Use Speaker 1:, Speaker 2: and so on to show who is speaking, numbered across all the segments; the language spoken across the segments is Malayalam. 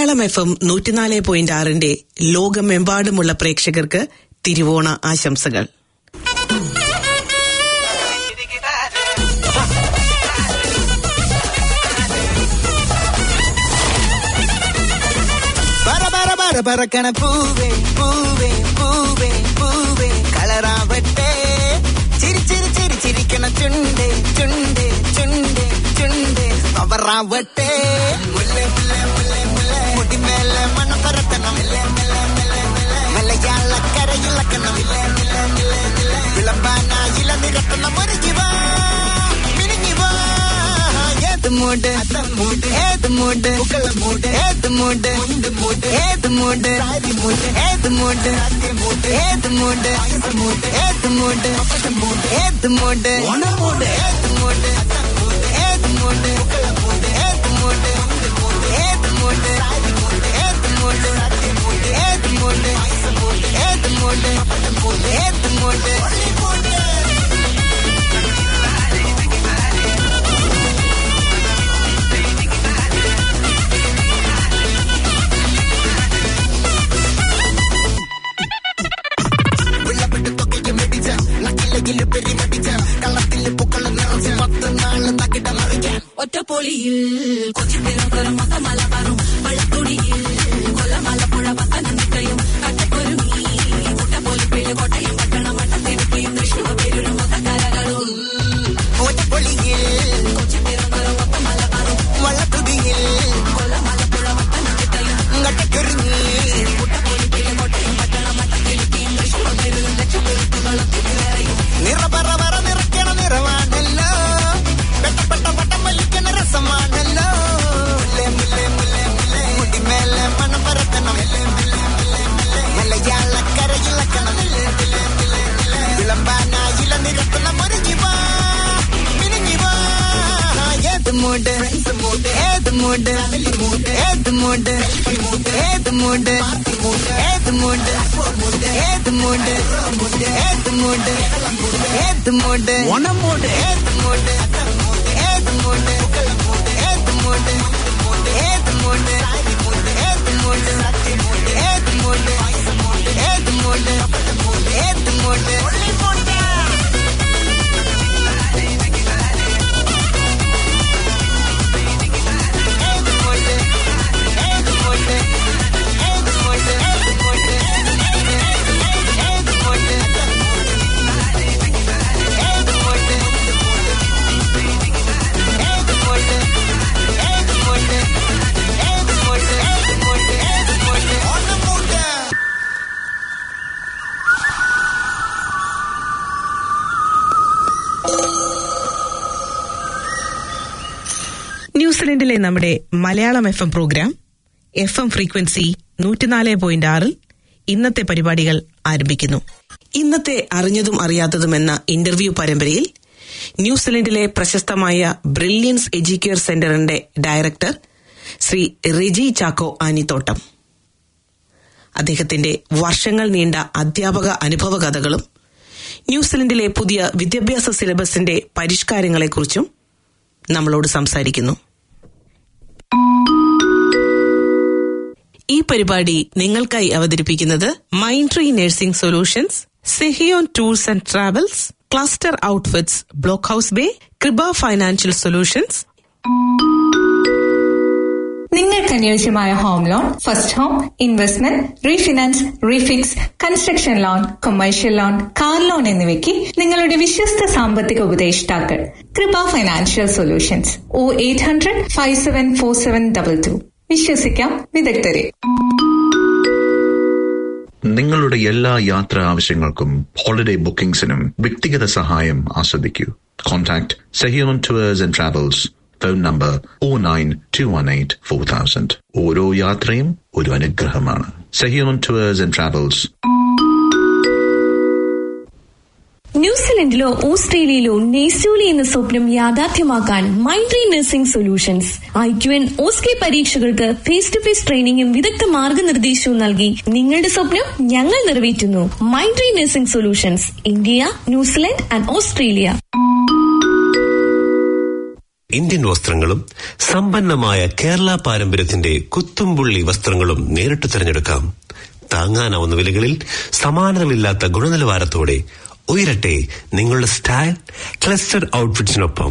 Speaker 1: മലയാളം എഫ് എം നൂറ്റിനാല് പോയിന്റ് ആറിന്റെ ലോകമെമ്പാടുമുള്ള പ്രേക്ഷകർക്ക് തിരുവോണ ആശംസകൾ
Speaker 2: பர பர பர பறக்கண பூவே பூவே பூவே பூவே കളറാവട്ടെ ചിരി ചിരി ചിരി ചിരിക്കണ ചുണ്ട് ചുണ്ട് ചുണ്ട് ചുണ്ട് പവറാവട്ടെ മുല്ല മുല്ല മുല്ല മുല്ല മുടിമേലെ മണം പരത്തണം മലയാള കരയിളക്കണം വിളമ്പാനായില നിരത്തണം ഒരുങ്ങി വാ മിനുങ്ങി വാ ഏത് മൂട് മൂട് ഏത് മൂട് മൂട് ഏത് മൂട് മൂട് ഏത് മൂട് ഏത് മൂട് ഏത് മൂട് ഏത് മൂട് ഏത് മൂട് ഓണമൂട് ഏത് മൂട് ഏത് മൂട് ഏത് മൂട് ഏത് മൂട് ഏത് മൂട് ഏത് മൂട് ഏത് മൂട് ഏത് മൂട്
Speaker 3: ഒറ്റപ്പൊലിയിൽ കൊച്ചിത്തിരക്കറും മലബാറും വള്ളത്തുടിയിൽ കൊല്ലമലപ്പുഴ പത്തനംതിട്ടയും കട്ടപ്പൊരുമി കുട്ടപ്പൊലിപ്പിഴ കോട്ടയം പട്ടണം വട്ടത്തിരുപ്പിയും തൃശ്ശൂർ പേരും മൊത്തക്കരകളും
Speaker 2: ഒറ്റപ്പൊളിയിൽ
Speaker 3: കൊച്ചിത്തിരക്കറും മലബാറും
Speaker 2: വള്ളത്തുടിയിൽ
Speaker 3: കൊല്ലമലപ്പുഴ പത്തനംതിട്ടയും
Speaker 2: ngട്ടക്കൊരുങ്ങി
Speaker 3: കുട്ടപ്പൊലിപ്പിഴ കോട്ടയം പട്ടണം വട്ടത്തിരുപ്പിയും തൃശ്ശൂർ പേരും ലക്ഷപ്പെരുത്തുകളും
Speaker 2: നിറപറ പറ നിറയ്ക്കണ നിറവാണല്ലോ വെട്ടപ്പെട്ട വട്ടം വലിക്കണ രസമാണല്ലോ മുല്ലേ മുല്ലേ മുല്ലേ മുല്ലേ മുടിമേലെ മണം പരത്തണം മലയാള കരയിളക്കണം വിളമ്പാനായില നിരത്തണം ഒരുങ്ങി വാ മിനുങ്ങി വാ ഏത് മൂട് ഏത് മൂട് ഏത് മൂട് ഏത് മൂട് ഏത് മൂട് ഏത് മൂട് ഏത് മൂട് ഏത് മൂട് ഓണമൂട് ഏത് മൂട് ഏത് മൂട് ഏത് മൂട് ഏത് മൂട് ഏത് മൂട് ഏത് മൂട് ഏത് മൂട് ഏത് മൂട്
Speaker 1: ന്യൂസിലൻഡിലെ നമ്മുടെ Malayalam F M program F M frequency നൂറ്റിനാല് പോയിന്റ് ആറിൽ ഇന്നത്തെ പരിപാടികൾ ആരംഭിക്കുന്നു ഇന്നത്തെ അറിഞ്ഞതും അറിയാത്തതും എന്ന ഇന്റർവ്യൂ പരമ്പരയിൽ ന്യൂസിലൻഡിലെ പ്രശസ്തമായ ബ്രില്യൻസ് എഡ്യൂക്കെയർ സെന്ററിന്റെ ഡയറക്ടർ ശ്രീ റിജി ചാക്കോ ആനിത്തോട്ടം അദ്ദേഹത്തിന്റെ വർഷങ്ങൾ നീണ്ട അധ്യാപക അനുഭവ കഥകളും ന്യൂസിലൻഡിലെ പുതിയ വിദ്യാഭ്യാസ സിലബസിന്റെ പരിഷ്കാരങ്ങളെക്കുറിച്ചും നമ്മളോട് സംസാരിക്കുന്നു ഈ പരിപാടി നിങ്ങൾക്കായി അവതരിപ്പിക്കുന്നത് Mind Tree nursing solutions Sehion tours and travels Cluster Outfits block house Bay Kripa financial solutions
Speaker 4: നിങ്ങൾക്ക് അനുയോജ്യമായ home loan first home investment refinance refix construction loan commercial loan car loan എന്നിവയ്ക്ക് നിങ്ങളുടെ വിശ്വസ്ത സാമ്പത്തിക ഉപദേഷ്ടാക്കൾ Kripa financial solutions o eight hundred five seven four seven double two വിശ്വസിക്കാം വിദഗ്ധരെ
Speaker 5: നിങ്ങളുടെ എല്ലാ യാത്രാ ആവശ്യങ്ങൾക്കും ഹോളിഡേ ബുക്കിംഗ്സിനും വ്യക്തിഗത സഹായം ആസ്വദിക്കൂ contact Sehion tours and travels phone number O nine two one eight four thousand ഓരോ യാത്രയും ഒരു അനുഗ്രഹമാണ് സെഹിയോൺ ടൂവേഴ്സ് ആൻഡ് ട്രാവൽസ്
Speaker 6: ന്യൂസിലൻഡിലോ ഓസ്ട്രേലിയയിലോ നെയ്സൂലി എന്ന സ്വപ്നം യാഥാർത്ഥ്യമാക്കാൻ മൈൻഡ്രി nursing solutions I Q N OSCE പരീക്ഷകൾക്ക് ഫേസ് ടു ഫേസ് ട്രെയിനിങ്ങും വിദഗ്ധ മാർഗനിർദ്ദേശവും നൽകി നിങ്ങളുടെ സ്വപ്നം ഞങ്ങൾ നിറവേറ്റുന്നു മൈൻഡ്രി nursing solutions India New Zealand and Australia
Speaker 7: Indian വസ്ത്രങ്ങളും സമ്പന്നമായ കേരള പാരമ്പര്യത്തിന്റെ കുത്തുംപുള്ളി വസ്ത്രങ്ങളും നേരിട്ട് തിരഞ്ഞെടുക്കാം താങ്ങാനാവുന്ന വിലകളിൽ സമാനതകളില്ലാത്ത ഗുണനിലവാരത്തോടെ ഉയരട്ടെ നിങ്ങളുടെ സ്റ്റൈൽ ക്ലസ്റ്റർ ഔട്ട്ഫിറ്റ്സിനൊപ്പം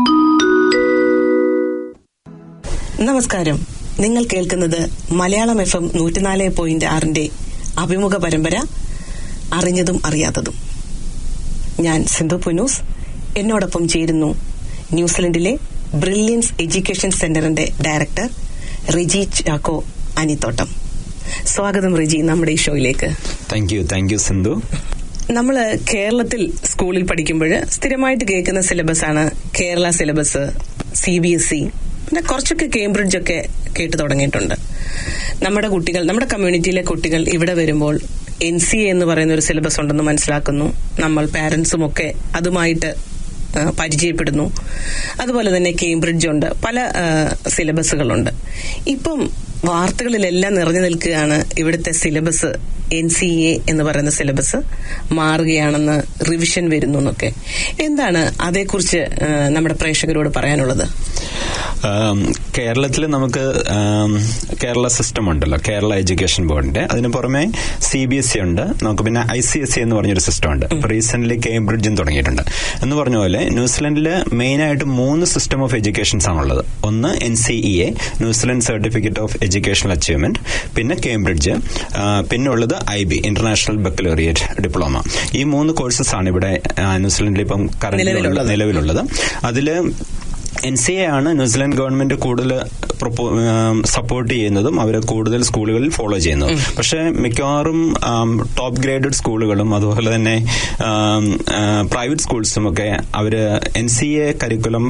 Speaker 1: നമസ്കാരം നിങ്ങൾ കേൾക്കുന്നത് മലയാളം എഫ് എം നൂറ്റിനാല് പോയിന്റ് ആറിന്റെ അഭിമുഖ പരമ്പര അറിഞ്ഞതും അറിയാത്തതും ഞാൻ സിന്ധു പുനൂസ് എന്നോടൊപ്പം ചേരുന്നു ന്യൂസിലൻഡിലെ ബ്രില്യൻസ് എഡ്യൂക്കേഷൻ സെന്ററിന്റെ ഡയറക്ടർ റിജി ചാക്കോ അനിത്തോട്ടം സ്വാഗതം റിജി നമ്മുടെ ഈ ഷോയിലേക്ക്
Speaker 8: thank you thank you Sindhu
Speaker 1: നമ്മൾ കേരളത്തിൽ സ്കൂളിൽ പഠിക്കുമ്പോൾ സ്ഥിരമായിട്ട് കേൾക്കുന്ന സിലബസ് ആണ് Kerala syllabus C B S E പിന്നെ കുറച്ചൊക്കെ കേംബ്രിഡ്ജ് ഒക്കെ കേട്ടു തുടങ്ങിയിട്ടുണ്ട് നമ്മുടെ കുട്ടികൾ നമ്മുടെ കമ്മ്യൂണിറ്റിയിലെ കുട്ടികൾ ഇവിടെ വരുമ്പോൾ എൻ സി എ എന്ന് പറയുന്ന ഒരു സിലബസ് ഉണ്ടെന്ന് മനസ്സിലാക്കുന്നു നമ്മൾ പാരന്റ്സും ഒക്കെ അതുമായിട്ട് ആ, പരിചയപ്പെടുന്നു അതുപോലെ തന്നെ കേംബ്രിഡ്ജ് ഉണ്ട് പല ആ, സിലബസുകളുണ്ട് ഇപ്പം വാർത്തകളിലെല്ലാം നിറഞ്ഞു നിൽക്കുകയാണ് ഇവിടുത്തെ സിലബസ് എൻ സി എ എന്ന് പറയുന്ന സിലബസ് മാറുകയാണെന്ന് റിവിഷൻ വരുന്നു എന്നൊക്കെ എന്താണ് അതേക്കുറിച്ച് ആ, നമ്മുടെ പ്രേക്ഷകരോട് പറയാനുള്ളത്
Speaker 8: കേരളത്തിൽ നമുക്ക് ആം, കേരള സിസ്റ്റം ഉണ്ടല്ലോ കേരള എഡ്യൂക്കേഷൻ ബോർഡിന്റെ അതിന് പുറമെ സി ബി എസ് ഇ ഉണ്ട് നമുക്ക് പിന്നെ ഐ സി എസ് സി എന്ന് പറഞ്ഞൊരു സിസ്റ്റം ഉണ്ട് ഇപ്പൊ റീസെന്റ് കേംബ്രിഡ്ജും തുടങ്ങിയിട്ടുണ്ട് എന്ന് പറഞ്ഞ പോലെ ന്യൂസിലൻഡിൽ മെയിൻ ആയിട്ട് മൂന്ന് സിസ്റ്റം ഓഫ് എഡ്യൂക്കേഷൻസ് ആണുള്ളത് ഒന്ന് N C E A New Zealand certificate of educational achievement പിന്നെ കേംബ്രിഡ്ജ് ആ, പിന്നെ ഉള്ളത് I B international baccalaureate diploma ഈ മൂന്ന് കോഴ്സസ് ആണ് ഇവിടെ ആ, ന്യൂസിലൻഡിൽ ഇപ്പം currently
Speaker 1: നിലവിലുള്ളത്.
Speaker 8: നിലവിലുള്ളത് അതില് എൻ സി എ ആണ് ന്യൂസിലാൻഡ് ഗവൺമെന്റ് കൂടുതൽ സപ്പോർട്ട് ചെയ്യുന്നതും അവർ കൂടുതൽ സ്കൂളുകളിൽ ഫോളോ ചെയ്യുന്നതും പക്ഷെ മിക്കവാറും ടോപ്പ് ഗ്രേഡഡ് സ്കൂളുകളും അതുപോലെ തന്നെ പ്രൈവറ്റ് സ്കൂൾസും ഒക്കെ അവര് എൻ സി എ കരിക്കുലം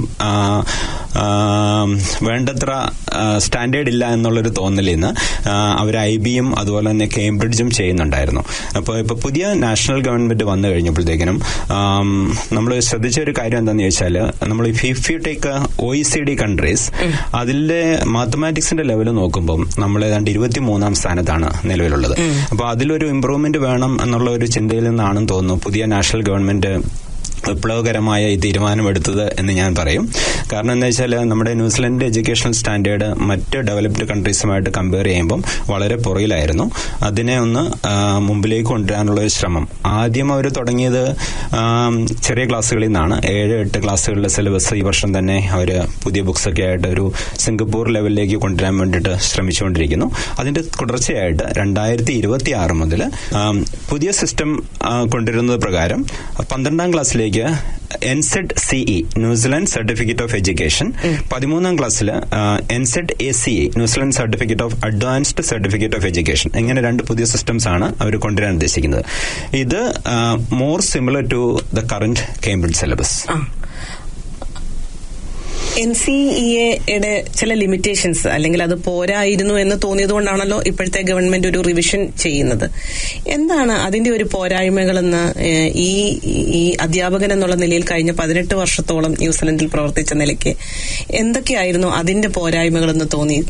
Speaker 8: വേണ്ടത്ര സ്റ്റാൻഡേർഡ് ഇല്ല എന്നുള്ളൊരു തോന്നലിൽ നിന്ന് അവർ ഐ ബിയും അതുപോലെ തന്നെ കേംബ്രിഡ്ജും ചെയ്യുന്നുണ്ടായിരുന്നു അപ്പോൾ ഇപ്പൊ പുതിയ നാഷണൽ ഗവൺമെന്റ് വന്നു കഴിഞ്ഞപ്പോഴത്തേക്കിനും നമ്മൾ ശ്രദ്ധിച്ച ഒരു കാര്യം എന്താണെന്ന് ചോദിച്ചാൽ നമ്മൾ if you take O E C D countries അതിലെ മാത്തമാറ്റിക്സിന്റെ ലെവൽ നോക്കുമ്പോൾ നമ്മൾ ഏതാണ്ട് ഇരുപത്തി മൂന്നാം സ്ഥാനത്താണ് നിലവിലുള്ളത് അപ്പോൾ അതിലൊരു ഇമ്പ്രൂവ്മെന്റ് വേണം എന്നുള്ള ഒരു ചിന്തയിൽ നിന്നാണെന്ന് തോന്നുന്നു പുതിയ നാഷണൽ ഗവൺമെന്റ് വിപ്ലവകരമായ ഈ തീരുമാനമെടുത്തത് എന്ന് ഞാൻ പറയും കാരണം എന്താ വെച്ചാൽ നമ്മുടെ ന്യൂസിലൻഡ് എഡ്യൂക്കേഷണൽ സ്റ്റാൻഡേർഡ് മറ്റ് ഡെവലപ്ഡ് കൺട്രീസുമായിട്ട് കമ്പയർ ചെയ്യുമ്പം വളരെ പുറകിലായിരുന്നു അതിനെ ഒന്ന് ആ, മുമ്പിലേക്ക് കൊണ്ടുവരാനുള്ള ഒരു ശ്രമം ആദ്യം അവർ തുടങ്ങിയത് ആ, ചെറിയ ക്ലാസ്സുകളിൽ നിന്നാണ് ഏഴ് എട്ട് ക്ലാസ്സുകളിലെ സിലബസ് ഈ വർഷം തന്നെ അവർ പുതിയ ബുക്സ് ഒക്കെ ആയിട്ട് ഒരു സിംഗപ്പൂർ ലെവലിലേക്ക് കൊണ്ടുവരാൻ വേണ്ടിയിട്ട് ശ്രമിച്ചുകൊണ്ടിരിക്കുന്നു അതിന്റെ തുടർച്ചയായിട്ട് രണ്ടായിരത്തി ഇരുപത്തി ആറ് മുതൽ പുതിയ സിസ്റ്റം കൊണ്ടുവരുന്നത് പ്രകാരം പന്ത്രണ്ടാം ക്ലാസ്സിലേക്ക് NZ CE New Zealand certificate of education പതിമൂന്നാം ക്ലാസ്സിൽ NZ A C E New Zealand certificate of advanced certificate of education ഇങ്ങനെ രണ്ട് പുതിയ സിസ്റ്റംസ് ആണ് അവർ കൊണ്ടുവരാൻ ഉദ്ദേശിക്കുന്നത് ഇത് more similar to the current Cambridge syllabus
Speaker 1: N C E എയുടെ ചില ലിമിറ്റേഷൻസ് അല്ലെങ്കിൽ അത് പോരായിരുന്നു എന്ന് തോന്നിയതുകൊണ്ടാണല്ലോ ഇപ്പോഴത്തെ ഗവൺമെന്റ് ഒരു റിവിഷൻ ചെയ്യുന്നത് എന്താണ് അതിന്റെ ഒരു പോരായ്മകളെന്ന് ഏഹ്, ഈ ഈ അധ്യാപകൻ എന്നുള്ള നിലയിൽ കഴിഞ്ഞ പതിനെട്ട് വർഷത്തോളം ന്യൂസിലൻഡിൽ പ്രവർത്തിച്ച നിലയ്ക്ക് എന്തൊക്കെയായിരുന്നു അതിന്റെ പോരായ്മകളെന്ന് തോന്നി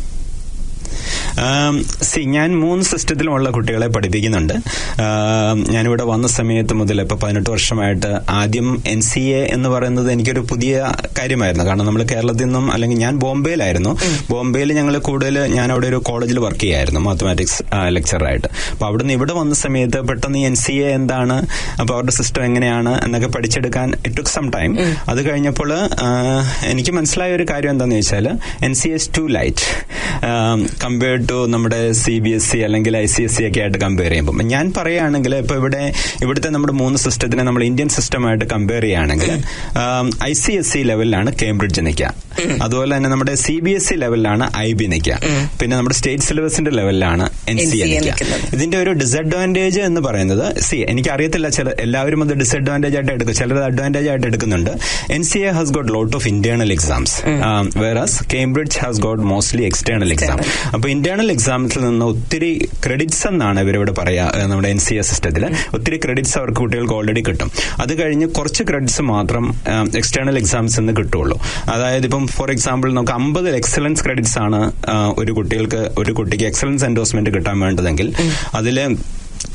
Speaker 8: സി ഞാൻ മൂന്ന് സിസ്റ്റത്തിലുമുള്ള കുട്ടികളെ പഠിപ്പിക്കുന്നുണ്ട് ആം, ഞാനിവിടെ വന്ന സമയത്ത് മുതൽ ഇപ്പൊ പതിനെട്ട് വർഷമായിട്ട് ആദ്യം എൻ സി എ എന്ന് പറയുന്നത് എനിക്കൊരു പുതിയ കാര്യമായിരുന്നു കാരണം നമ്മൾ കേരളത്തിൽ നിന്നും അല്ലെങ്കിൽ ഞാൻ ബോംബെയിലായിരുന്നു ബോംബെയിൽ ഞങ്ങൾ കൂടുതൽ ഞാൻ അവിടെ ഒരു കോളേജിൽ വർക്ക് ചെയ്യായിരുന്നു മാത്തമാറ്റിക്സ് ലെക്ചറായിട്ട് അപ്പൊ അവിടെ നിന്ന് ഇവിടെ വന്ന സമയത്ത് പെട്ടെന്ന് എൻ സി എ എന്താണ് അപ്പൊ അവരുടെ സിസ്റ്റം എങ്ങനെയാണ് എന്നൊക്കെ പഠിച്ചെടുക്കാൻ ഇറ്റ് ടുക്ക് സം ടൈം അത് കഴിഞ്ഞപ്പോൾ എനിക്ക് മനസ്സിലായ ഒരു കാര്യം എന്താണെന്ന് വെച്ചാൽ N C S too light compared to നമ്മുടെ സി ബി എസ് സി അല്ലെങ്കിൽ ഐ സി എസ് സി ഒക്കെ ആയിട്ട് കമ്പയർ ചെയ്യുമ്പോൾ ഞാൻ പറയുകയാണെങ്കിൽ ഇപ്പൊ ഇവിടെ ഇവിടുത്തെ നമ്മുടെ മൂന്ന് സിസ്റ്റത്തിനെ നമ്മൾ ഇന്ത്യൻ സിസ്റ്റമായിട്ട് കമ്പയർ ചെയ്യുകയാണെങ്കിൽ ഐ സി എസ് സി ലെവലിലാണ് കേംബ്രിഡ്ജ് നിൽക്കുക അതുപോലെ തന്നെ നമ്മുടെ സി ബി എസ് സി ലെവലിലാണ് ഐ ബി നിൽക്കുക പിന്നെ നമ്മുടെ സ്റ്റേറ്റ് സിലബസിന്റെ ലെവലിലാണ് എൻ സി എ
Speaker 1: NCA
Speaker 8: നിൽക്കുക
Speaker 1: നിൽക്കുന്നത്.
Speaker 8: ഇതിന്റെ ഒരു ഡിസഡ്വാൻറ്റേജ് എന്ന് പറയുന്നത് സി എനിക്ക് അറിയത്തില്ല ചില എല്ലാവരും അത് ഡിസഡ്വാൻറ്റേജ് ആയിട്ട് എടുക്കും ചിലർ അഡ്വാൻറ്റേജ് ആയിട്ട് എടുക്കുന്നുണ്ട് N C A has got lot of internal exams whereas Cambridge has got mostly external exam അപ്പൊ ഇന്റേണൽ എക്സാംസിൽ നിന്ന് ഒത്തിരി ക്രെഡിറ്റ്സ് എന്നാണ് ഇവരിവിടെ പറയാ ഏഹ് നമ്മുടെ എൻ സി എ സിസ്റ്റത്തിൽ ഒത്തിരി ക്രെഡിറ്റ്സ് അവർക്ക് കുട്ടികൾക്ക് ഓൾറെഡി കിട്ടും അത് കഴിഞ്ഞ് കുറച്ച് ക്രെഡിറ്റ്സ് മാത്രം എക്സ്റ്റേണൽ എക്സാംസ് നിന്ന് കിട്ടുള്ളൂ അതായത് ഇപ്പം ഫോർ എക്സാമ്പിൾ നമുക്ക് അമ്പത് എക്സലൻസ് ക്രെഡിറ്റ്സ് ആണ് ആ, ഒരു കുട്ടികൾക്ക് ഒരു കുട്ടിക്ക് എക്സലൻസ് എൻഡോസ്മെന്റ് കിട്ടാൻ വേണ്ടതെങ്കിൽ അതിൽ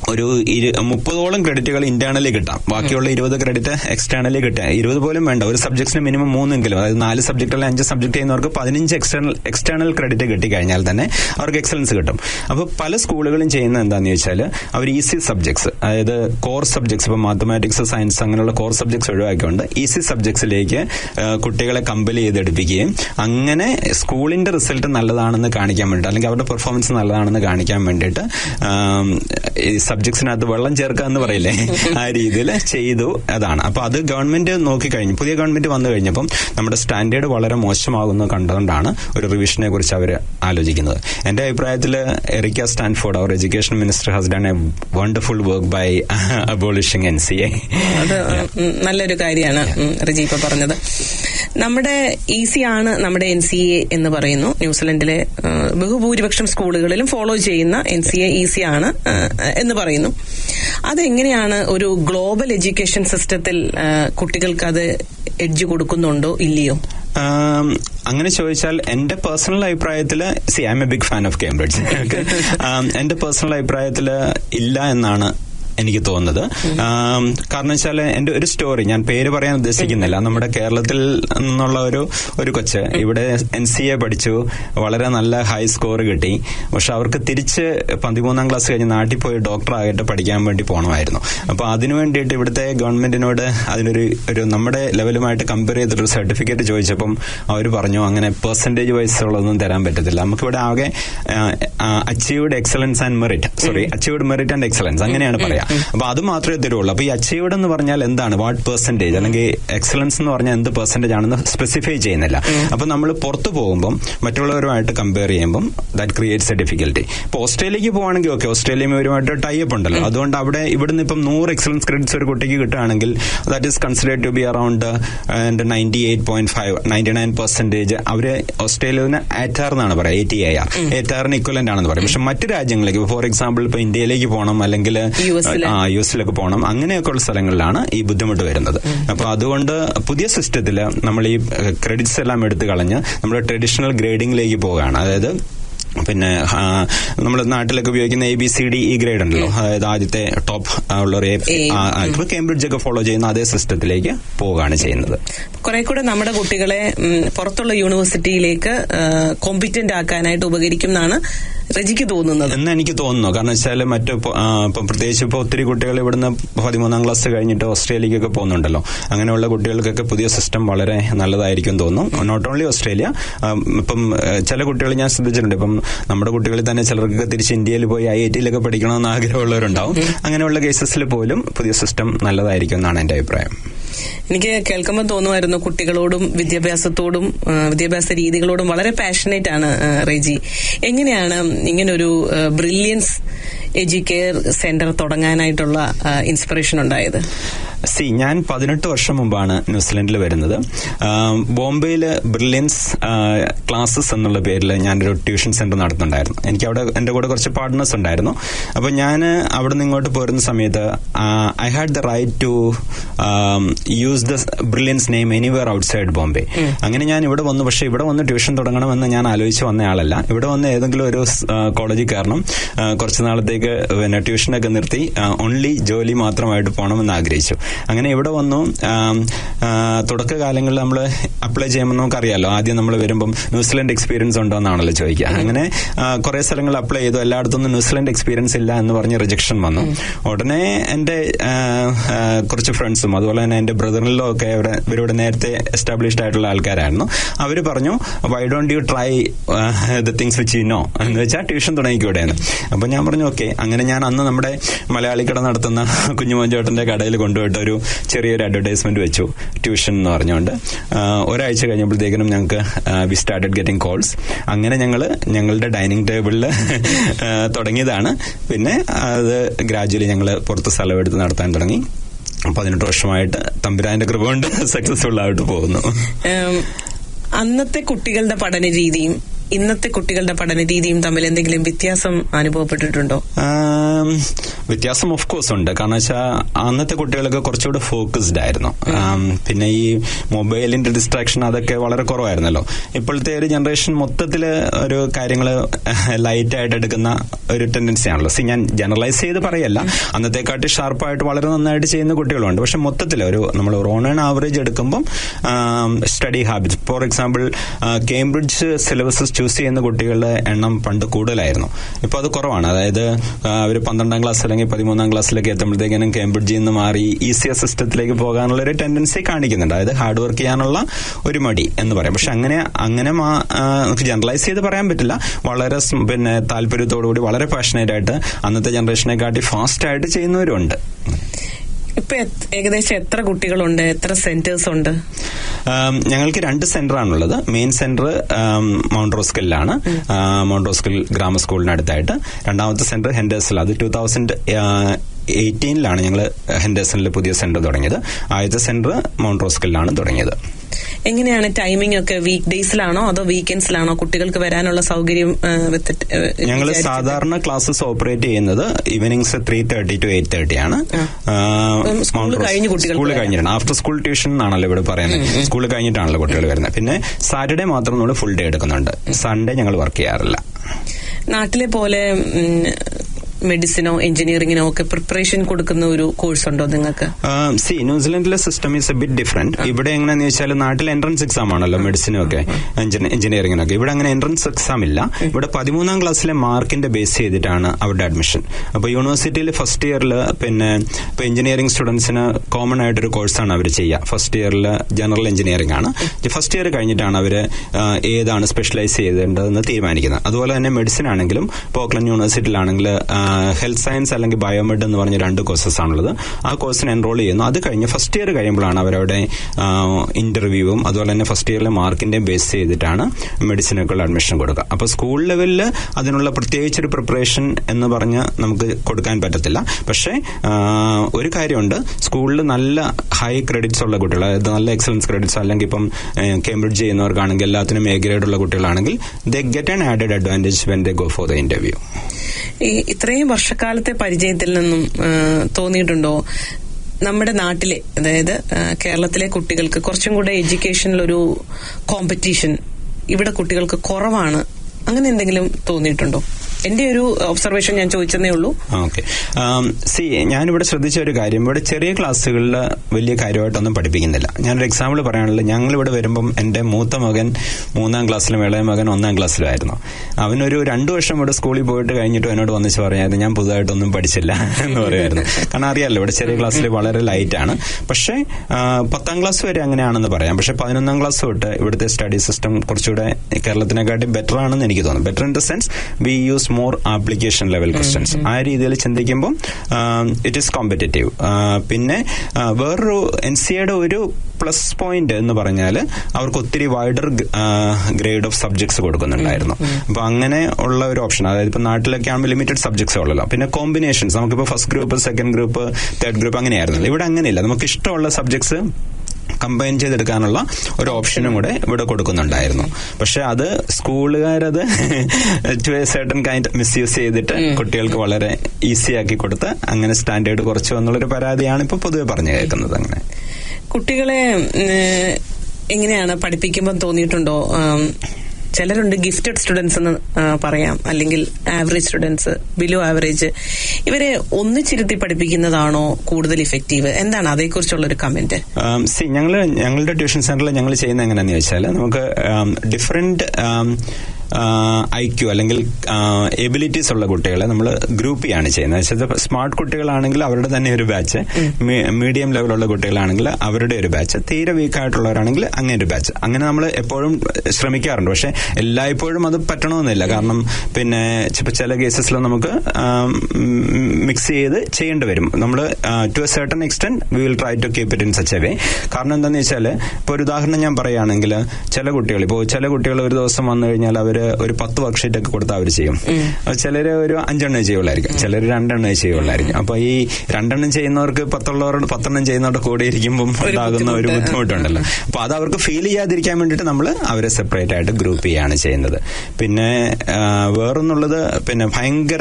Speaker 8: ഒരു ഇരു- മുപ്പതോളം ക്രെഡിറ്റുകൾ ഇന്റേണലി കിട്ടാം ബാക്കിയുള്ള ഇരുപത് ക്രെഡിറ്റ് എക്സ്റ്റേണലി കിട്ടാം ഇരുപത് പോലും വേണ്ട ഒരു സബ്ജക്ട്സിന് മിനിമം മൂന്നെങ്കിലും അതായത് നാല് സബ്ജക്ട് അല്ലെങ്കിൽ അഞ്ച് സബ്ജക്ട് ചെയ്യുന്നവർക്ക് പതിനഞ്ച് എക്സ്റ്റേണൽ എക്സ്റ്റേണൽ ക്രെഡിറ്റ് കിട്ടിക്കഴിഞ്ഞാൽ തന്നെ അവർക്ക് എക്സലൻസ് കിട്ടും അപ്പോൾ പല സ്കൂളുകളും ചെയ്യുന്നത് എന്താണെന്ന് ചോദിച്ചാൽ അവർ ഈസി സബ്ജക്ട്സ് അതായത് കോർ സബ്ജക്ട്സ് ഇപ്പം മാത്തമാറ്റിക്സ് സയൻസ് അങ്ങനെയുള്ള കോർ സബ്ജക്ട്സ് ഒഴിവാക്കിക്കൊണ്ട് ഈസി സബ്ജക്ട്സിലേക്ക് കുട്ടികളെ കമ്പൽ ചെയ്തെടുപ്പിക്കുകയും അങ്ങനെ സ്കൂളിന്റെ റിസൾട്ട് നല്ലതാണെന്ന് കാണിക്കാൻ വേണ്ടിയിട്ട് അല്ലെങ്കിൽ അവരുടെ പെർഫോമൻസ് നല്ലതാണെന്ന് കാണിക്കാൻ വേണ്ടിയിട്ട് ആം, ഈ സബ്ജക്ട്സിനകത്ത് വെള്ളം ചേർക്കുക എന്ന് പറയില്ലേ ആ രീതിയിൽ ചെയ്തു അതാണ് അപ്പൊ അത് ഗവൺമെന്റ് നോക്കിക്കഴിഞ്ഞു പുതിയ ഗവൺമെന്റ് വന്നു കഴിഞ്ഞപ്പം നമ്മുടെ സ്റ്റാൻഡേർഡ് വളരെ മോശമാകുന്നത് കണ്ടുകൊണ്ടാണ് ഒരു റിവിഷനെ കുറിച്ച് അവർ ആലോചിക്കുന്നത് എന്റെ അഭിപ്രായത്തിൽ എറിക്ക സ്റ്റാൻഫോർഡ് അവർ education minister has done a wonderful work by abolishing N C A
Speaker 1: അത് ഉം, നല്ലൊരു കാര്യമാണ് ഉം, റിജി ഇപ്പൊ പറഞ്ഞത് നമ്മുടെ ഈസി ആണ് നമ്മുടെ എൻ സി എ എന്ന് പറയുന്നു ന്യൂസിലൻഡിലെ ആ, ബഹുഭൂരിപക്ഷം സ്കൂളുകളിലും ഫോളോ ചെയ്യുന്ന എൻ സി എ ഈസി ആണ് ആ, എന്ന് പറയുന്നു അതെങ്ങനെയാണ് ഒരു ഗ്ലോബൽ എഡ്യൂക്കേഷൻ സിസ്റ്റത്തിൽ ആ, കുട്ടികൾക്ക് അത് എഡ്ജ് കൊടുക്കുന്നുണ്ടോ ഇല്ലയോ
Speaker 8: ആം, അങ്ങനെ ചോദിച്ചാൽ എന്റെ പേഴ്സണൽ അഭിപ്രായത്തിൽ see I am a big fan of Cambridge എന്റെ പേഴ്സണൽ അഭിപ്രായത്തിൽ ഇല്ല എന്നാണ് എനിക്ക് തോന്നുന്നത് ആം, കാരണം വെച്ചാൽ എന്റെ ഒരു സ്റ്റോറി ഞാൻ പേര് പറയാൻ ഉദ്ദേശിക്കുന്നില്ല നമ്മുടെ കേരളത്തിൽ നിന്നുള്ള ഒരു ഒരു കൊച്ച് ഇവിടെ എൻ സി എ പഠിച്ചു വളരെ നല്ല ഹൈ സ്കോർ കിട്ടി പക്ഷെ അവർക്ക് തിരിച്ച് പതിമൂന്നാം ക്ലാസ് കഴിഞ്ഞ് നാട്ടിൽ പോയി ഡോക്ടർ ആയിട്ട് പഠിക്കാൻ വേണ്ടി പോകണമായിരുന്നു അപ്പൊ അതിനു വേണ്ടിയിട്ട് ഇവിടുത്തെ ഗവൺമെന്റിനോട് അതിനൊരു ഒരു നമ്മുടെ ലെവലുമായിട്ട് കമ്പയർ ചെയ്തിട്ടൊരു സർട്ടിഫിക്കറ്റ് ചോദിച്ചപ്പം അവർ പറഞ്ഞു അങ്ങനെ പെർസെന്റേജ് വൈസ് ഉള്ളതൊന്നും തരാൻ പറ്റത്തില്ല നമുക്കിവിടെ ആകെ achieved excellence and merit sorry achieved merit and excellence അങ്ങനെയാണ് പറയാ അപ്പൊ അത് മാത്രമേ തരുള്ളൂ അപ്പൊ ഈ അച്ചീവ്ഡ് എന്ന് പറഞ്ഞാൽ എന്താണ് വാട്ട് പെർസെന്റേജ് അല്ലെങ്കിൽ എക്സലൻസ് എന്ന് പറഞ്ഞാൽ എന്ത് പെർസെന്റേജ് ആണെന്ന് സ്പെസിഫൈ ചെയ്യുന്നില്ല അപ്പൊ നമ്മൾ പുറത്തു പോകുമ്പോൾ മറ്റുള്ളവരുമായിട്ട് കമ്പയർ ചെയ്യുമ്പോൾ ദാറ്റ് ക്രിയേറ്റ്സ് എ ഡിഫിക്കൽട്ടി ഇപ്പൊ ഓസ്ട്രേലിയക്ക് പോവാണെങ്കിൽ ഓക്കെ ഓസ്ട്രേലിയയുമായിട്ട് ടൈ അപ്പ് ഉണ്ടല്ലോ അതുകൊണ്ട് അവിടെ ഇവിടുന്ന് ഇപ്പം നൂറ് എക്സലൻസ് ക്രെഡിറ്റ്സ് ഒരു കുട്ടിക്ക് കിട്ടുകയാണെങ്കിൽ that is considered to be around ninety eight point five ninety nine percentage അവര് ഓസ്ട്രേലിയന് ആറ്റാർ എന്നാണ് പറയാം എ ടി ഐ ആർ ഏറ്റാറിന് ഇക്വലന്റ് ആണെന്ന് പറയും പക്ഷെ മറ്റു രാജ്യങ്ങളിലേക്ക് ഫോർ എക്സാമ്പിൾ ഇപ്പൊ ഇന്ത്യയിലേക്ക് പോകണം അല്ലെങ്കിൽ
Speaker 1: US ല്.
Speaker 8: ആ യു എസിലൊക്കെ പോകണം അങ്ങനെയൊക്കെയുള്ള സ്ഥലങ്ങളിലാണ് ഈ ബുദ്ധിമുട്ട് വരുന്നത് അപ്പൊ അതുകൊണ്ട് പുതിയ സിസ്റ്റത്തിൽ നമ്മൾ ഈ ക്രെഡിറ്റ്സ് എല്ലാം എടുത്തു കളഞ്ഞ് നമ്മൾ ട്രഡീഷണൽ ഗ്രേഡിംഗിലേക്ക് പോവുകയാണ് അതായത് പിന്നെ നമ്മൾ നാട്ടിലൊക്കെ ഉപയോഗിക്കുന്ന A B C D E grade ഉണ്ടല്ലോ അതായത് ആദ്യത്തെ ടോപ്പ് ഉള്ള ഒരു ഇപ്പൊ കേംബ്രിഡ്ജ് ഒക്കെ ഫോളോ ചെയ്യുന്ന അതേ സിസ്റ്റത്തിലേക്ക് പോവുകയാണ് ചെയ്യുന്നത്
Speaker 1: കുറെ കൂടെ നമ്മുടെ കുട്ടികളെ ഉം, പുറത്തുള്ള യൂണിവേഴ്സിറ്റിയിലേക്ക് കോമ്പിറ്റന്റ് ആക്കാനായിട്ട് ഉപകരിക്കും എന്നാണ് റജിക്ക് തോന്നുന്നത്
Speaker 8: എന്ന് എനിക്ക് തോന്നുന്നു കാരണം വെച്ചാൽ മറ്റു ഇപ്പൊ, ആ, ഇപ്പം പ്രത്യേകിച്ച് ഇപ്പോൾ ഒത്തിരി കുട്ടികൾ ഇവിടുന്ന് പതിമൂന്നാം ക്ലാസ് കഴിഞ്ഞിട്ട് ഓസ്ട്രേലിയക്കൊക്കെ പോകുന്നുണ്ടല്ലോ അങ്ങനെയുള്ള കുട്ടികൾക്കൊക്കെ പുതിയ സിസ്റ്റം വളരെ നല്ലതായിരിക്കും തോന്നുന്നു നോട്ട് ഓൺലി ഓസ്ട്രേലിയ ആ, ഇപ്പം ആ, ചില കുട്ടികൾ ഞാൻ ശ്രദ്ധിച്ചിട്ടുണ്ട് ഇപ്പം നമ്മുടെ കുട്ടികളിൽ തന്നെ ചിലർക്കൊക്കെ തിരിച്ച് ഇന്ത്യയിൽ പോയി ഐ ഐ ടിയിലൊക്കെ പഠിക്കണമെന്ന് ആഗ്രഹമുള്ളവരുണ്ടാവും അങ്ങനെയുള്ള കേസസിൽ പോലും പുതിയ സിസ്റ്റം നല്ലതായിരിക്കും എന്നാണ് എന്റെ അഭിപ്രായം
Speaker 1: എനിക്ക് കേൾക്കുമ്പോൾ തോന്നുമായിരുന്നു കുട്ടികളോടും വിദ്യാഭ്യാസത്തോടും ആ, വിദ്യാഭ്യാസ രീതികളോടും വളരെ പാഷനേറ്റ് ആണ് ആ, റെജി എങ്ങനെയാണ് ഇങ്ങനൊരു ബ്രില്യൻസ് എഡ്യൂക്കെയർ സെന്റർ തുടങ്ങാനായിട്ടുള്ള ഇൻസ്പിറേഷൻ ഉണ്ടായത്
Speaker 8: സി ഞാൻ പതിനെട്ട് വർഷം മുമ്പാണ് ന്യൂസിലൻഡിൽ വരുന്നത് ആം, ബോംബെയിൽ ബ്രില്യൻസ് ക്ലാസ്സസ് എന്നുള്ള പേരിൽ ഞാനൊരു ട്യൂഷൻ സെന്റർ നടത്തുന്നുണ്ടായിരുന്നു എനിക്ക് അവിടെ എന്റെ കൂടെ കുറച്ച് പാർട്ട്നേഴ്സ് ഉണ്ടായിരുന്നു അപ്പൊ ഞാൻ അവിടെ നിന്ന് ഇങ്ങോട്ട് പോരുന്ന സമയത്ത് I had the right to use the Brilliance name anywhere outside Bombay അങ്ങനെ ഞാൻ ഇവിടെ വന്നു പക്ഷെ ഇവിടെ വന്ന് ട്യൂഷൻ തുടങ്ങണമെന്ന് ഞാൻ ആലോചിച്ച് വന്ന ആളല്ല ഇവിടെ വന്ന് ഏതെങ്കിലും ഒരു കോളേജിൽ കയറണം ആ, കുറച്ച് നാളത്തേക്ക് പിന്നെ ട്യൂഷനൊക്കെ നിർത്തി ഓൺലി ജോലി മാത്രമായിട്ട് പോകണമെന്ന് ആഗ്രഹിച്ചു അങ്ങനെ ഇവിടെ വന്നു ആം, ആ, തുടക്കകാലങ്ങളിൽ നമ്മൾ അപ്ലൈ ചെയ്യുമ്പോൾ നമുക്കറിയാലോ ആദ്യം നമ്മൾ വരുമ്പം ന്യൂസിലൻഡ് എക്സ്പീരിയൻസ് ഉണ്ടോ എന്നാണല്ലോ ചോദിക്കുക അങ്ങനെ കുറെ സ്ഥലങ്ങൾ അപ്ലൈ ചെയ്തു എല്ലായിടത്തൊന്നും ന്യൂസിലൻഡ് എക്സ്പീരിയൻസ് ഇല്ല എന്ന് പറഞ്ഞ് റിജക്ഷൻ വന്നു ഉടനെ എന്റെ ആ, ആ, കുറച്ച് ഫ്രണ്ട്സും അതുപോലെ തന്നെ എന്റെ ബ്രദറിലോ ഒക്കെ ഇവിടെ ഇവരിവിടെ നേരത്തെ എസ്റ്റാബ്ലിഷ്ഡ് ആയിട്ടുള്ള ആൾക്കാരായിരുന്നു അവർ പറഞ്ഞു why don't you try the things which you know എന്ന് വെച്ചാൽ ട്യൂഷൻ തുടങ്ങിക്കൂടെയാണ് അപ്പൊ ഞാൻ പറഞ്ഞു ഓക്കെ അങ്ങനെ ഞാൻ അന്ന് നമ്മുടെ മലയാളി കട നടത്തുന്ന കുഞ്ഞുമോഞ്ചോട്ടന്റെ കടയിൽ കൊണ്ടുപോയിട്ട് ഒരു ചെറിയൊരു അഡ്വർടൈസ്മെന്റ് വെച്ചു ട്യൂഷൻ എന്ന് പറഞ്ഞുകൊണ്ട് ആ, ഒരാഴ്ച കഴിഞ്ഞപ്പോഴത്തേക്കിനും ഞങ്ങൾക്ക് വി സ്റ്റാർട്ടഡ് ഗെറ്റിംഗ് കോൾസ് അങ്ങനെ ഞങ്ങൾ ഞങ്ങളുടെ ഡൈനിങ് ടേബിളിൽ തുടങ്ങിയതാണ് പിന്നെ അത് ഗ്രാജുവലി ഞങ്ങൾ പുറത്ത് സ്ഥലമെടുത്ത് നടത്താൻ തുടങ്ങി പതിനെട്ട് വർഷമായിട്ട് തമ്പുരാന്റെ കൃപ കൊണ്ട് സക്സസ്ഫുൾ ആയിട്ട് പോകുന്നു
Speaker 1: ഉം, അന്നത്തെ കുട്ടികളുടെ പഠന രീതിയും ഇന്നത്തെ കുട്ടികളുടെ പഠന രീതിയും തമ്മിൽ എന്തെങ്കിലും വ്യത്യാസം അനുഭവപ്പെട്ടിട്ടുണ്ടോ
Speaker 8: ആം, വ്യത്യാസം ഓഫ് കോഴ്സ് ഉണ്ട് കാരണം വെച്ചാൽ അന്നത്തെ കുട്ടികളൊക്കെ കുറച്ചുകൂടെ ഫോക്കസ്ഡ് ആയിരുന്നു ആം, പിന്നെ ഈ മൊബൈലിന്റെ ഡിസ്ട്രാക്ഷൻ അതൊക്കെ വളരെ കുറവായിരുന്നല്ലോ ഇപ്പോഴത്തെ ഒരു ജനറേഷൻ മൊത്തത്തിൽ ഒരു കാര്യങ്ങൾ ലൈറ്റ് ആയിട്ട് എടുക്കുന്ന ഒരു ടെൻഡൻസി ആണല്ലോ സി ഞാൻ ജനറലൈസ് ചെയ്ത് പറയല്ല അന്നത്തെക്കാട്ടി ഷാർപ്പായിട്ട് വളരെ നന്നായിട്ട് ചെയ്യുന്ന കുട്ടികളുണ്ട് പക്ഷെ മൊത്തത്തിൽ ഒരു നമ്മൾ ഓൺ ആൻഡ് ആവറേജ് എടുക്കുമ്പം study habits for example Cambridge syllabus choose ചെയ്യുന്ന കുട്ടികളുടെ എണ്ണം പണ്ട് കൂടുതലായിരുന്നു ഇപ്പോൾ അത് കുറവാണ് അതായത് അവർ പന്ത്രണ്ടാം ക്ലാസ് അല്ലെങ്കിൽ പതിമൂന്നാം ക്ലാസ്സിലേക്ക് എത്തുമ്പോഴത്തേക്കിനും കേംബ്രിഡ്ജിൽ നിന്ന് മാറി ഈസിയർ സിസ്റ്റത്തിലേക്ക് പോകാനുള്ള ഒരു ടെൻഡൻസി കാണിക്കുന്നുണ്ട് അതായത് ഹാർഡ് വർക്ക് ചെയ്യാനുള്ള ഒരു മടി എന്ന് പറയാം പക്ഷെ അങ്ങനെ അങ്ങനെ മാ- ആ, നമുക്ക് ജനറലൈസ് ചെയ്ത് പറയാൻ പറ്റില്ല വളരെ സ് പിന്നെ താല്പര്യത്തോടുകൂടി വളരെ പാഷനേറ്റ് ആയിട്ട് അന്നത്തെ ജനറേഷനെ കാട്ടി ഫാസ്റ്റ് ആയിട്ട് ചെയ്യുന്നവരുണ്ട്
Speaker 1: ഇപ്പൊ എത്- ഏകദേശം എത്ര കുട്ടികളുണ്ട് എത്ര സെന്റേഴ്സ് ഉണ്ട്
Speaker 8: ആം, ഞങ്ങൾക്ക് രണ്ട് സെന്റർ ആണുള്ളത് മെയിൻ സെന്റർ ആം, മൗണ്ട് റോസ്കലിലാണ് ആ, മൗണ്ട് റോസ്കൽ ഗ്രാമർ സ്കൂളിനടുത്തായിട്ട് രണ്ടാമത്തെ സെന്റർ ഹെൻഡേഴ്സിൽ അത് ടൂ തൗസൻഡ് എയ്റ്റീനിലാണ് ഞങ്ങൾ ഹെൻഡേഴ്സണിൽ പുതിയ സെന്റർ തുടങ്ങിയത് ആദ്യത്തെ സെന്റർ മൗണ്ട് റോസ്കലിലാണ് തുടങ്ങിയത്
Speaker 1: എങ്ങനെയാണ് ടൈമിംഗ് ഒക്കെ വീക്ക് ഡേയ്സിലാണോ അതോ വീക്കെൻഡ്സിലാണോ കുട്ടികൾക്ക് വരാനുള്ള സൗകര്യം ആ, വെത്തിട്ട്- ഏ,
Speaker 8: ഞങ്ങൾ
Speaker 1: വിചാരിച്ചിട്ട്?
Speaker 8: സാധാരണ ക്ലാസ്സസ് ഓപ്പറേറ്റ് ചെയ്യുന്നത് evenings three thirty to eight thirty ആണ്
Speaker 1: ഉം, സ്കൂള് കഴിഞ്ഞ് കുട്ടികൾക്ക്
Speaker 8: സ്കൂൾ
Speaker 1: വരാം.
Speaker 8: കഴിഞ്ഞിട്ടാണ് ആഫ്റ്റർ സ്കൂൾ ട്യൂഷൻ എന്നാണല്ലോ ഇവിടെ പറയുന്നത് സ്കൂൾ കഴിഞ്ഞിട്ടാണല്ലോ കുട്ടികൾ വരുന്നത് പിന്നെ സാറ്റർഡേ മാത്രം നമ്മൾ ഫുൾ ഡേ എടുക്കുന്നുണ്ട് സൺഡേ ഞങ്ങൾ വർക്ക് ചെയ്യാറില്ല
Speaker 1: നാട്ടിലെ പോലെ മെഡിസിനോ എഞ്ചിനീയറിംഗിനോ ഒക്കെ പ്രിപ്പറേഷൻ കൊടുക്കുന്ന ഒരു കോഴ്സ് ഉണ്ടോ നിങ്ങൾക്ക്
Speaker 8: സി ന്യൂസിലൻഡിലെ system is a bit different ഇവിടെ എങ്ങനെയാന്ന് വെച്ചാൽ നാട്ടിൽ എൻട്രൻസ് എക്സാം ആണല്ലോ മെഡിസിനും ഒക്കെ എഞ്ചിനീയറിംഗിനൊക്കെ ഇവിടെ അങ്ങനെ എൻട്രൻസ് എക്സാം ഇല്ല ഇവിടെ പതിമൂന്നാം ക്ലാസ്സിലെ മാർക്കിന്റെ ബേസ് ചെയ്തിട്ടാണ് അവരുടെ അഡ്മിഷൻ അപ്പൊ യൂണിവേഴ്സിറ്റിയിൽ ഫസ്റ്റ് ഇയറിൽ പിന്നെ ഇപ്പൊ എഞ്ചിനീയറിംഗ് സ്റ്റുഡൻസിന് കോമൺ ആയിട്ടൊരു കോഴ്സാണ് അവർ ചെയ്യുക ഫസ്റ്റ് ഇയറിൽ ജനറൽ എഞ്ചിനീയറിംഗ് ആണ് ഫസ്റ്റ് ഇയർ കഴിഞ്ഞിട്ടാണ് അവർ ഏതാണ് സ്പെഷ്യലൈസ് ചെയ്തേണ്ടതെന്ന് തീരുമാനിക്കുന്നത് അതുപോലെ തന്നെ മെഡിസിൻ ആണെങ്കിലും ഇപ്പോൾ ഓക്ലൻഡ് യൂണിവേഴ്സിറ്റിയിലാണെങ്കിൽ ഹെൽത്ത് സയൻസ് അല്ലെങ്കിൽ ബയോമെഡ് എന്ന് പറഞ്ഞ രണ്ട് കോഴ്സസ് ആണുള്ളത് ആ കോഴ്സിന് എൻറോൾ ചെയ്യുന്നു അത് കഴിഞ്ഞ് ഫസ്റ്റ് ഇയർ കഴിയുമ്പോഴാണ് അവരവിടെ ഇന്റർവ്യൂവും അതുപോലെ തന്നെ ഫസ്റ്റ് ഇയറിലെ മാർക്കിന്റെയും ബേസ് ചെയ്തിട്ടാണ് മെഡിസിനൊക്കെയുള്ള അഡ്മിഷൻ കൊടുക്കുക അപ്പോൾ സ്കൂൾ ലെവലിൽ അതിനുള്ള പ്രത്യേകിച്ചൊരു പ്രിപ്പറേഷൻ എന്ന് പറഞ്ഞ് നമുക്ക് കൊടുക്കാൻ പറ്റത്തില്ല പക്ഷേ ആ, ഒരു കാര്യമുണ്ട് സ്കൂളിൽ നല്ല ഹൈ ക്രെഡിറ്റ്സ് ഉള്ള കുട്ടികൾ അതായത് നല്ല എക്സലൻസ് ക്രെഡിറ്റ്സ് അല്ലെങ്കിൽ ഇപ്പം കേംബ്രിഡ്ജ് ചെയ്യുന്നവർക്കാണെങ്കിൽ എല്ലാത്തിനും എ ഗ്രേഡ് ഉള്ള കുട്ടികളാണെങ്കിൽ they get an added advantage when they go for the interview
Speaker 1: ഈ ഇത്രയും വർഷക്കാലത്തെ പരിചയത്തിൽ നിന്നും ആ, തോന്നിയിട്ടുണ്ടോ നമ്മുടെ നാട്ടിലെ അതായത് ആ, കേരളത്തിലെ കുട്ടികൾക്ക് കുറച്ചും കൂടെ എഡ്യൂക്കേഷനിൽ ഒരു കോമ്പറ്റീഷൻ ഇവിടെ കുട്ടികൾക്ക് കുറവാണ് അങ്ങനെ എന്തെങ്കിലും തോന്നിയിട്ടുണ്ടോ എന്റെ ഒരു ഒബ്സർവേഷൻ ഞാൻ ചോദിച്ചതേ ഉള്ളൂ
Speaker 8: ഓക്കെ സി ഞാനിവിടെ ശ്രദ്ധിച്ച ഒരു കാര്യം ഇവിടെ ചെറിയ ക്ലാസ്സുകളിൽ വലിയ കാര്യമായിട്ടൊന്നും പഠിപ്പിക്കുന്നില്ല ഞാനൊരു എക്സാമ്പിൾ പറയാനുള്ളത് ഞങ്ങൾ ഇവിടെ വരുമ്പം എൻ്റെ മൂത്ത മകൻ മൂന്നാം ക്ലാസ്സിലും ഇളയ മകൻ ഒന്നാം ക്ലാസ്സിലും ആയിരുന്നു അവനൊരു രണ്ടു വർഷം ഇവിടെ സ്കൂളിൽ പോയിട്ട് കഴിഞ്ഞിട്ട് എന്നോട് വന്നിച്ച് പറയായിരുന്നു ഞാൻ പുതുതായിട്ടൊന്നും പഠിച്ചില്ല എന്ന് പറയുമായിരുന്നു കാരണം അറിയാമല്ലോ ഇവിടെ ചെറിയ ക്ലാസ്സിൽ വളരെ ലൈറ്റ് ആണ് പക്ഷേ ആ, പത്താം ക്ലാസ് വരെ അങ്ങനെയാണെന്ന് പറയാം പക്ഷെ പതിനൊന്നാം ക്ലാസ് തൊട്ട് ഇവിടുത്തെ സ്റ്റഡി സിസ്റ്റം കുറച്ചുകൂടെ കേരളത്തിനെക്കാട്ടി ബെറ്റർ ആണെന്ന് എനിക്ക് തോന്നുന്നു better in the sense we use more application level questions ആ രീതിയിൽ ചിന്തിക്കുമ്പോൾ ഇറ്റ് ഈസ് കോമ്പറ്റേറ്റീവ് പിന്നെ ആ, വേറൊരു എൻ സി എയുടെ ഒരു പ്ലസ് പോയിന്റ് എന്ന് പറഞ്ഞാൽ അവർക്ക് ഒത്തിരി വൈഡർ ഗ്രേഡ് ഓഫ് സബ്ജക്ട്സ് കൊടുക്കുന്നുണ്ടായിരുന്നു അപ്പൊ അങ്ങനെ ഉള്ള ഒരു ഓപ്ഷൻ അതായത് ഇപ്പൊ നാട്ടിലൊക്കെ ആകുമ്പോൾ ലിമിറ്റഡ് സബ്ജക്ട്സേ ഉള്ളല്ലോ പിന്നെ കോമ്പിനേഷൻസ് നമുക്കിപ്പോൾ first group second group third group അങ്ങനെയായിരുന്നല്ലോ ഇവിടെ അങ്ങനെയില്ല നമുക്ക് ഇഷ്ടമുള്ള സബ്ജക്ട്സ് കമ്പൈൻ ചെയ്തെടുക്കാനുള്ള ഒരു ഓപ്ഷനും കൂടെ ഇവിടെ കൊടുക്കുന്നുണ്ടായിരുന്നു പക്ഷെ അത് സ്കൂളുകാരത് to a certain kind misuse ചെയ്തിട്ട് കുട്ടികൾക്ക് വളരെ ഈസി ആക്കി കൊടുത്ത് അങ്ങനെ സ്റ്റാൻഡേർഡ് കുറച്ചു എന്നുള്ളൊരു പരാതിയാണ് ഇപ്പൊ പൊതുവെ പറഞ്ഞു കേൾക്കുന്നത് അങ്ങനെ
Speaker 1: കുട്ടികളെ ഉം, എങ്ങനെയാണ് പഠിപ്പിക്കുമ്പോൾ തോന്നിയിട്ടുണ്ടോ ആം, ചിലരുണ്ട് ഗിഫ്റ്റഡ് സ്റ്റുഡൻസ് എന്ന് ആ, പറയാം അല്ലെങ്കിൽ ആവറേജ് സ്റ്റുഡൻസ് ബിലോ ആവറേജ് ഇവരെ ഒന്നിച്ചിരുത്തി പഠിപ്പിക്കുന്നതാണോ കൂടുതൽ ഇഫക്റ്റീവ് എന്താണ് അതേക്കുറിച്ചുള്ള ഒരു കമന്റ്
Speaker 8: സി ഞങ്ങൾ ഞങ്ങളുടെ ട്യൂഷൻ സെന്ററിൽ ഞങ്ങൾ ചെയ്യുന്ന എങ്ങനെയാന്ന് ചോദിച്ചാൽ നമുക്ക് ഡിഫറെന്റ് ഐ ക്യു അല്ലെങ്കിൽ എബിലിറ്റീസ് ഉള്ള കുട്ടികളെ നമ്മൾ ഗ്രൂപ്പ് ചെയ്യാണ് ചെയ്യുന്നത് വെച്ചാൽ സ്മാർട്ട് കുട്ടികളാണെങ്കിൽ അവരുടെ തന്നെ ഒരു ബാച്ച് മീഡിയം ലെവലുള്ള കുട്ടികളാണെങ്കിൽ അവരുടെ ഒരു ബാച്ച് തീരെ വീക്ക് ആയിട്ടുള്ളവരാണെങ്കിൽ അങ്ങനെ ഒരു ബാച്ച് അങ്ങനെ നമ്മൾ എപ്പോഴും ശ്രമിക്കാറുണ്ട് പക്ഷെ എല്ലായ്പ്പോഴും അത് പറ്റണമെന്നില്ല കാരണം പിന്നെ ഇപ്പൊ ചില കേസസിൽ നമുക്ക് മിക്സ് ചെയ്ത് ചെയ്യേണ്ടി വരും നമ്മൾ to a certain extent we will try to keep it in such a way കാരണം എന്താണെന്ന് വെച്ചാൽ ഇപ്പോൾ ഒരു ഉദാഹരണം ഞാൻ പറയുകയാണെങ്കിൽ ചില കുട്ടികൾ ഇപ്പോൾ ചില കുട്ടികൾ ഒരു ദിവസം വന്നു കഴിഞ്ഞാൽ അവർ ഒരു പത്ത് വർക്ക്ഷീറ്റ് ഒക്കെ കൊടുത്താൽ അവർ ചെയ്യും ചിലര് ഒരു അഞ്ചെണ്ണം ചെയ്യുള്ളായിരിക്കും ചിലർ രണ്ടെണ്ണം ചെയ്യുള്ളായിരിക്കും അപ്പൊ ഈ രണ്ടെണ്ണം ചെയ്യുന്നവർക്ക് പത്തുള്ളവരോട് പത്തെണ്ണം ചെയ്യുന്നവരുടെ കൂടെ ഇരിക്കുമ്പോൾ ഉണ്ടാകുന്ന ഒരു ബുദ്ധിമുട്ടുണ്ടല്ലോ അപ്പൊ അത് അവർക്ക് ഫീൽ ചെയ്യാതിരിക്കാൻ വേണ്ടിയിട്ട് നമ്മൾ അവരെ സെപ്പറേറ്റ് ആയിട്ട് ഗ്രൂപ്പ് ചെയ്യാണ് ചെയ്യുന്നത് പിന്നെ ആ, വേറൊന്നുള്ളത് പിന്നെ ഭയങ്കര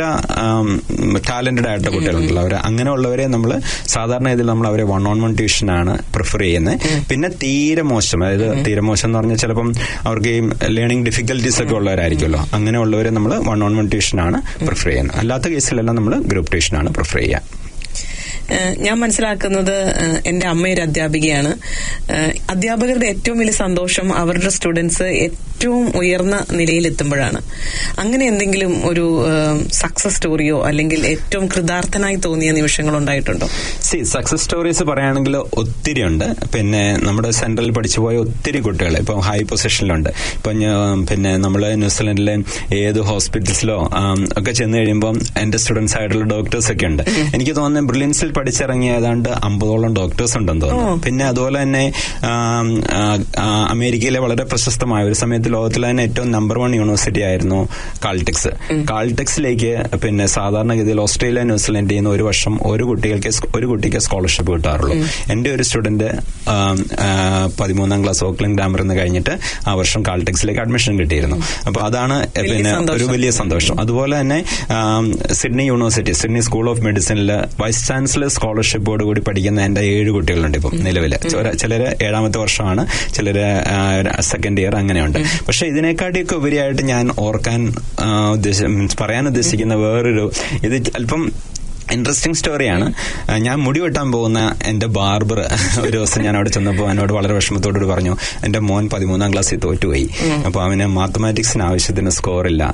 Speaker 8: ടാലന്റഡ് ആയിട്ടുള്ള കുട്ടികളുണ്ടല്ലോ അവർ അങ്ങനെയുള്ളവരെ നമ്മൾ സാധാരണ ഇതിൽ നമ്മൾ അവരെ വൺ ഓൺ വൺ ട്യൂഷനാണ് പ്രിഫർ ചെയ്യുന്നത് പിന്നെ തീരെ മോശം അതായത് തീരെ മോശം എന്ന് പറഞ്ഞാൽ ചിലപ്പം അവർക്ക് ഈ ലേണിംഗ് ഡിഫിക്കൽട്ടീസ് ഒക്കെ ഉള്ളവരായിരിക്കുമല്ലോ അങ്ങനെയുള്ളവരെ നമ്മൾ വൺ ഓൺ വൺ ട്യൂഷനാണ് പ്രിഫർ ചെയ്യുന്നത് അല്ലാത്ത കേസിലെല്ലാം നമ്മൾ ഗ്രൂപ്പ് ട്യൂഷനാണ് പ്രിഫർ ചെയ്യുക
Speaker 1: ഏഹ് ഞാൻ മനസ്സിലാക്കുന്നത് ഏഹ് എന്റെ അമ്മ ഒരു അധ്യാപികയാണ് ഏഹ് അധ്യാപകരുടെ ഏറ്റവും വലിയ സന്തോഷം അവരുടെ സ്റ്റുഡൻസ് ഏറ്റവും ഉയർന്ന നിലയിൽ എത്തുമ്പോഴാണ് അങ്ങനെ എന്തെങ്കിലും ഒരു സക്സസ് സ്റ്റോറിയോ അല്ലെങ്കിൽ ഏറ്റവും കൃതാർത്ഥനായി തോന്നിയ നിമിഷങ്ങൾ ഉണ്ടായിട്ടുണ്ടോ
Speaker 8: സി സക്സസ് സ്റ്റോറീസ് പറയുകയാണെങ്കിൽ ഒത്തിരി ഉണ്ട് പിന്നെ നമ്മുടെ സെൻട്രലിൽ പഠിച്ചു പോയ ഒത്തിരി കുട്ടികൾ ഇപ്പം ഹൈ പൊസിഷനിലുണ്ട് ഇപ്പം ഞാൻ പിന്നെ നമ്മൾ ന്യൂസിലൻഡിലെ ഏത് ഹോസ്പിറ്റൽസിലോ ആം, ഒക്കെ ചെന്ന് കഴിയുമ്പോൾ എന്റെ സ്റ്റുഡൻസ് ആയിട്ടുള്ള ഡോക്ടേഴ്സ് ഒക്കെ ഉണ്ട് എനിക്ക് തോന്നുന്നത് ബ്രില്യൻസിൽ പഠിച്ചിറങ്ങിയ ഏതാണ്ട് അമ്പതോളം ഡോക്ടേഴ്സ് ഉണ്ടെന്ന് തോന്നുന്നു പിന്നെ അതുപോലെ തന്നെ ആം, ആ, ആ, അമേരിക്കയിലെ വളരെ പ്രശസ്തമായ ഒരു സമയത്ത് ലോകത്തിലെ തന്നെ ഏറ്റവും നമ്പർ വൺ യൂണിവേഴ്സിറ്റി ആയിരുന്നു കാൾടെക്സ് കാൾടെക്സിലേക്ക് പിന്നെ സാധാരണഗതിയിൽ ഓസ്ട്രേലിയ ന്യൂസിലൻഡിൽ നിന്ന് ഒരു വർഷം ഒരു കുട്ടികൾക്ക് സ് ഒരു കുട്ടിക്ക് സ്കോളർഷിപ്പ് കിട്ടാറുള്ളൂ എന്റെ ഒരു സ്റ്റുഡന്റ് ആം, ആ, പതിമൂന്നാം ക്ലാസ് ഓക്ലൻഡ് ഗ്രാമർ എന്ന് കഴിഞ്ഞിട്ട് ആ വർഷം കാൾടെക്സിലേക്ക് അഡ്മിഷൻ കിട്ടിയിരുന്നു അപ്പൊ അതാണ്
Speaker 1: വലിയ
Speaker 8: പിന്നെ ഒരു
Speaker 1: സന്തോഷം.
Speaker 8: വലിയ സന്തോഷം അതുപോലെ തന്നെ um, Sydney university Sydney school of മെഡിസിനിൽ വൈസ് ചാൻസലർ സ്കോളർഷിപ്പോട് കൂടി പഠിക്കുന്ന എന്റെ ഏഴ് കുട്ടികളുണ്ട് ഇപ്പം നിലവിൽ ചിലര് ഏഴാമത്തെ വർഷമാണ് ചിലര് സെക്കൻഡ് ഇയർ അങ്ങനെയുണ്ട് പക്ഷെ ഇതിനെക്കാട്ടിയൊക്കെ ഉപരിയായിട്ട് ഞാൻ ഓർക്കാൻ ആ, ഉദ്ദേശ- മീൻസ് പറയാൻ ഉദ്ദേശിക്കുന്ന വേറൊരു ഇത് അല്പം ഇൻട്രസ്റ്റിംഗ് സ്റ്റോറിയാണ് ആ, ഞാൻ മുടി വെട്ടാൻ പോകുന്ന എന്റെ ബാർബർ ഒരു ദിവസം ഞാൻ അവിടെ ചെന്നപ്പോൾ എന്നോട് വളരെ വിഷമത്തോട് പറഞ്ഞു എന്റെ മോൻ പതിമൂന്നാം ക്ലാസ്സിൽ തോറ്റുപോയി അപ്പൊ അവന് മാത്തമാറ്റിക്സിന് ആവശ്യത്തിന് സ്കോർ ഇല്ല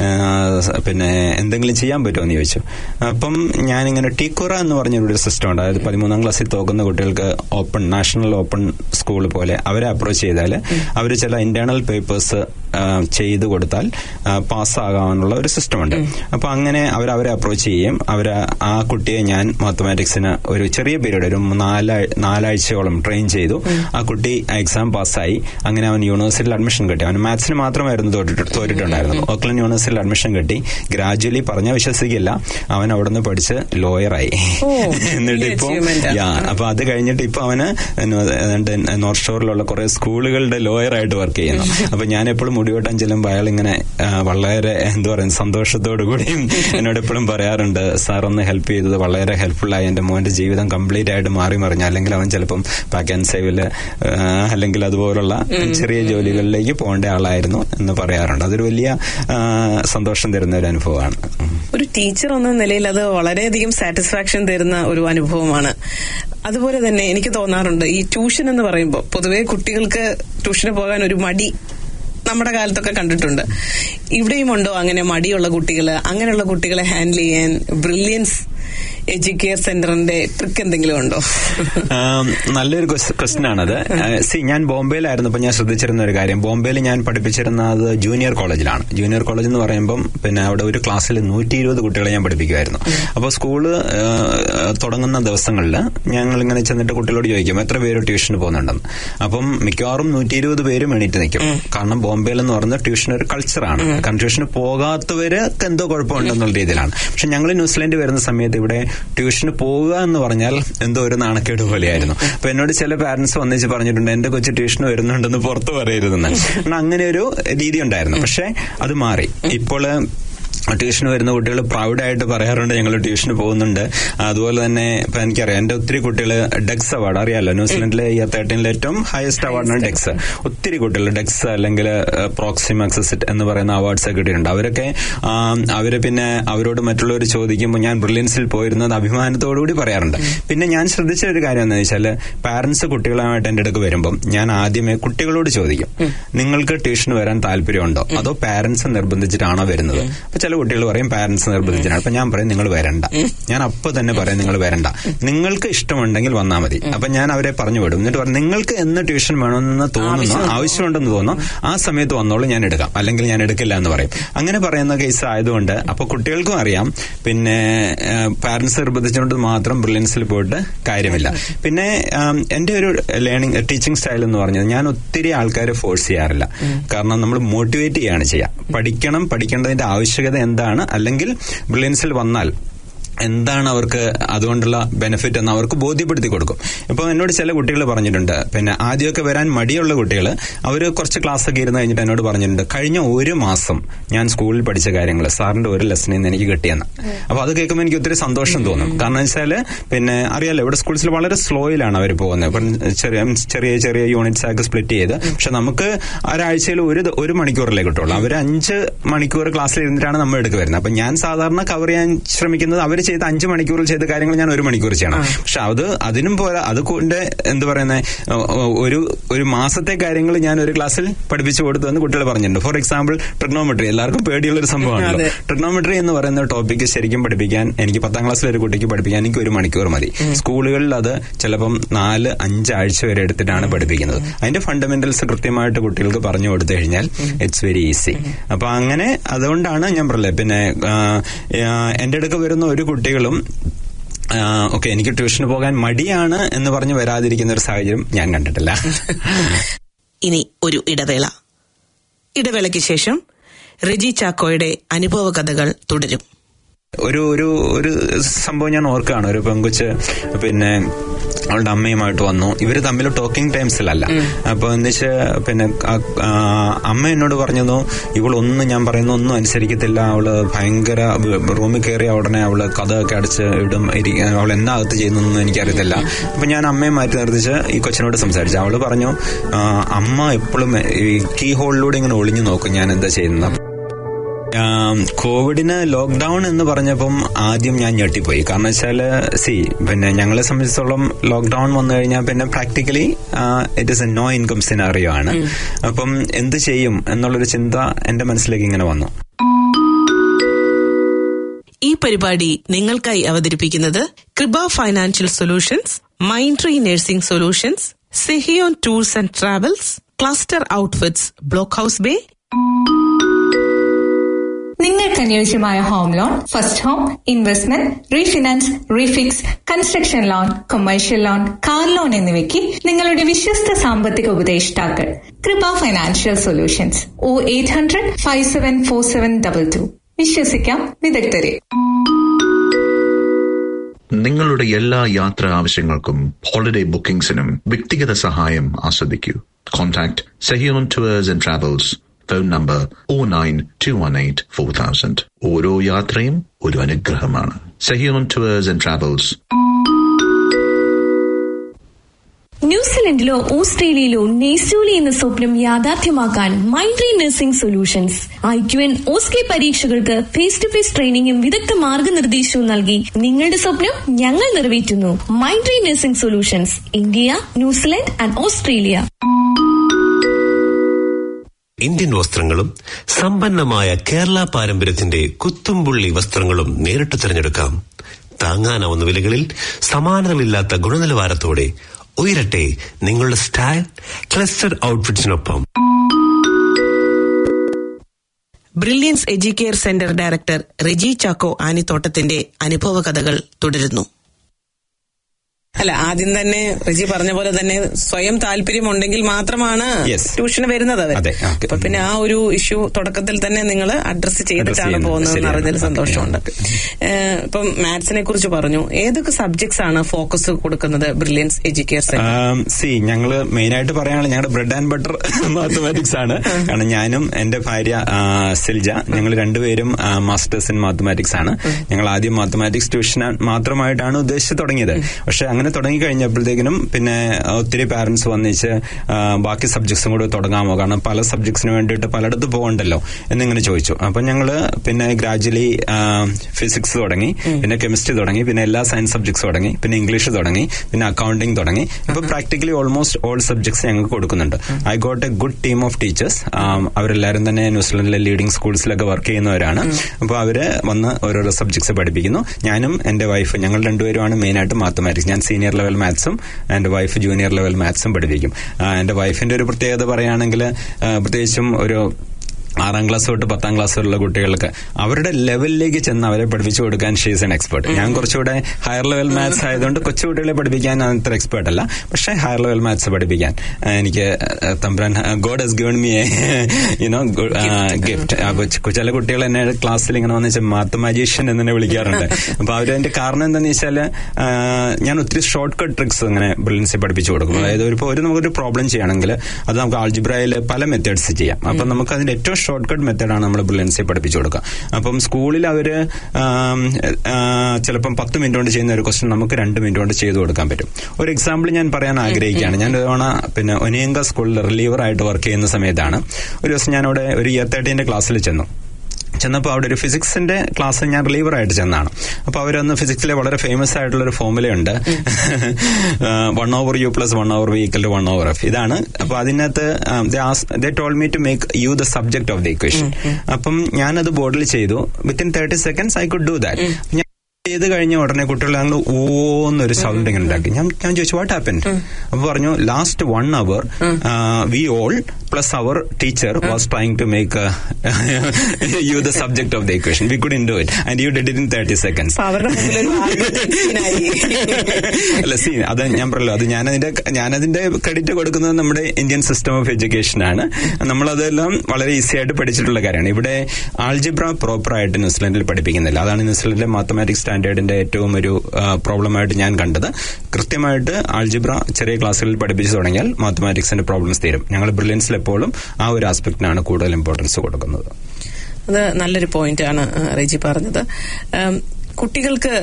Speaker 8: ആ, പിന്നെ എന്തെങ്കിലും ചെയ്യാൻ പറ്റുമോ എന്ന് ചോദിച്ചു അപ്പം ഞാനിങ്ങനെ ടീക്കുറ എന്ന് പറഞ്ഞൊരു സിസ്റ്റം ഉണ്ട് അതായത് പതിമൂന്നാം ക്ലാസ്സിൽ തോക്കുന്ന കുട്ടികൾക്ക് ഓപ്പൺ നാഷണൽ ഓപ്പൺ സ്കൂൾ പോലെ അവരെ അപ്രോച്ച് ചെയ്താൽ അവർ ചില ഇന്റേണൽ പേപ്പേഴ്സ് ചെയ്തു കൊടുത്താൽ പാസ്സാകാനുള്ള ഒരു സിസ്റ്റമുണ്ട് അപ്പൊ അങ്ങനെ അവർ അവരെ അപ്രോച്ച് ചെയ്യും അവർ ആ കുട്ടിയെ ഞാൻ മാത്തമാറ്റിക്സിന് ഒരു ചെറിയ പീരീഡ് ഒരു നാലാ- നാലാഴ്ചയോളം ട്രെയിൻ ചെയ്തു ആ കുട്ടി എക്സാം പാസ്സായി അങ്ങനെ അവൻ യൂണിവേഴ്സിറ്റിയിൽ അഡ്മിഷൻ കിട്ടി അവൻ മാത്സിന് മാത്രമായിരുന്നു തോറ്റിട്ട് തോറ്റിട്ടുണ്ടായിരുന്നത് ഓക്ലൻഡ് യൂണിവേഴ്സിറ്റിയിൽ അഡ്മിഷൻ കിട്ടി ഗ്രാജുവലി പറഞ്ഞ വിശ്വസിക്കില്ല അവൻ അവിടുന്ന് പഠിച്ച് ലോയറായി
Speaker 1: ഓ,
Speaker 8: എന്നിട്ട്
Speaker 1: വലിയ
Speaker 8: ഇപ്പം
Speaker 1: achievement ആ.
Speaker 8: യാ അപ്പൊ അത് കഴിഞ്ഞിട്ട് ഇപ്പൊ അവന് എന്നോ- ഏതാണ്ട് നോർത്ത് ഷോറിലുള്ള കുറെ സ്കൂളുകളുടെ ലോയർ ആയിട്ട് വർക്ക് ചെയ്യുന്നു അപ്പൊ ഞാൻ എപ്പോഴും മുടിവെട്ടാൻ ചെല്ലുമ്പോൾ അയാൾ ഇങ്ങനെ ആ, വളരെ എന്താ പറയുക സന്തോഷത്തോടു കൂടി എന്നോട് എപ്പോഴും പറയാറുണ്ട് സാർ ഒന്ന് ഹെൽപ്പ് ചെയ്തത് വളരെ ഹെൽപ്ഫുള്ളായി എന്റെ മോന്റെ ജീവിതം കംപ്ലീറ്റ് ആയിട്ട് മാറി മറിഞ്ഞു അല്ലെങ്കിൽ അവൻ ചിലപ്പം പാക്ക് ആൻഡ് സേവില് അല്ലെങ്കിൽ അതുപോലുള്ള ചെറിയ ജോലികളിലേക്ക് പോകേണ്ട ആളായിരുന്നു എന്ന് പറയാറുണ്ട് അതൊരു വലിയ ആ, സന്തോഷം തരുന്ന ഒരു അനുഭവമാണ് ഉം.
Speaker 1: ഒരു ടീച്ചർ എന്ന നിലയിൽ അത് വളരെയധികം സാറ്റിസ്ഫാക്ഷൻ തരുന്ന ഒരു അനുഭവമാണ് അതുപോലെ തന്നെ എനിക്ക് തോന്നാറുണ്ട് ഈ ട്യൂഷൻ എന്ന് പറയുമ്പോൾ പൊതുവെ കുട്ടികൾക്ക് ട്യൂഷന് പോകാൻ ഒരു മടി നമ്മുടെ കാലത്തൊക്കെ കണ്ടിട്ടുണ്ട് ഇവിടെയും ഉണ്ടോ അങ്ങനെ മടിയുള്ള കുട്ടികൾ അങ്ങനെയുള്ള കുട്ടികളെ ഹാൻഡിൽ ചെയ്യാൻ ബ്രില്യൻസ് എഡ്യൂക്കെയർ സെന്ററിന്റെ ട്രിക്ക് എന്തെങ്കിലും ഉണ്ടോ
Speaker 8: ആം, നല്ലൊരു ക്വസ്റ്റ്യൻ ആണത് സി ഞാൻ ബോംബെയിലായിരുന്നപ്പോൾ ഞാൻ ശ്രദ്ധിച്ചിരുന്ന ഒരു കാര്യം ബോംബെയിൽ ഞാൻ പഠിപ്പിച്ചിരുന്നത് ജൂനിയർ കോളേജിലാണ് ജൂനിയർ കോളേജ് എന്ന് പറയുമ്പം പിന്നെ അവിടെ ഒരു ക്ലാസ്സിൽ നൂറ്റി ഇരുപത് കുട്ടികളെ ഞാൻ പഠിപ്പിക്കുമായിരുന്നു അപ്പോൾ സ്കൂള് ആ, തുടങ്ങുന്ന ദിവസങ്ങളിൽ ഞങ്ങൾ ഇങ്ങനെ ചെന്നിട്ട് കുട്ടികളോട് ചോദിക്കും എത്ര പേര് ട്യൂഷന് പോകുന്നുണ്ടെന്ന് അപ്പം മിക്കവാറും നൂറ്റി ഇരുപത് പേരും എണീറ്റ് നിൽക്കും കാരണം ബോംബെയിൽ എന്ന് പറയുന്നത് ട്യൂഷൻ ഒരു കൾച്ചറാണ് കാരണം ട്യൂഷന് പോകാത്തവർക്ക് എന്തോ കുഴപ്പമുണ്ടെന്നുള്ള രീതിയിലാണ് പക്ഷെ ഞങ്ങൾ ന്യൂസിലാൻഡ് വരുന്ന സമയത്ത് ഇവിടെ ട്യൂഷന് പോകുക എന്ന് പറഞ്ഞാൽ എന്തോ ഒരു നാണക്കേട് പോലെയായിരുന്നു അപ്പൊ എന്നോട് ചില പാരന്റ്സ് വന്നിച്ച് പറഞ്ഞിട്ടുണ്ട് എന്റെ കൊച്ചു ട്യൂഷന് വരുന്നുണ്ടെന്ന് പുറത്ത് പറയരുതെന്ന് കാരണം അങ്ങനെ ഒരു രീതി ഉണ്ടായിരുന്നു പക്ഷെ അത് മാറി ഇപ്പോൾ ട്യൂഷന് വരുന്ന കുട്ടികൾ പ്രൗഡായിട്ട് പറയാറുണ്ട് ഞങ്ങൾ ട്യൂഷന് പോകുന്നുണ്ട് അതുപോലെ തന്നെ ഇപ്പൊ എനിക്കറിയാം എന്റെ ഒത്തിരി കുട്ടികൾ ഡെക്സ് അവാർഡ് അറിയാലോ ന്യൂസിലൻഡിലെ ഇയർ തേർട്ടീനിലെ ഏറ്റവും ഹയസ്റ്റ് അവാർഡാണ് ഡെക്സ് ഒത്തിരി കുട്ടികൾ ഡെക്സ് അല്ലെങ്കിൽ പ്രോക്സിം അക്സസിറ്റ് എന്ന് പറയുന്ന അവാർഡ്സ് ഒക്കെ കിട്ടിയിട്ടുണ്ട് അവരൊക്കെ ആം, അവര് പിന്നെ അവരോട് മറ്റുള്ളവർ ചോദിക്കുമ്പോൾ ഞാൻ ബ്രില്യൻസിൽ പോയിരുന്നത് അഭിമാനത്തോടു കൂടി പറയാറുണ്ട് പിന്നെ ഞാൻ ശ്രദ്ധിച്ച ഒരു കാര്യം എന്താണെന്ന് വെച്ചാൽ പാരന്റ്സ് കുട്ടികളുമായിട്ട് എന്റെ അടുക്ക് വരുമ്പം ഞാൻ ആദ്യമേ കുട്ടികളോട് ചോദിക്കും നിങ്ങൾക്ക് ട്യൂഷന് വരാൻ താല്പര്യമുണ്ടോ അതോ പാരന്റ്സ് നിർബന്ധിച്ചിട്ടാണോ വരുന്നത് അപ്പൊ ചില കുട്ടികൾ പറയും പാരന്റ്സ് നിർബന്ധിച്ചാണ് അപ്പൊ ഞാൻ പറയും നിങ്ങൾ വരണ്ട ഞാൻ അപ്പൊ തന്നെ പറയും നിങ്ങൾ വരണ്ട നിങ്ങൾക്ക് ഇഷ്ടമുണ്ടെങ്കിൽ വന്നാൽ മതി അപ്പൊ ഞാൻ അവരെ പറഞ്ഞു വിടും എന്നിട്ട് പറയും നിങ്ങൾക്ക് എന്ന് ട്യൂഷൻ വേണമെന്ന് തോന്നുന്നു ആവശ്യമുണ്ടെന്ന് തോന്നുന്നു ആ സമയത്ത് വന്നോളൂ ഞാൻ എടുക്കാം അല്ലെങ്കിൽ ഞാൻ എടുക്കില്ല എന്ന് പറയും അങ്ങനെ പറയുന്ന കേസ് ആയതുകൊണ്ട് അപ്പൊ കുട്ടികൾക്കും അറിയാം പിന്നെ പാരന്റ്സ് നിർബന്ധിച്ചുകൊണ്ട് മാത്രം ബ്രില്യൻസിൽ പോയിട്ട് കാര്യമില്ല പിന്നെ ആം, എന്റെ ഒരു ലേണിംഗ് ടീച്ചിങ് സ്റ്റൈൽ എന്ന് പറഞ്ഞത് ഞാൻ ഒത്തിരി ആൾക്കാരെ ഫോഴ്സ് ചെയ്യാറില്ല കാരണം നമ്മൾ മോട്ടിവേറ്റ് ചെയ്യാണ് ചെയ്യുക പഠിക്കണം പഠിക്കേണ്ടതിന്റെ ആവശ്യകത എന്താണ് അല്ലെങ്കിൽ ബ്രില്യൻസിൽ വന്നാൽ എന്താണ് അവർക്ക് അതുകൊണ്ടുള്ള ബെനിഫിറ്റ് എന്ന് അവർക്ക് ബോധ്യപ്പെടുത്തി കൊടുക്കും ഇപ്പോൾ എന്നോട് ചില കുട്ടികൾ പറഞ്ഞിട്ടുണ്ട് പിന്നെ ആദ്യമൊക്കെ വരാൻ മടിയുള്ള കുട്ടികൾ അവർ കുറച്ച് ക്ലാസ് ഒക്കെ ഇരുന്ന് കഴിഞ്ഞിട്ട് എന്നോട് പറഞ്ഞിട്ടുണ്ട് കഴിഞ്ഞ ഒരു മാസം ഞാൻ സ്കൂളിൽ പഠിച്ച കാര്യങ്ങൾ സാറിന്റെ ഒരു ലെസണിൽ നിന്ന് എനിക്ക് കിട്ടിയെന്ന് അപ്പൊ അത് കേൾക്കുമ്പോൾ എനിക്ക് ഒത്തിരി സന്തോഷം തോന്നും കാരണം വെച്ചാല് പിന്നെ അറിയാലോ ഇവിടെ സ്കൂൾസിൽ വളരെ സ്ലോയിലാണ് അവർ പോകുന്നത് ഇപ്പം ചെറിയ ചെറിയ ചെറിയ യൂണിറ്റ്സ് ആക്കി സ്പ്ലിറ്റ് ചെയ്ത് പക്ഷെ നമുക്ക് ഒരാഴ്ചയിൽ ഒരു ദ- ഒരു മണിക്കൂറിലേ കിട്ടുള്ളൂ അവർ അഞ്ച് മണിക്കൂർ ക്ലാസ്സിൽ ഇരുന്നിട്ടാണ് നമ്മൾ എടുക്കുക വരുന്നത് അപ്പൊ ഞാൻ സാധാരണ കവർ ചെയ്യാൻ ശ്രമിക്കുന്നത് അവർ ചെയ്ത അഞ്ച് മണിക്കൂറിൽ ചെയ്ത കാര്യങ്ങൾ ഞാൻ ഒരു മണിക്കൂർ ചെയ്യണം പക്ഷെ അത് അതിനും പോരാ അത് കൊണ്ട് എന്ത് പറയുന്നത് ഒരു ഒരു മാസത്തെ കാര്യങ്ങൾ ഞാൻ ഒരു ക്ലാസ്സിൽ പഠിപ്പിച്ചു കൊടുത്തു എന്ന് കുട്ടികൾ പറഞ്ഞിട്ടുണ്ട് ഫോർ എക്സാമ്പിൾ ട്രിഗ്നോമെട്രി എല്ലാവർക്കും പേടിയുള്ള ഒരു സംഭവമാണല്ലോ ട്രിഗ്നോമെട്രി എന്ന് പറയുന്ന ടോപ്പിക്ക് ശരിക്കും പഠിപ്പിക്കാൻ എനിക്ക് പത്താം ക്ലാസ്സിലെ ഒരു കുട്ടിക്ക് പഠിപ്പിക്കാൻ എനിക്ക് ഒരു മണിക്കൂർ മതി സ്കൂളുകളിൽ അത് ചിലപ്പം നാല് അഞ്ച് ആഴ്ച വരെ എടുത്തിട്ടാണ് പഠിപ്പിക്കുന്നത് അതിന്റെ ഫണ്ടമെന്റൽസ് കൃത്യമായിട്ട് കുട്ടികൾക്ക് പറഞ്ഞു കൊടുത്തു കഴിഞ്ഞാൽ ഇറ്റ്സ് വെരി ഈസി അപ്പൊ അങ്ങനെ അതുകൊണ്ടാണ് ഞാൻ പറഞ്ഞത് പിന്നെ ആ, ആ, എന്റെ അടുക്ക വരുന്ന ഒരു കുട്ടികളും ഓക്കെ എനിക്ക് ട്യൂഷന് പോകാൻ മടിയാണ് എന്ന് പറഞ്ഞ് വരാതിരിക്കുന്ന ഒരു സാഹചര്യം ഞാൻ കണ്ടിട്ടില്ല
Speaker 1: ഇനി ഒരു ഇടവേള ഇടവേളയ്ക്ക് ശേഷം റിജി ചാക്കോയുടെ അനുഭവ കഥകൾ തുടരും
Speaker 8: ഒരു ഒരു ഒരു സംഭവം ഞാൻ ഓർക്കുകയാണ് ഒരു പെങ്കുച്ച് പിന്നെ അവളുടെ അമ്മയുമായിട്ട് വന്നു ഇവര് തമ്മിൽ ടോക്കിംഗ് ടൈംസിലല്ല അപ്പൊ എന്ന് വെച്ചാൽ പിന്നെ ആ- ആ, അമ്മ എന്നോട് പറഞ്ഞതു ഇവളൊന്നും ഞാൻ പറയുന്ന ഒന്നും അനുസരിക്കത്തില്ല അവള് ഭയങ്കര റൂമിൽ കയറിയ ഉടനെ അവള് കഥയൊക്കെ അടച്ച് ഇടും ഇരി- അവൾ എന്നാ അകത്ത് ചെയ്യുന്നൊന്നും എനിക്കറിയത്തില്ല അപ്പൊ ഞാൻ അമ്മയെ മാറ്റി നിർത്തിച്ച് ഈ കൊച്ചിനോട് സംസാരിച്ചു അവള് പറഞ്ഞു ആ, അമ്മ എപ്പോഴും ഈ കീ ഹോളിലൂടെ ഇങ്ങനെ ഒളിഞ്ഞു നോക്കും ഞാൻ എന്താ ചെയ്യുന്നത് ആം, കോവിഡിന് ലോക്ക്ഡൌൺ എന്ന് പറഞ്ഞപ്പം ആദ്യം ഞാൻ ഞെട്ടിപ്പോയി കാരണം വെച്ചാല് സി പിന്നെ ഞങ്ങളെ സംബന്ധിച്ചിടത്തോളം ലോക്ക്ഡൌൺ വന്നു കഴിഞ്ഞാൽ പിന്നെ practically it is a no income scenario ആണ് അപ്പം എന്ത് ചെയ്യും എന്നുള്ളൊരു ചിന്ത എന്റെ മനസ്സിലേക്ക് ഇങ്ങനെ വന്നു
Speaker 1: ഈ പരിപാടി നിങ്ങൾക്കായി അവതരിപ്പിക്കുന്നത് Kripa financial solutions Mind Tree nursing solutions Sehion tours and travels Cluster Outfits block house Bay
Speaker 4: നിങ്ങൾക്ക് അനുയോജ്യമായ home loan first home investment refinance refix construction loan commercial loan car loan എന്നിവയ്ക്ക് നിങ്ങളുടെ വിശ്വസ്ത സാമ്പത്തിക ഉപദേഷ്ടാക്കൾ Kripa financial solutions o eight hundred five seven four seven double two വിശ്വസിക്കാം വിദഗ്ധരെ
Speaker 5: നിങ്ങളുടെ എല്ലാ യാത്രാ ആവശ്യങ്ങൾക്കും ഹോളിഡേ ബുക്കിംഗ്സിനും വ്യക്തിഗത സഹായം ആസ്വദിക്കൂ കോൺടാക്ട് സഹിയോൺ tours and travels phone number O nine two one eight four thousand ഓരോ യാത്രയും ഒരു അനുഗ്രഹമാണ് സഹിയോൺ ടൂവേഴ്സ് ആൻഡ് ട്രാവൽസ്
Speaker 6: ന്യൂസിലൻഡിലോ ഓസ്ട്രേലിയയിലോ നെയ്സൂലി എന്ന സ്വപ്നം യാഥാർത്ഥ്യമാക്കാൻ മൈൻഡ്രി nursing solutions I Q N OSCE പരീക്ഷകൾക്ക് ഫേസ് ടു ഫേസ് ട്രെയിനിങ്ങും വിദഗ്ധ മാർഗനിർദ്ദേശവും നൽകി നിങ്ങളുടെ സ്വപ്നം ഞങ്ങൾ നിറവേറ്റുന്നു മൈൻഡ്രി nursing solutions India New Zealand and Australia
Speaker 7: Indian വസ്ത്രങ്ങളും സമ്പന്നമായ കേരള പാരമ്പര്യത്തിന്റെ കുത്തുംപുള്ളി വസ്ത്രങ്ങളും നേരിട്ട് തിരഞ്ഞെടുക്കാം താങ്ങാനാവുന്ന വിലകളിൽ സമാനതകളില്ലാത്ത ഗുണനിലവാരത്തോടെ ഉയരട്ടെ നിങ്ങളുടെ സ്റ്റൈൽ ക്ലസ്റ്റർ ഔട്ട്ഫിറ്റ്സിനൊപ്പം
Speaker 1: Brilliance Educare centre director Reji Chacko ആനിത്തോട്ടത്തിന്റെ അനുഭവ കഥകൾ തുടരുന്നു അല്ല ആദ്യം തന്നെ റെജി പറഞ്ഞ പോലെ തന്നെ സ്വയം താല്പര്യമുണ്ടെങ്കിൽ മാത്രമാണ്
Speaker 8: Yes.
Speaker 1: ട്യൂഷന് വരുന്നത് അവർ
Speaker 8: അതെ, okay.
Speaker 1: അപ്പൊ പിന്നെ ആ ഒരു ഇഷ്യൂ തുടക്കത്തിൽ തന്നെ നിങ്ങൾ അഡ്രസ് ചെയ്തിട്ടാണ്
Speaker 8: ചെയ്യുന്നത്.
Speaker 1: പോകുന്നതെന്ന്
Speaker 8: ശരിയാണ്.
Speaker 1: അറിഞ്ഞതിൽ
Speaker 8: Okay,
Speaker 1: സന്തോഷമുണ്ട്
Speaker 8: okay.
Speaker 1: ഏഹ്, ഇപ്പം മാത്സിനെ കുറിച്ച് പറഞ്ഞു ഏതൊക്കെ സബ്ജക്ട്സ് ആണ് ഫോക്കസ് കൊടുക്കുന്നത് ബ്രില്യൻസ് എഡ്യൂക്കെയർ സെന്റർ
Speaker 8: സി ഞങ്ങള് മെയിൻ ആയിട്ട് പറയുകയാണെങ്കിൽ ഞങ്ങളുടെ ബ്രെഡ് ആൻഡ് ബട്ടർ മാത്തമാറ്റിക്സ് ആണ് കാരണം ഞാനും എന്റെ ഭാര്യ ആ, സിൽജ ഞങ്ങൾ രണ്ടുപേരും മാസ്റ്റേഴ്സ് ഇൻ മാത്തമാറ്റിക്സ് ആണ് ഞങ്ങൾ ആദ്യം മാത്തമാറ്റിക്സ് ട്യൂഷൻ മാത്രമായിട്ടാണ് ഉദ്ദേശിച്ച് തുടങ്ങിയത് പക്ഷെ അങ്ങനെ തുടങ്ങി കഴിഞ്ഞപ്പോഴത്തേക്കിനും പിന്നെ ഒത്തിരി പാരന്റ്സ് വന്നിച്ച് ആ, ബാക്കി സബ്ജക്ട്സും കൂടി തുടങ്ങാമോ കാരണം പല സബ്ജക്ട്സിന് വേണ്ടിയിട്ട് പലയിടത്ത് പോകണ്ടല്ലോ എന്നിങ്ങനെ ചോദിച്ചു അപ്പൊ ഞങ്ങള് പിന്നെ ഗ്രാജുവലി ഫിസിക്സ് തുടങ്ങി പിന്നെ കെമിസ്ട്രി തുടങ്ങി പിന്നെ എല്ലാ സയൻസ് സബ്ജക്ട്സ് തുടങ്ങി പിന്നെ ഇംഗ്ലീഷ് തുടങ്ങി പിന്നെ അക്കൗണ്ടിങ് തുടങ്ങി ഇപ്പൊ പ്രാക്ടിക്കലി ഓൾമോസ്റ്റ് ഓൾ സബ്ജക്ട്സ് ഞങ്ങൾക്ക് കൊടുക്കുന്നുണ്ട് I got a good team of teachers അവരെല്ലാവരും തന്നെ ന്യൂസിലൻഡിലെ ലീഡിംഗ് സ്കൂൾസിലൊക്കെ വർക്ക് ചെയ്യുന്നവരാണ് അപ്പോൾ അവര് വന്ന് ഓരോരോ സബ്ജക്ട്സ് പഠിപ്പിക്കുന്നു ഞാനും എന്റെ വൈഫ് ഞങ്ങൾ രണ്ടുപേരുമാണ് മെയിൻ ആയിട്ട് മാത്തമാറ്റിക്സ് ഞാൻ സീനിയർ ലെവൽ മാത്സും എന്റെ വൈഫ് ജൂനിയർ ലെവൽ മാത്സും പഠിപ്പിക്കും ആ, എന്റെ വൈഫിന്റെ ഒരു പ്രത്യേകത പറയുകയാണെങ്കിൽ ആ, പ്രത്യേകിച്ചും ഒരു ആറാം ക്ലാസ് തൊട്ട് പത്താം ക്ലാസ് വരെയുള്ള കുട്ടികൾക്ക് അവരുടെ ലെവലിലേക്ക് ചെന്ന് അവരെ പഠിപ്പിച്ചു കൊടുക്കാൻ ഷീസ് എൻ എക്സ്പെർട്ട് ഞാൻ കുറച്ചുകൂടെ ഹയർ ലെവൽ മാത്സ് ആയതുകൊണ്ട് കൊച്ചു കുട്ടികളെ പഠിപ്പിക്കാൻ ഞാൻ അത്ര എക്സ്പെർട്ട് അല്ല പക്ഷേ ഹയർ ലെവൽ മാത്സ് പഠിപ്പിക്കാൻ ആ, എനിക്ക് ആ, തമ്പ്രാൻ God has given me you know gift ചില കുട്ടികൾ എന്നെ ക്ലാസ്സിൽ ഇങ്ങനെ വന്ന് വെച്ചാൽ മാത്ത് മാജീഷ്യൻ എന്ന് തന്നെ വിളിക്കാറുണ്ട് അപ്പൊ അവരതിന്റെ കാരണം എന്താണെന്ന് വെച്ചാൽ ഞാൻ ഒത്തിരി ഷോർട്ട് കട്ട് ട്രിക്സ് അങ്ങനെ ബ്രില്യൻസി പഠിപ്പിച്ചു കൊടുക്കും അതായത് ഒരു- ഇപ്പൊ ഒരു നമുക്കൊരു പ്രോബ്ലം ചെയ്യണമെങ്കിൽ അത് നമുക്ക് ആൾജിബ്രയിൽ പല മെത്തേഡ്സ് ചെയ്യാം അപ്പൊ നമുക്ക് അതിന്റെ ഏറ്റവും ഷോർട്ട് കട്ട് മെത്തേഡാണ് നമ്മൾ ബ്രില്യൻസി പഠിപ്പിച്ചു കൊടുക്കുക അപ്പം സ്കൂളിൽ അവര് ആം, ആ, ചിലപ്പം പത്ത് മിനിറ്റ് കൊണ്ട് ചെയ്യുന്ന ഒരു ക്വസ്റ്റ്യൻ നമുക്ക് രണ്ട് മിനിറ്റ് കൊണ്ട് ചെയ്തു കൊടുക്കാൻ പറ്റും ഒരു എക്സാമ്പിൾ ഞാൻ പറയാൻ ആഗ്രഹിക്കുകയാണ് ഞാൻ ഒരു തവണ പിന്നെ ഒനിയങ്ക സ്കൂളിൽ റിലീവർ ആയിട്ട് വർക്ക് ചെയ്യുന്ന സമയത്താണ് ഒരു ദിവസം ഞാൻ അവിടെ ഒരു ഇയർ തേർട്ടീന്റെ ക്ലാസ്സിൽ ചെന്നു ചെന്നപ്പോൾ അവിടെ ഒരു ഫിസിക്സിന്റെ ക്ലാസ് ഞാൻ റിലീവർ ആയിട്ട് ചെന്നാണ് അപ്പൊ അവരൊന്ന് ഫിസിക്സിലെ വളരെ ഫേമസ് ആയിട്ടുള്ള ഒരു ഫോമുലയുണ്ട് one over U plus one over V equal to one over F ഇതാണ് അപ്പൊ അതിനകത്ത് they told me to make you the subject of the equation അപ്പം ഞാനത് ബോർഡിൽ ചെയ്തു within thirty seconds I could do that ഞാൻ ചെയ്ത് കഴിഞ്ഞ ഉടനെ കുട്ടികൾ ഞങ്ങൾ ഓന്നൊരു സൗണ്ട് ഇങ്ങനെ ഉണ്ടാക്കി ഞാൻ ഞാൻ ചോദിച്ചു വാട്ട് ഹാപ്പൻ അപ്പൊ പറഞ്ഞു last one hour we all plus our teacher was trying to make you the subject of the equation we couldn't do it and you did it in thirty seconds
Speaker 1: അപ്പൊ അവരുടെ മുമ്പിൽ ഒരു ആത്മഹത്യനായി.
Speaker 8: അല്ല സി അത് ഞാൻ പറഞ്ഞല്ലോ അത് ഞാനതിന്റെ ഞാനതിന്റെ ക്രെഡിറ്റ് കൊടുക്കുന്നത് നമ്മുടെ ഇന്ത്യൻ സിസ്റ്റം ഓഫ് എഡ്യൂക്കേഷൻ ആണ് നമ്മളതെല്ലാം വളരെ ഈസി ആയിട്ട് പഠിച്ചിട്ടുള്ള കാര്യമാണ് ഇവിടെ ആൾജിബ്ര പ്രോപ്പർ ആയിട്ട് ന്യൂസിലൻഡിൽ പഠിപ്പിക്കുന്നില്ല അതാണ് ന്യൂസിലൻഡിലെ മാത്തമാറ്റിക്സ് സ്റ്റാൻഡേർഡിന്റെ ഏറ്റവും ഒരു പ്രോബ്ലമായിട്ട് ഞാൻ കണ്ടത് കൃത്യമായിട്ട് ആൾജിബ്ര ചെറിയ ക്ലാസ്സുകളിൽ പഠിപ്പിച്ചു തുടങ്ങിയാൽ മാത്തമാറ്റിക്സിന്റെ പ്രോബ്ലംസ് തീരും ഞങ്ങൾ ബ്രില്യൻസിൽ എപ്പോഴും ആ ഒരു ആസ്പെക്ടിനാണ് കൂടുതൽ ഇമ്പോർട്ടൻസ് കൊടുക്കുന്നത്
Speaker 1: അത് നല്ലൊരു പോയിന്റ് ആണ് ആ, റെജി പറഞ്ഞത് ഉം, കുട്ടികൾക്ക്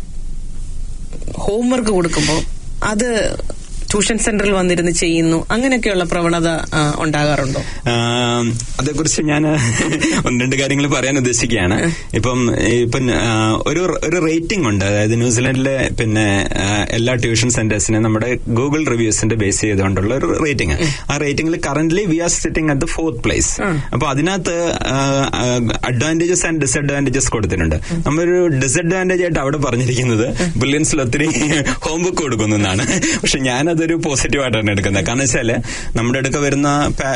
Speaker 1: ഹോംവർക്ക് കൊടുക്കുമ്പോൾ അത് ട്യൂഷൻ സെന്ററിൽ വന്നിരുന്ന് ചെയ്യുന്നു അങ്ങനെയൊക്കെയുള്ള പ്രവണത ആ, ഉണ്ടാകാറുണ്ടോ
Speaker 8: ആം, അതേക്കുറിച്ച് ഞാൻ ഒന്ന് രണ്ട് കാര്യങ്ങൾ പറയാൻ ഉദ്ദേശിക്കുകയാണ് ഇപ്പം ഇപ്പം ആ, ഒരു ഒരു റേറ്റിംഗ് ഉണ്ട് അതായത് ന്യൂസിലൻഡിലെ പിന്നെ ആ, എല്ലാ ട്യൂഷൻ സെന്റേഴ്സിനെ നമ്മുടെ ഗൂഗിൾ റിവ്യൂസിന്റെ ബേസ് ചെയ്തുകൊണ്ടുള്ള ഒരു റേറ്റിംഗ് ആ റേറ്റിംഗിൽ currently we are sitting at the fourth place അപ്പൊ അതിനകത്ത് അഡ്വാൻറ്റേജസ് ആൻഡ് ഡിസഡ്വാൻറ്റേജസ് കൊടുത്തിട്ടുണ്ട് നമ്മളൊരു ഡിസഡ്വാൻറ്റേജ് ആയിട്ട് അവിടെ പറഞ്ഞിരിക്കുന്നത് ബ്രില്യൻസിൽ ഒത്തിരി ഹോംവർക്ക് കൊടുക്കുന്നു എന്നാണ് പക്ഷെ ഞാനതൊരു പോസിറ്റീവ് ആയിട്ടാണ് എടുക്കുന്നത് കാരണം വെച്ചാല് നമ്മുടെ അടുക്ക വരുന്ന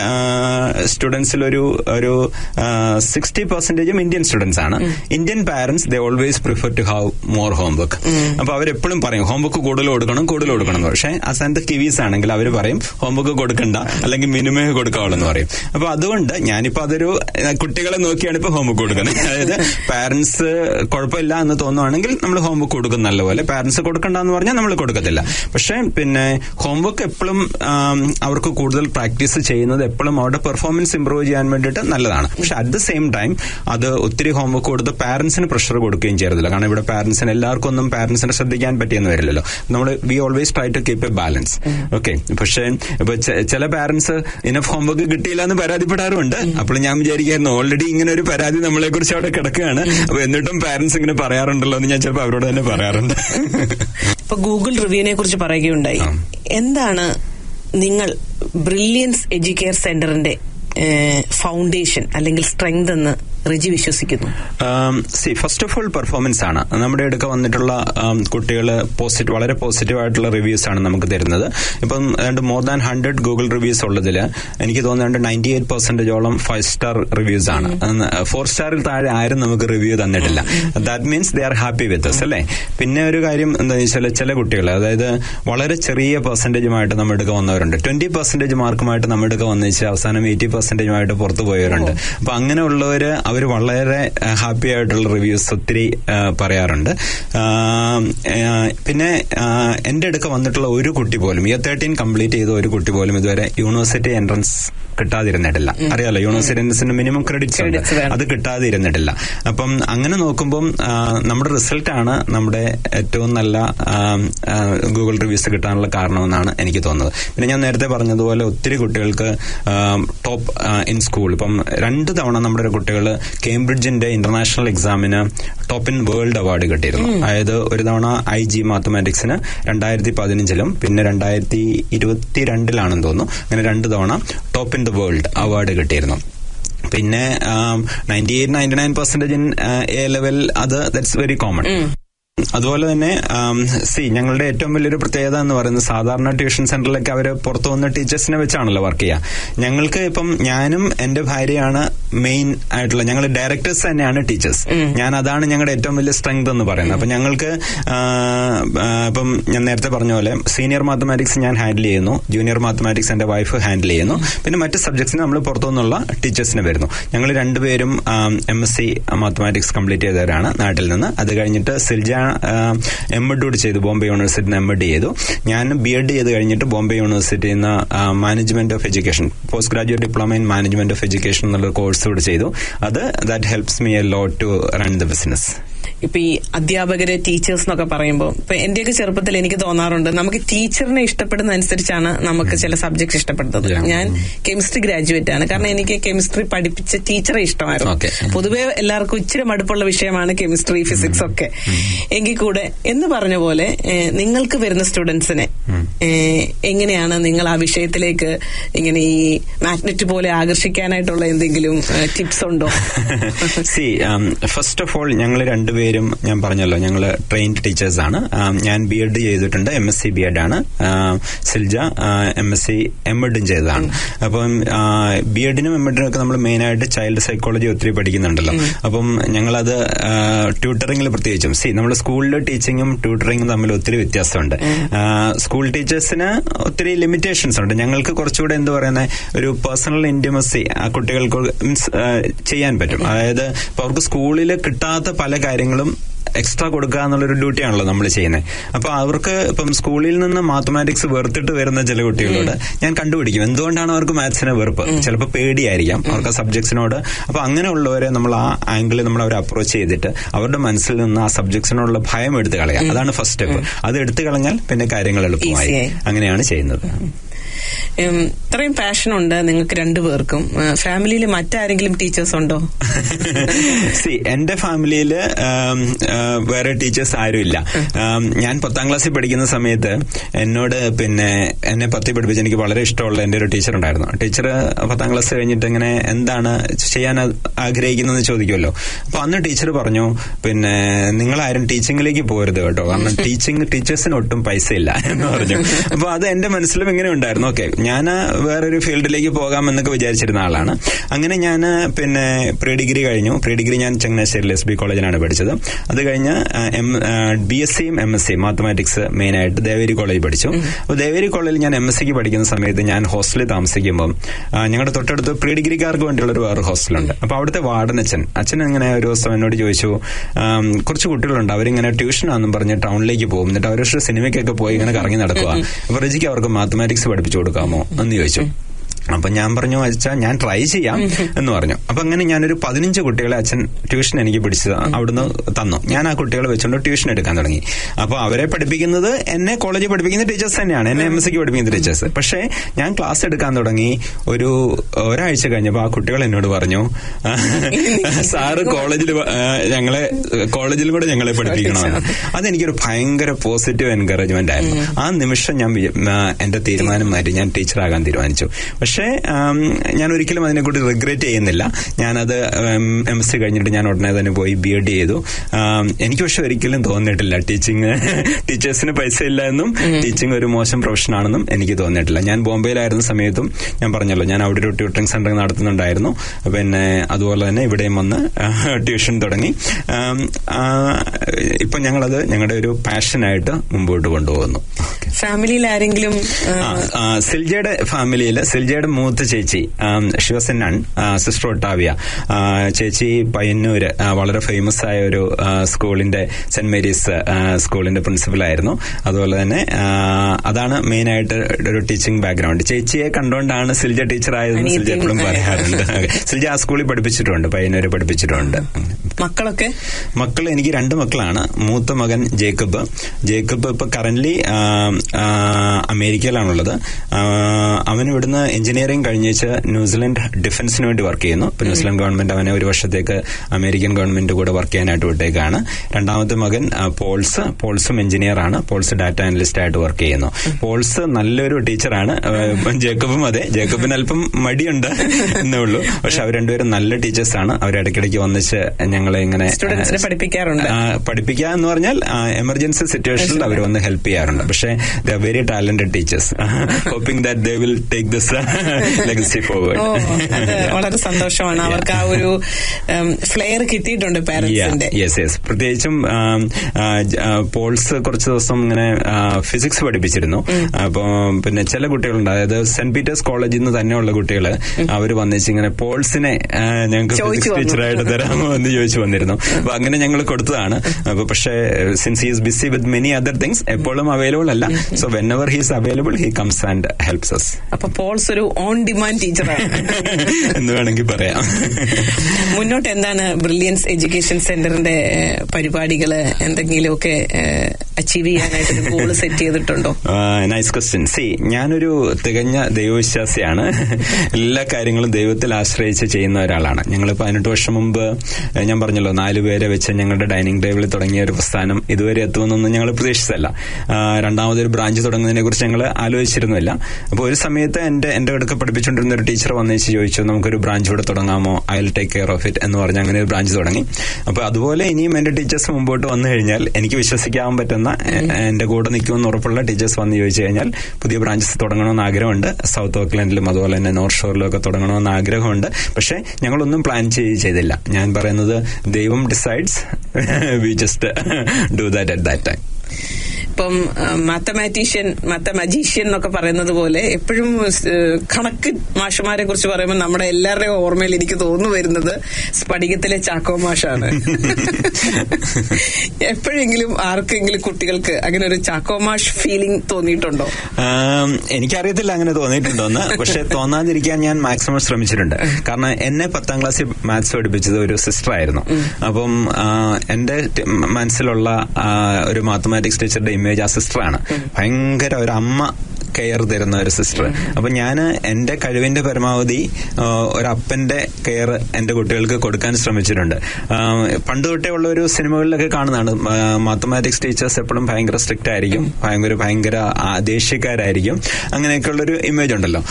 Speaker 8: സ്റ്റുഡൻസിൽ ഒരു ഒരു സിക്സ്റ്റി പെർസെന്റേജും ഇന്ത്യൻ സ്റ്റുഡൻസ് ആണ് Indian parents they always prefer to have more homework അപ്പൊ അവരെപ്പോഴും പറയും ഹോംവർക്ക് കൂടുതൽ കൊടുക്കണം കൂടുതൽ കൊടുക്കണം എന്ന് പക്ഷേ അസാന്ത കിവീസ് ആണെങ്കിൽ അവർ പറയും ഹോംവർക്ക് കൊടുക്കണ്ട അല്ലെങ്കിൽ മിനിമേ കൊടുക്കാവുള്ളൂ എന്ന് പറയും അപ്പൊ അതുകൊണ്ട് ഞാനിപ്പോ അതൊരു ഏഹ്, കുട്ടികളെ നോക്കിയാണ് ഇപ്പൊ ഹോംവർക്ക് കൊടുക്കുന്നത് അതായത് പാരന്റ്സ് കുഴപ്പമില്ല എന്ന് തോന്നുവാണെങ്കിൽ നമ്മൾ ഹോംവർക്ക് കൊടുക്കും നല്ലപോലെ പാരന്റ്സ് കൊടുക്കണ്ട എന്ന് പറഞ്ഞാൽ നമ്മൾ കൊടുക്കത്തില്ല പക്ഷേ പിന്നെ ഹോംവർക്ക് എപ്പോഴും അവർക്ക് കൂടുതൽ പ്രാക്ടീസ് ചെയ്യുന്നത് എപ്പോഴും അവരുടെ പെർഫോമൻസ് ഇംപ്രൂവ് ചെയ്യാൻ വേണ്ടിയിട്ട് നല്ലതാണ് പക്ഷെ അറ്റ് ദ സെയിം ടൈം അത് ഒത്തിരി ഹോംവർക്ക് കൊടുത്ത് പാരന്റ്സിന് പ്രഷർ കൊടുക്കുകയും ചെയ്യരുതില്ല കാരണം ഇവിടെ പാരന്റ്സിന് എല്ലാവർക്കും ഒന്നും പാരന്റ്സിനെ ശ്രദ്ധിക്കാൻ പറ്റിയെന്ന് വരില്ലല്ലോ നമ്മൾ we always try to keep a balance okay പക്ഷേ ഇപ്പൊ ചെ- ചില പാരന്റ്സ് ഇനഫ് ഹോംവർക്ക് കിട്ടിയില്ല എന്ന് പരാതിപ്പെടാറുണ്ട് അപ്പോൾ ഞാൻ വിചാരിക്കായിരുന്നു ഓൾറെഡി ഇങ്ങനെ ഒരു പരാതി നമ്മളെ കുറിച്ച് അവിടെ കിടക്കുകയാണ് അപ്പൊ എന്നിട്ടും പാരന്റ്സ് ഇങ്ങനെ പറയാറുണ്ടല്ലോ എന്ന് ഞാൻ ചിലപ്പോൾ അവരോട് തന്നെ പറയാറുണ്ട്
Speaker 1: ഇപ്പൊ ഗൂഗിൾ റിവ്യൂവിനെ കുറിച്ച് പറയുകയുണ്ടായി എന്താണ് നിങ്ങൾ ബ്രില്യൻസ് എഡ്യൂക്കെയർ സെന്ററിന്റെ ഫൗണ്ടേഷൻ അല്ലെങ്കിൽ സ്ട്രെങ്ത് എന്ന് റിജി വിശ്വസിക്കുന്നു
Speaker 8: see first of all performance ആണ് നമ്മുടെ അടുക്ക വന്നിട്ടുള്ള കുട്ടികൾ പോസിറ്റീവ് വളരെ പോസിറ്റീവ് ആയിട്ടുള്ള റിവ്യൂസ് ആണ് നമുക്ക് തരുന്നത് ഇപ്പം ഏതാണ്ട് more than hundred Google reviews ഉള്ളതിൽ എനിക്ക് തോന്നുന്നുണ്ട് നയൻറ്റി എയ്റ്റ് പെർസെന്റേജോളം ഫൈവ് സ്റ്റാർ റിവ്യൂസ് ആണ് ഫോർ സ്റ്റാറിൽ താഴെ ആരും നമുക്ക് റിവ്യൂ തന്നിട്ടില്ല that means they are happy with us അല്ലേ പിന്നെ ഒരു കാര്യം എന്താണെന്ന് വെച്ചാൽ ചില കുട്ടികൾ അതായത് വളരെ ചെറിയ പെർസെന്റേജുമായിട്ട് നമ്മുടെ അടുക്ക വന്നവരുണ്ട് ട്വന്റി പെർസെന്റേജ് മാർക്കുമായിട്ട് നമ്മുടെ അടുക്ക വന്നു വെച്ചാൽ അവസാനം എയ്റ്റി പെർസെന്റേജുമായിട്ട് പുറത്തു പോയവരുണ്ട് അപ്പൊ അങ്ങനെയുള്ളവര് അവർ വളരെ ഹാപ്പി ആയിട്ടുള്ള റിവ്യൂസ് ഒത്തിരി ആ, പറയാറുണ്ട് ആ, ആ, പിന്നെ ആ, എന്റെ അടുക്ക വന്നിട്ടുള്ള ഒരു കുട്ടി പോലും ഇയർ തേർട്ടീൻ കംപ്ലീറ്റ് ചെയ്ത ഒരു കുട്ടി പോലും ഇതുവരെ യൂണിവേഴ്സിറ്റി എൻട്രൻസ് കിട്ടാതിരുന്നിട്ടില്ല അറിയാലോ യൂണിവേഴ്സിറ്റി എൻട്രൻസിന് മിനിമം ക്രെഡിറ്റ്സ് ഉണ്ട്
Speaker 1: Credits വേണം.
Speaker 8: അത് കിട്ടാതിരുന്നിട്ടില്ല അപ്പം അങ്ങനെ നോക്കുമ്പം ആ, നമ്മുടെ റിസൾട്ട് ആണ് നമ്മുടെ ഏറ്റവും നല്ല ഗൂഗിൾ റിവ്യൂസ് കിട്ടാനുള്ള കാരണമെന്നാണ് എനിക്ക് തോന്നുന്നത് പിന്നെ ഞാൻ നേരത്തെ പറഞ്ഞതുപോലെ ഒത്തിരി കുട്ടികൾക്ക് ടോപ്പ് ഇൻ സ്കൂൾ ഇപ്പം രണ്ട് തവണ നമ്മുടെ ഒരു കുട്ടികൾ കേംബ്രിഡ്ജിന്റെ ഇന്റർനാഷണൽ എക്സാമിന് ടോപ്പ് ഇൻ വേൾഡ് അവാർഡ് കിട്ടിയിരുന്നു അതായത് ഒരു തവണ ഐ ജി മാത്തമാറ്റിക്സിന് രണ്ടായിരത്തി പതിനഞ്ചിലും പിന്നെ രണ്ടായിരത്തി ഇരുപത്തിരണ്ടിലാണെന്ന് തോന്നുന്നു അങ്ങനെ രണ്ട് തവണ top in the world award കിട്ടിയിരുന്നു പിന്നെ ninety eight ninety nine percentage in A level അത് ദറ്റ്സ് വെരി കോമൺ അതുപോലെ തന്നെ സി ഞങ്ങളുടെ ഏറ്റവും വലിയൊരു പ്രത്യേകത എന്ന് പറയുന്നത് സാധാരണ ട്യൂഷൻ സെന്ററിലൊക്കെ അവർ പുറത്തു വന്ന ടീച്ചേഴ്സിനെ വെച്ചാണല്ലോ വർക്ക് ചെയ്യുക ഞങ്ങൾക്ക് ഇപ്പം ഞാനും എന്റെ ഭാര്യയാണ് മെയിൻ ആയിട്ടുള്ള ഞങ്ങൾ ഡയറക്ടേഴ്സ് തന്നെയാണ് ടീച്ചേഴ്സ് ഞാൻ അതാണ് ഞങ്ങളുടെ ഏറ്റവും വലിയ സ്ട്രെങ്ത് എന്ന് പറയുന്നത് അപ്പൊ ഞങ്ങൾക്ക് ആ, ആ, ഇപ്പം ഞാൻ നേരത്തെ പറഞ്ഞ പോലെ സീനിയർ മാത്തമാറ്റിക്സ് ഞാൻ ഹാൻഡിൽ ചെയ്യുന്നു ജൂനിയർ മാത്തമാറ്റിക്സ് എന്റെ വൈഫ് ഹാൻഡിൽ ചെയ്യുന്നു പിന്നെ മറ്റ് സബ്ജക്ട്സിന് നമ്മൾ പുറത്തുനിന്നുള്ള ടീച്ചേഴ്സിന് വരുന്നു ഞങ്ങൾ രണ്ടുപേരും M S C mathematics complete ചെയ്തവരാണ് നാട്ടിൽ നിന്ന് അത് കഴിഞ്ഞിട്ട് സിൽജ എം എഡ് കൂടി ചെയ്തു ബോംബെ യൂണിവേഴ്സിറ്റിയിൽ നിന്ന് എം എഡ് ചെയ്തു ഞാൻ ബി എഡ് ചെയ്ത് കഴിഞ്ഞിട്ട് ബോംബെ യൂണിവേഴ്സിറ്റിയിൽ നിന്ന് management of education post graduate diploma in management of education എന്നുള്ള കോഴ്സ് കൂടി ചെയ്തു അത് that helps me a lot to run the business
Speaker 1: ഇപ്പൊ ഈ അധ്യാപകര് ടീച്ചേഴ്സ് എന്നൊക്കെ പറയുമ്പോൾ ഇപ്പൊ എന്റെയൊക്കെ ചെറുപ്പത്തിൽ എനിക്ക് തോന്നാറുണ്ട് നമുക്ക് ടീച്ചറിനെ ഇഷ്ടപ്പെടുന്ന അനുസരിച്ചാണ് നമുക്ക് ചില സബ്ജക്ട് ഇഷ്ടപ്പെടുന്നത്
Speaker 8: Yeah.
Speaker 1: ഞാൻ കെമിസ്ട്രി ഗ്രാജുവേറ്റ് ആണ് കാരണം എനിക്ക് കെമിസ്ട്രി പഠിപ്പിച്ച ടീച്ചറെ ഇഷ്ടമായിരുന്നു
Speaker 8: Okay.
Speaker 1: പൊതുവെ എല്ലാവർക്കും ഇച്ചിരി മടുപ്പുള്ള വിഷയമാണ് കെമിസ്ട്രി ഫിസിക്സ് ഒക്കെ എങ്കിൽ കൂടെ എന്ന് പറഞ്ഞ പോലെ ഏഹ്, നിങ്ങൾക്ക് വരുന്ന സ്റ്റുഡൻസിനെ ഏഹ്, എങ്ങനെയാണ് നിങ്ങൾ ആ വിഷയത്തിലേക്ക് ഇങ്ങനെ ഈ മാഗ്നറ്റ് പോലെ ആകർഷിക്കാനായിട്ടുള്ള എന്തെങ്കിലും ടിപ്സ് ഉണ്ടോ
Speaker 8: സി ഫസ്റ്റ് ഓഫ് ഓൾ ഞങ്ങൾ രണ്ടുപേരും ഞാൻ പറഞ്ഞല്ലോ ഞങ്ങൾ ട്രെയിൻഡ് ടീച്ചേഴ്സ് ആണ് Um, ഞാൻ ബി എഡ് ചെയ്തിട്ടുണ്ട് M S C B Ed ആണ് Um, Silja M S C M എഡും ചെയ്തതാണ് അപ്പം ബി എഡിനും എം എഡിനും ഒക്കെ നമ്മൾ മെയിൻ ആയിട്ട് ചൈൽഡ് സൈക്കോളജി ഒത്തിരി പഠിക്കുന്നുണ്ടല്ലോ അപ്പം ഞങ്ങളത് ട്യൂട്ടറിംഗിൽ പ്രത്യേകിച്ചും സി നമ്മൾ സ്കൂളിൽ ടീച്ചിങ്ങും ട്യൂട്ടറിംഗും തമ്മിൽ ഒത്തിരി വ്യത്യാസമുണ്ട് സ്കൂൾ ടീച്ചേഴ്സിന് ഒത്തിരി ലിമിറ്റേഷൻസ് ഉണ്ട് ഞങ്ങൾക്ക് കുറച്ചുകൂടെ എന്ത് പറയുന്നത് ഒരു പേഴ്സണൽ ഇന്റിമസി ആ കുട്ടികൾക്ക് മീൻസ് ചെയ്യാൻ പറ്റും അതായത് ഇപ്പൊ അവർക്ക് സ്കൂളിൽ കിട്ടാത്ത പല കാര്യങ്ങളും എക്സ്ട്രാ കൊടുക്കുക എന്നുള്ളൊരു ഡ്യൂട്ടിയാണല്ലോ നമ്മൾ ചെയ്യുന്നത് അപ്പൊ അവർക്ക് ഇപ്പം സ്കൂളിൽ നിന്ന് മാത്തമാറ്റിക്സ് വെറുത്തിട്ട് വരുന്ന ചില കുട്ടികളോട് ഞാൻ കണ്ടുപിടിക്കും എന്തുകൊണ്ടാണ് അവർക്ക് മാത്സിനെ വെറുപ്പ് ചിലപ്പോൾ പേടിയായിരിക്കാം അവർക്ക് ആ സബ്ജക്ട്സിനോട് അപ്പൊ അങ്ങനെയുള്ളവരെ നമ്മൾ ആ ആംഗിളിൽ നമ്മൾ അവരെ അപ്രോച്ച് ചെയ്തിട്ട് അവരുടെ മനസ്സിൽ നിന്ന് ആ സബ്ജക്ട്സിനോടുള്ള ഭയം എടുത്തു കളയാം അതാണ് ഫസ്റ്റ് സ്റ്റെപ്പ് അത് എടുത്തു കളഞ്ഞാൽ പിന്നെ കാര്യങ്ങൾ എളുപ്പമായി
Speaker 1: Easy ആയി.
Speaker 8: അങ്ങനെയാണ് ചെയ്യുന്നത്
Speaker 1: ഉം, ഇത്രയും പാഷൻ ഉണ്ട് നിങ്ങൾക്ക് രണ്ടുപേർക്കും ഫാമിലിയിൽ മറ്റാരെങ്കിലും ടീച്ചേഴ്സ് ഉണ്ടോ
Speaker 8: സി എന്റെ ഫാമിലിയിൽ വേറെ ടീച്ചേഴ്സ് ആരുമില്ല ഉം, ഞാൻ പത്താം ക്ലാസ്സിൽ പഠിക്കുന്ന സമയത്ത് എന്നോട് പിന്നെ എന്നെ പത്തി പഠിപ്പിച്ച് എനിക്ക് വളരെ ഇഷ്ടമുള്ള എന്റെ ഒരു ടീച്ചർ ഉണ്ടായിരുന്നു ടീച്ചർ പത്താം ക്ലാസ് കഴിഞ്ഞിട്ട് ഇങ്ങനെ എന്താണ് ചെയ്യാൻ ആ- ആഗ്രഹിക്കുന്നതെന്ന് ചോദിക്കുമല്ലോ അപ്പൊ അന്ന് ടീച്ചർ പറഞ്ഞു പിന്നെ നിങ്ങളാരും ടീച്ചിങ്ങിലേക്ക് പോരുത് കേട്ടോ കാരണം ടീച്ചിങ് ടീച്ചേഴ്സിന് ഒട്ടും പൈസ ഇല്ല എന്ന് പറഞ്ഞു അപ്പൊ അത് എന്റെ മനസ്സിലും ഇങ്ങനെ ഉണ്ടായിരുന്നു ഓക്കെ ഞാൻ വേറൊരു ഫീൽഡിലേക്ക് പോകാം എന്നൊക്കെ വിചാരിച്ചിരുന്ന ആളാണ് അങ്ങനെ ഞാൻ പിന്നെ പ്രീ ഡിഗ്രി കഴിഞ്ഞു പ്രീ ഡിഗ്രി ഞാൻ ചങ്ങനാശ്ശേരി എസ് ബി കോളേജിലാണ് പഠിച്ചത് അത് കഴിഞ്ഞ് ബി എസ് സിയും എം എസ് സിയും മാത്തമാറ്റിക്സ് മെയിൻ ആയിട്ട് ദേവേരി കോളേജ് പഠിച്ചു അപ്പോൾ ദേവേരി കോളേജിൽ ഞാൻ എം എസ് സിക്ക് പഠിക്കുന്ന സമയത്ത് ഞാൻ ഹോസ്റ്റലിൽ താമസിക്കുമ്പോൾ ഞങ്ങളുടെ തൊട്ടടുത്ത് പ്രീ ഡിഗ്രിക്കാർക്ക് വേണ്ടിയുള്ള ഒരു വേറെ ഹോസ്റ്റലുണ്ട് അപ്പൊ അവിടുത്തെ വാർഡൻ അച്ഛൻ അച്ഛൻ ഇങ്ങനെ ഒരു ദിവസം എന്നോട് ചോദിച്ചു ആം, കുറച്ച് കുട്ടികളുണ്ട് അവരിങ്ങനെ ട്യൂഷനാണെന്നും പറഞ്ഞ് ടൗണിലേക്ക് പോകും എന്നിട്ട് അവർ സിനിമയ്ക്കൊക്കെ പോയി ഇങ്ങനെ കറങ്ങി നടക്കുക അപ്പൊ റിജിക്ക് അവർക്ക് മാത്തമാറ്റിക്സ് പഠിപ്പിച്ചു കൊടുക്കാമോ എന്ന് ചോദിച്ചു അപ്പൊ ഞാൻ പറഞ്ഞു അച്ഛാ ഞാൻ ട്രൈ ചെയ്യാം എന്ന് പറഞ്ഞു അപ്പൊ അങ്ങനെ ഞാനൊരു പതിനഞ്ച് കുട്ടികളെ അച്ഛൻ ട്യൂഷൻ എനിക്ക് പിടിച്ച് അവിടുന്ന് തന്നു ഞാൻ ആ കുട്ടികളെ വെച്ചുകൊണ്ട് ട്യൂഷൻ എടുക്കാൻ തുടങ്ങി അപ്പൊ അവരെ പഠിപ്പിക്കുന്നത് എന്നെ കോളേജിൽ പഠിപ്പിക്കുന്ന ടീച്ചേഴ്സ് തന്നെയാണ് എന്നെ എം എസ് സിക്ക് പഠിപ്പിക്കുന്ന ടീച്ചേഴ്സ് പക്ഷേ ഞാൻ ക്ലാസ് എടുക്കാൻ തുടങ്ങി ഒരു ഒരാഴ്ച കഴിഞ്ഞപ്പോൾ ആ കുട്ടികൾ എന്നോട് പറഞ്ഞു സാറ് കോളേജിൽ ഞങ്ങളെ കോളേജിലും കൂടെ ഞങ്ങളെ പഠിപ്പിക്കണമെന്ന് അതെനിക്കൊരു ഭയങ്കര പോസിറ്റീവ് എൻകറേജ്മെന്റ് ആയിരുന്നു ആ നിമിഷം ഞാൻ വിചാ- ആ, എന്റെ തീരുമാനം മാറ്റി ഞാൻ ടീച്ചറാകാൻ തീരുമാനിച്ചു പക്ഷേ ആം, ഞാൻ ഒരിക്കലും അതിനെക്കുറിച്ച് റിഗ്രറ്റ് ചെയ്യുന്നില്ല ഞാനത് എം എസ് സി കഴിഞ്ഞിട്ട് ഞാൻ ഉടനെ തന്നെ പോയി ബി എഡ് ചെയ്തു ആം, എനിക്ക് പക്ഷെ ഒരിക്കലും തോന്നിയിട്ടില്ല ടീച്ചിങ് ടീച്ചേഴ്സിന് പൈസ ഇല്ല എന്നും ടീച്ചിങ് ഒരു മോശം പ്രൊഫഷൻ ആണെന്നും എനിക്ക് തോന്നിയിട്ടില്ല ഞാൻ ബോംബെയിലായിരുന്ന സമയത്തും ഞാൻ പറഞ്ഞല്ലോ ഞാൻ അവിടെ ഒരു ട്യൂട്ടറിംഗ് സെന്റർ നടത്തുന്നുണ്ടായിരുന്നു പിന്നെ അതുപോലെ തന്നെ ഇവിടെയും വന്ന് ട്യൂഷൻ തുടങ്ങി ആം, ആ, ഇപ്പൊ ഞങ്ങളത് ഞങ്ങളുടെ ഒരു പാഷനായിട്ട് മുമ്പോട്ട് കൊണ്ടുപോകുന്നു
Speaker 1: ഫാമിലിയിൽ ആരെങ്കിലും ആ,
Speaker 8: ആ, ആ, സിൽജയുടെ ഫാമിലിയിൽ സിൽജയുടെ ചേച്ചിയുടെ മൂത്ത ചേച്ചി ഷിവസൻ നൺ സിസ്റ്റർ ഒട്ടാവിയ ആ, ചേച്ചി പയ്യന്നൂര് ആ, വളരെ ഫേമസ് ആയ ഒരു ആ, സ്കൂളിന്റെ സെന്റ് മേരീസ് ആ, സ്കൂളിന്റെ പ്രിൻസിപ്പൽ ആയിരുന്നു അതുപോലെ തന്നെ ആ, അതാണ് മെയിൻ ആയിട്ട് ഒരു ടീച്ചിങ് ബാക്ക്ഗ്രൗണ്ട് ചേച്ചിയെ കണ്ടുകൊണ്ടാണ് സിൽജ ടീച്ചർ ആയതെന്ന് സിൽജ എപ്പോഴും പറയാറുണ്ട് സിൽജ ആ സ്കൂളിൽ പഠിപ്പിച്ചിട്ടുണ്ട് പയ്യന്നൂര് പഠിപ്പിച്ചിട്ടുണ്ട്
Speaker 1: മക്കളൊക്കെ
Speaker 8: മക്കൾ എനിക്ക് രണ്ട് മക്കളാണ് മൂത്ത മകൻ ജേക്കബ് ജേക്കബ് ഇപ്പൊ കറന്റ് അമേരിക്കയിലാണുള്ളത് ആ, അവൻ ഇവിടുന്ന് എഞ്ചിനീയറിംഗ് കഴിഞ്ഞേച്ച് ന്യൂസിലൻഡ് ഡിഫൻസിന് വേണ്ടി വർക്ക് ചെയ്യുന്നു ഇപ്പൊ ന്യൂസിലൻഡ് ഗവൺമെന്റ് അവനെ ഒരു വർഷത്തേക്ക് അമേരിക്കൻ ഗവൺമെന്റ് കൂടെ വർക്ക് ചെയ്യാനായിട്ട് വിട്ടേക്കാണ് രണ്ടാമത്തെ മകൻ ആ, പോൾസ് പോൾസും എഞ്ചിനീയർ ആണ് പോൾസ് ഡാറ്റ അനലിസ്റ്റ് ആയിട്ട് വർക്ക് ചെയ്യുന്നു പോൾസ് നല്ലൊരു ടീച്ചറാണ് ആ, ജേക്കബും അതെ ജേക്കബിന് അല്പം മടിയുണ്ട് എന്നേ ഉള്ളൂ പക്ഷെ അവർ രണ്ടുപേരും നല്ല ടീച്ചേഴ്സ് ആണ് അവർ ഇടയ്ക്കിടയ്ക്ക് വന്നിച്ച് ഞങ്ങളെ ഇങ്ങനെ
Speaker 1: സ്റ്റുഡൻസിനെ പഠിപ്പിക്കാറുണ്ട്
Speaker 8: ആ, പഠിപ്പിക്കുക എന്ന് പറഞ്ഞാൽ എമർജൻസി സിറ്റുവേഷനിൽ അവർ വന്ന് ഹെൽപ്പ് ചെയ്യാറുണ്ട് പക്ഷേ the very talented teachers hoping that they will take this legacy
Speaker 1: oh
Speaker 8: forward
Speaker 1: അത് വളരെ സന്തോഷമാണ് അവർക്ക് ആ ഒരു ഫ്ലെയർ കിട്ടിയിട്ടുണ്ട് പാരന്റ്സിന്റെ
Speaker 8: യെസ് യെസ് പ്രത്യേകിച്ചും ആം, ആ, ജ- ആ, പോൾസ് കുറച്ച് ദിവസം ഇങ്ങനെ ഫിസിക്സ് പഠിപ്പിച്ചിരുന്നു അപ്പൊ പിന്നെ ചില കുട്ടികളുണ്ട് അതായത് സെന്റ് പീറ്റേഴ്സ് കോളേജിൽ നിന്ന് തന്നെയുള്ള കുട്ടികൾ അവർ വന്നിച്ച് ഇങ്ങനെ പോൾസിനെ ആ, ഞങ്ങൾക്ക്
Speaker 1: ചോദിച്ചു
Speaker 8: ഫിസിക്സ്
Speaker 1: വന്നു.
Speaker 8: ടീച്ചറായിട്ട് തരാമോ എന്ന് ചോദിച്ചു വന്നിരുന്നു അപ്പൊ അങ്ങനെ ഞങ്ങൾ കൊടുത്തതാണ് അപ്പൊ പക്ഷേ since he's busy with many other things എപ്പോഴും അവൈലബിൾ അല്ല so whenever he's available he comes and helps us
Speaker 1: അപ്പൊ പോൾസ് ഒരു ഓൺ ഡിമാൻഡ് ടീച്ചറാണ്
Speaker 8: എന്ന് വേണമെങ്കിൽ പറയാം
Speaker 1: മുന്നോട്ട് എന്താണ് ബ്രില്യൻസ് എഡ്യൂക്കേഷൻ സെന്ററിന്റെ പരിപാടികൾ എന്തെങ്കിലുമൊക്കെ അച്ചീവ് ചെയ്യാനായിട്ട് ഒരു ഗോൾ സെറ്റ് ചെയ്തിട്ടുണ്ടോ
Speaker 8: നൈസ് ക്വസ്റ്റ്യൻ സി ഞാനൊരു തികഞ്ഞ ദൈവവിശ്വാസിയാണ് എല്ലാ കാര്യങ്ങളും ദൈവത്തിൽ ആശ്രയിച്ച് ചെയ്യുന്ന ഒരാളാണ് ഞങ്ങൾ പതിനെട്ട് വർഷം മുമ്പ് ഏഹ്, ഞാൻ പറഞ്ഞല്ലോ നാല് പേരെ വെച്ച് ഞങ്ങളുടെ ഡൈനിങ് ടേബിളിൽ തുടങ്ങിയ ഒരു പ്രസ്ഥാനം ഇതുവരെ എത്തുമെന്നൊന്നും ഞങ്ങൾ പ്രതീക്ഷിച്ചല്ല ആ, രണ്ടാമതൊരു ബ്രാഞ്ച് തുടങ്ങുന്നതിനെ കുറിച്ച് ഞങ്ങൾ ആലോചിച്ചിരുന്നില്ല അപ്പോൾ ഒരു സമയത്ത് എന്റെ എന്റെ അടുക്ക പഠിപ്പിച്ചുകൊണ്ടിരുന്ന ഒരു ടീച്ചർ വന്നേച്ച് ചോദിച്ചു നമുക്കൊരു ബ്രാഞ്ച് ഇവിടെ തുടങ്ങാമോ I will take care of it എന്ന് പറഞ്ഞ് അങ്ങനെ ഒരു ബ്രാഞ്ച് തുടങ്ങി അപ്പോൾ അതുപോലെ ഇനിയും എന്റെ ടീച്ചേഴ്സ് മുമ്പോട്ട് വന്നു കഴിഞ്ഞാൽ എനിക്ക് വിശ്വസിക്കാൻ പറ്റുന്ന എ- എന്റെ കൂടെ നിൽക്കുമെന്ന് ഉറപ്പുള്ള ടീച്ചേഴ്സ് വന്ന് ചോദിച്ചു കഴിഞ്ഞാൽ പുതിയ ബ്രാഞ്ചസ് തുടങ്ങണമെന്ന് ആഗ്രഹമുണ്ട് സൗത്ത് ഓക്ലൻഡിലും അതുപോലെ തന്നെ നോർത്ത് ഷോറിലും ഒക്കെ തുടങ്ങണമെന്ന് ആഗ്രഹമുണ്ട് പക്ഷേ ഞങ്ങളൊന്നും പ്ലാൻ ചെയ്തില്ല ഞാൻ പറയുന്നത് ദൈവം decides we just do that at that time
Speaker 1: ഇപ്പം മാത്തമാറ്റീഷ്യൻ മാത്തമജീഷ്യൻ എന്നൊക്കെ പറയുന്നത് പോലെ എപ്പോഴും ഏഹ്, കണക്ക് മാഷുമാരെ കുറിച്ച് പറയുമ്പോൾ നമ്മുടെ എല്ലാവരുടെയും ഓർമ്മയിൽ എനിക്ക് തോന്നുന്നു വരുന്നത് സ്ഫടികത്തിലെ ചാക്കോ മാഷാണ് എപ്പോഴെങ്കിലും ആർക്കെങ്കിലും കുട്ടികൾക്ക് അങ്ങനെ ഒരു ചാക്കോ മാഷ് ഫീലിംഗ് തോന്നിയിട്ടുണ്ടോ
Speaker 8: ആം, എനിക്കറിയത്തില്ല അങ്ങനെ തോന്നിയിട്ടുണ്ടോന്ന് പക്ഷെ തോന്നാതിരിക്കാൻ ഞാൻ മാക്സിമം ശ്രമിച്ചിട്ടുണ്ട് കാരണം എന്നെ പത്താം ക്ലാസ്സിൽ മാത്സ് പഠിപ്പിച്ചത് ഒരു സിസ്റ്റർ ആയിരുന്നു അപ്പം ആ, എന്റെ ടി- മനസ്സിലുള്ള ആ, ഒരു മാത്തമാറ്റിക്സ് ടീച്ചറുടെ ഇമേജ് ആ സിസ്റ്ററാണ് ഭയങ്കര ഒരു അമ്മ കെയർ തരുന്ന ഒരു സിസ്റ്റർ അപ്പൊ ഞാൻ എന്റെ കഴിവിന്റെ പരമാവധി ആ, ഒരു അപ്പന്റെ കെയർ എന്റെ കുട്ടികൾക്ക് കൊടുക്കാൻ ശ്രമിച്ചിട്ടുണ്ട് ആ, പണ്ട് തൊട്ടേ ഉള്ള ഒരു സിനിമകളിലൊക്കെ കാണുന്നതാണ് മാത്തമാറ്റിക്സ് ടീച്ചേഴ്സ് എപ്പോഴും ഭയങ്കര സ്ട്രിക്റ്റ് ആയിരിക്കും ഭയങ്കര ഭയങ്കര ആ, ദേഷ്യക്കാരായിരിക്കും അങ്ങനെയൊക്കെയുള്ള ഒരു ഇമേജ് ഉണ്ടല്ലോ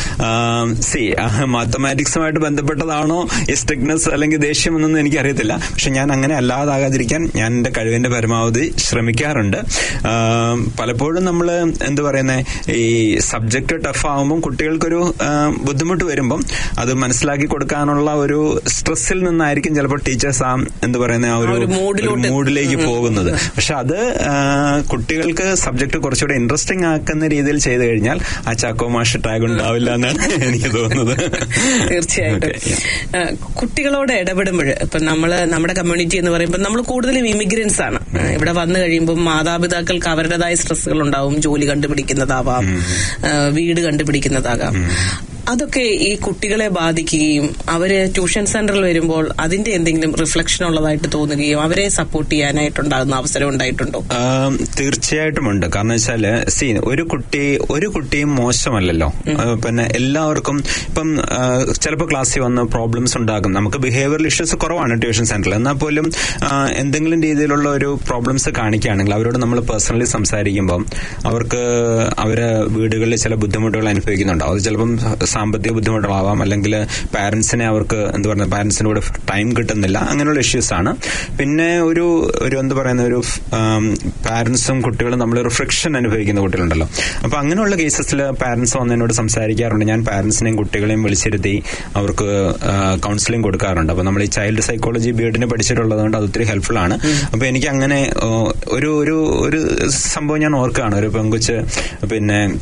Speaker 8: സി മാത്തമാറ്റിക്സുമായിട്ട് ബന്ധപ്പെട്ടതാണോ ഈ സ്ട്രിക്ട്നെസ് അല്ലെങ്കിൽ ദേഷ്യം എന്നൊന്നും എനിക്കറിയത്തില്ല പക്ഷെ ഞാൻ അങ്ങനെ അല്ലാതാകാതിരിക്കാൻ ഞാൻ എന്റെ കഴിവിന്റെ പരമാവധി ശ്രമിക്കാറുണ്ട് ആ, പലപ്പോഴും നമ്മൾ എന്ത് പറയുന്നത് ഈ സബ്ജക്ട് ടഫ് ആകുമ്പോൾ കുട്ടികൾക്കൊരു ആ, ബുദ്ധിമുട്ട് വരുമ്പം അത് മനസ്സിലാക്കി കൊടുക്കാനുള്ള ഒരു സ്ട്രെസ്സിൽ നിന്നായിരിക്കും ചിലപ്പോൾ ടീച്ചേഴ്സ് ആ എന്ത് പറയുന്ന ആ ഒരു
Speaker 1: ആ ഒരു മൂഡിലോട്ട്
Speaker 8: ഒരു മൂഡിലേക്ക് പോകുന്നത് പക്ഷെ അത് ആ, കുട്ടികൾക്ക് സബ്ജക്ട് കുറച്ചുകൂടെ ഇൻട്രസ്റ്റിംഗ് ആക്കുന്ന രീതിയിൽ ചെയ്തു കഴിഞ്ഞാൽ ആ ചാക്കോ മാഷ് ടാഗ് ഉണ്ടാവില്ല എന്നാണ് എനിക്ക് തോന്നുന്നത്
Speaker 1: തീർച്ചയായിട്ടും
Speaker 8: Okay, yeah.
Speaker 1: ഏഹ് കുട്ടികളോട് ഇടപെടുമ്പോൾ ഇപ്പൊ നമ്മള് നമ്മുടെ കമ്മ്യൂണിറ്റി എന്ന് പറയുമ്പോൾ നമ്മൾ കൂടുതലും ഇമിഗ്രൻസ് ആണ് ഏഹ് ഇവിടെ വന്നു കഴിയുമ്പോൾ മാതാപിതാക്കൾക്ക് അവരുടേതായ സ്ട്രെസ്സുകൾ ഉണ്ടാവും ജോലി കണ്ടുപിടിക്കുന്നതാവാം ഏഹ് വീട് കണ്ടുപിടിക്കുന്നതാകാം അതൊക്കെ ഈ കുട്ടികളെ ബാധിക്കുകയും അവര് ട്യൂഷൻ സെന്ററിൽ വരുമ്പോൾ അതിന്റെ എന്തെങ്കിലും റിഫ്ലക്ഷൻ ഉള്ളതായിട്ട് തോന്നുകയും അവരെ സപ്പോർട്ട് ചെയ്യാനായിട്ടുണ്ടാകുന്ന അവസരം ഉണ്ടായിട്ടുണ്ടോ
Speaker 8: ആം, തീർച്ചയായിട്ടും ഉണ്ട് കാരണം വെച്ചാല് സി ഒരു കുട്ടി ഒരു കുട്ടിയും മോശമല്ലല്ലോ ആ, പിന്നെ എല്ലാവർക്കും ഇപ്പം ചിലപ്പോൾ ക്ലാസ്സിൽ വന്ന് പ്രോബ്ലംസ് ഉണ്ടാകും നമുക്ക് ബിഹേവിയറൽ ഇഷ്യൂസ് കുറവാണ് ട്യൂഷൻ സെന്ററിൽ എന്നാൽ പോലും ആ, എന്തെങ്കിലും രീതിയിലുള്ള ഒരു പ്രോബ്ലംസ് കാണിക്കുകയാണെങ്കിൽ അവരോട് നമ്മൾ പേഴ്സണലി സംസാരിക്കുമ്പോൾ അവർക്ക് അവര് വീടുകളിൽ ചില ബുദ്ധിമുട്ടുകൾ അനുഭവിക്കുന്നുണ്ടാവും അത് ചിലപ്പം സാമ്പത്തിക ബുദ്ധിമുട്ടുകളാവാം അല്ലെങ്കിൽ പാരന്റ്സിനെ അവർക്ക് എന്താ പറയുക പാരന്റ്സിന് കൂടെ ടൈം കിട്ടുന്നില്ല അങ്ങനെയുള്ള ഇഷ്യൂസ് ആണ് പിന്നെ ഒരു ഒരു എന്താ പറയുന്ന ഒരു പാരന്റ്സും കുട്ടികളും നമ്മൾ ഒരു ഫ്രിക്ഷൻ അനുഭവിക്കുന്ന കുട്ടികളുണ്ടല്ലോ അപ്പൊ അങ്ങനെയുള്ള കേസസിൽ പാരന്റ്സ് വന്ന് എന്നോട് സംസാരിക്കാറുണ്ട് ഞാൻ പാരന്റ്സിനെയും കുട്ടികളെയും വിളിച്ചിരുത്തി അവർക്ക് കൗൺസിലിംഗ് കൊടുക്കാറുണ്ട് അപ്പൊ നമ്മൾ ഈ ചൈൽഡ് സൈക്കോളജി ബിഎഡിന് പഠിച്ചിട്ടുള്ളത് കൊണ്ട് അത് ഒത്തിരി ഹെൽപ്ഫുൾ ആണ് അപ്പൊ എനിക്ക് അങ്ങനെ ആ, ഒരു ഒരു ഒരു സംഭവം ഞാൻ ഓർക്കുകയാണ് ഒരു പെങ്കുച്ച് പിന്നെ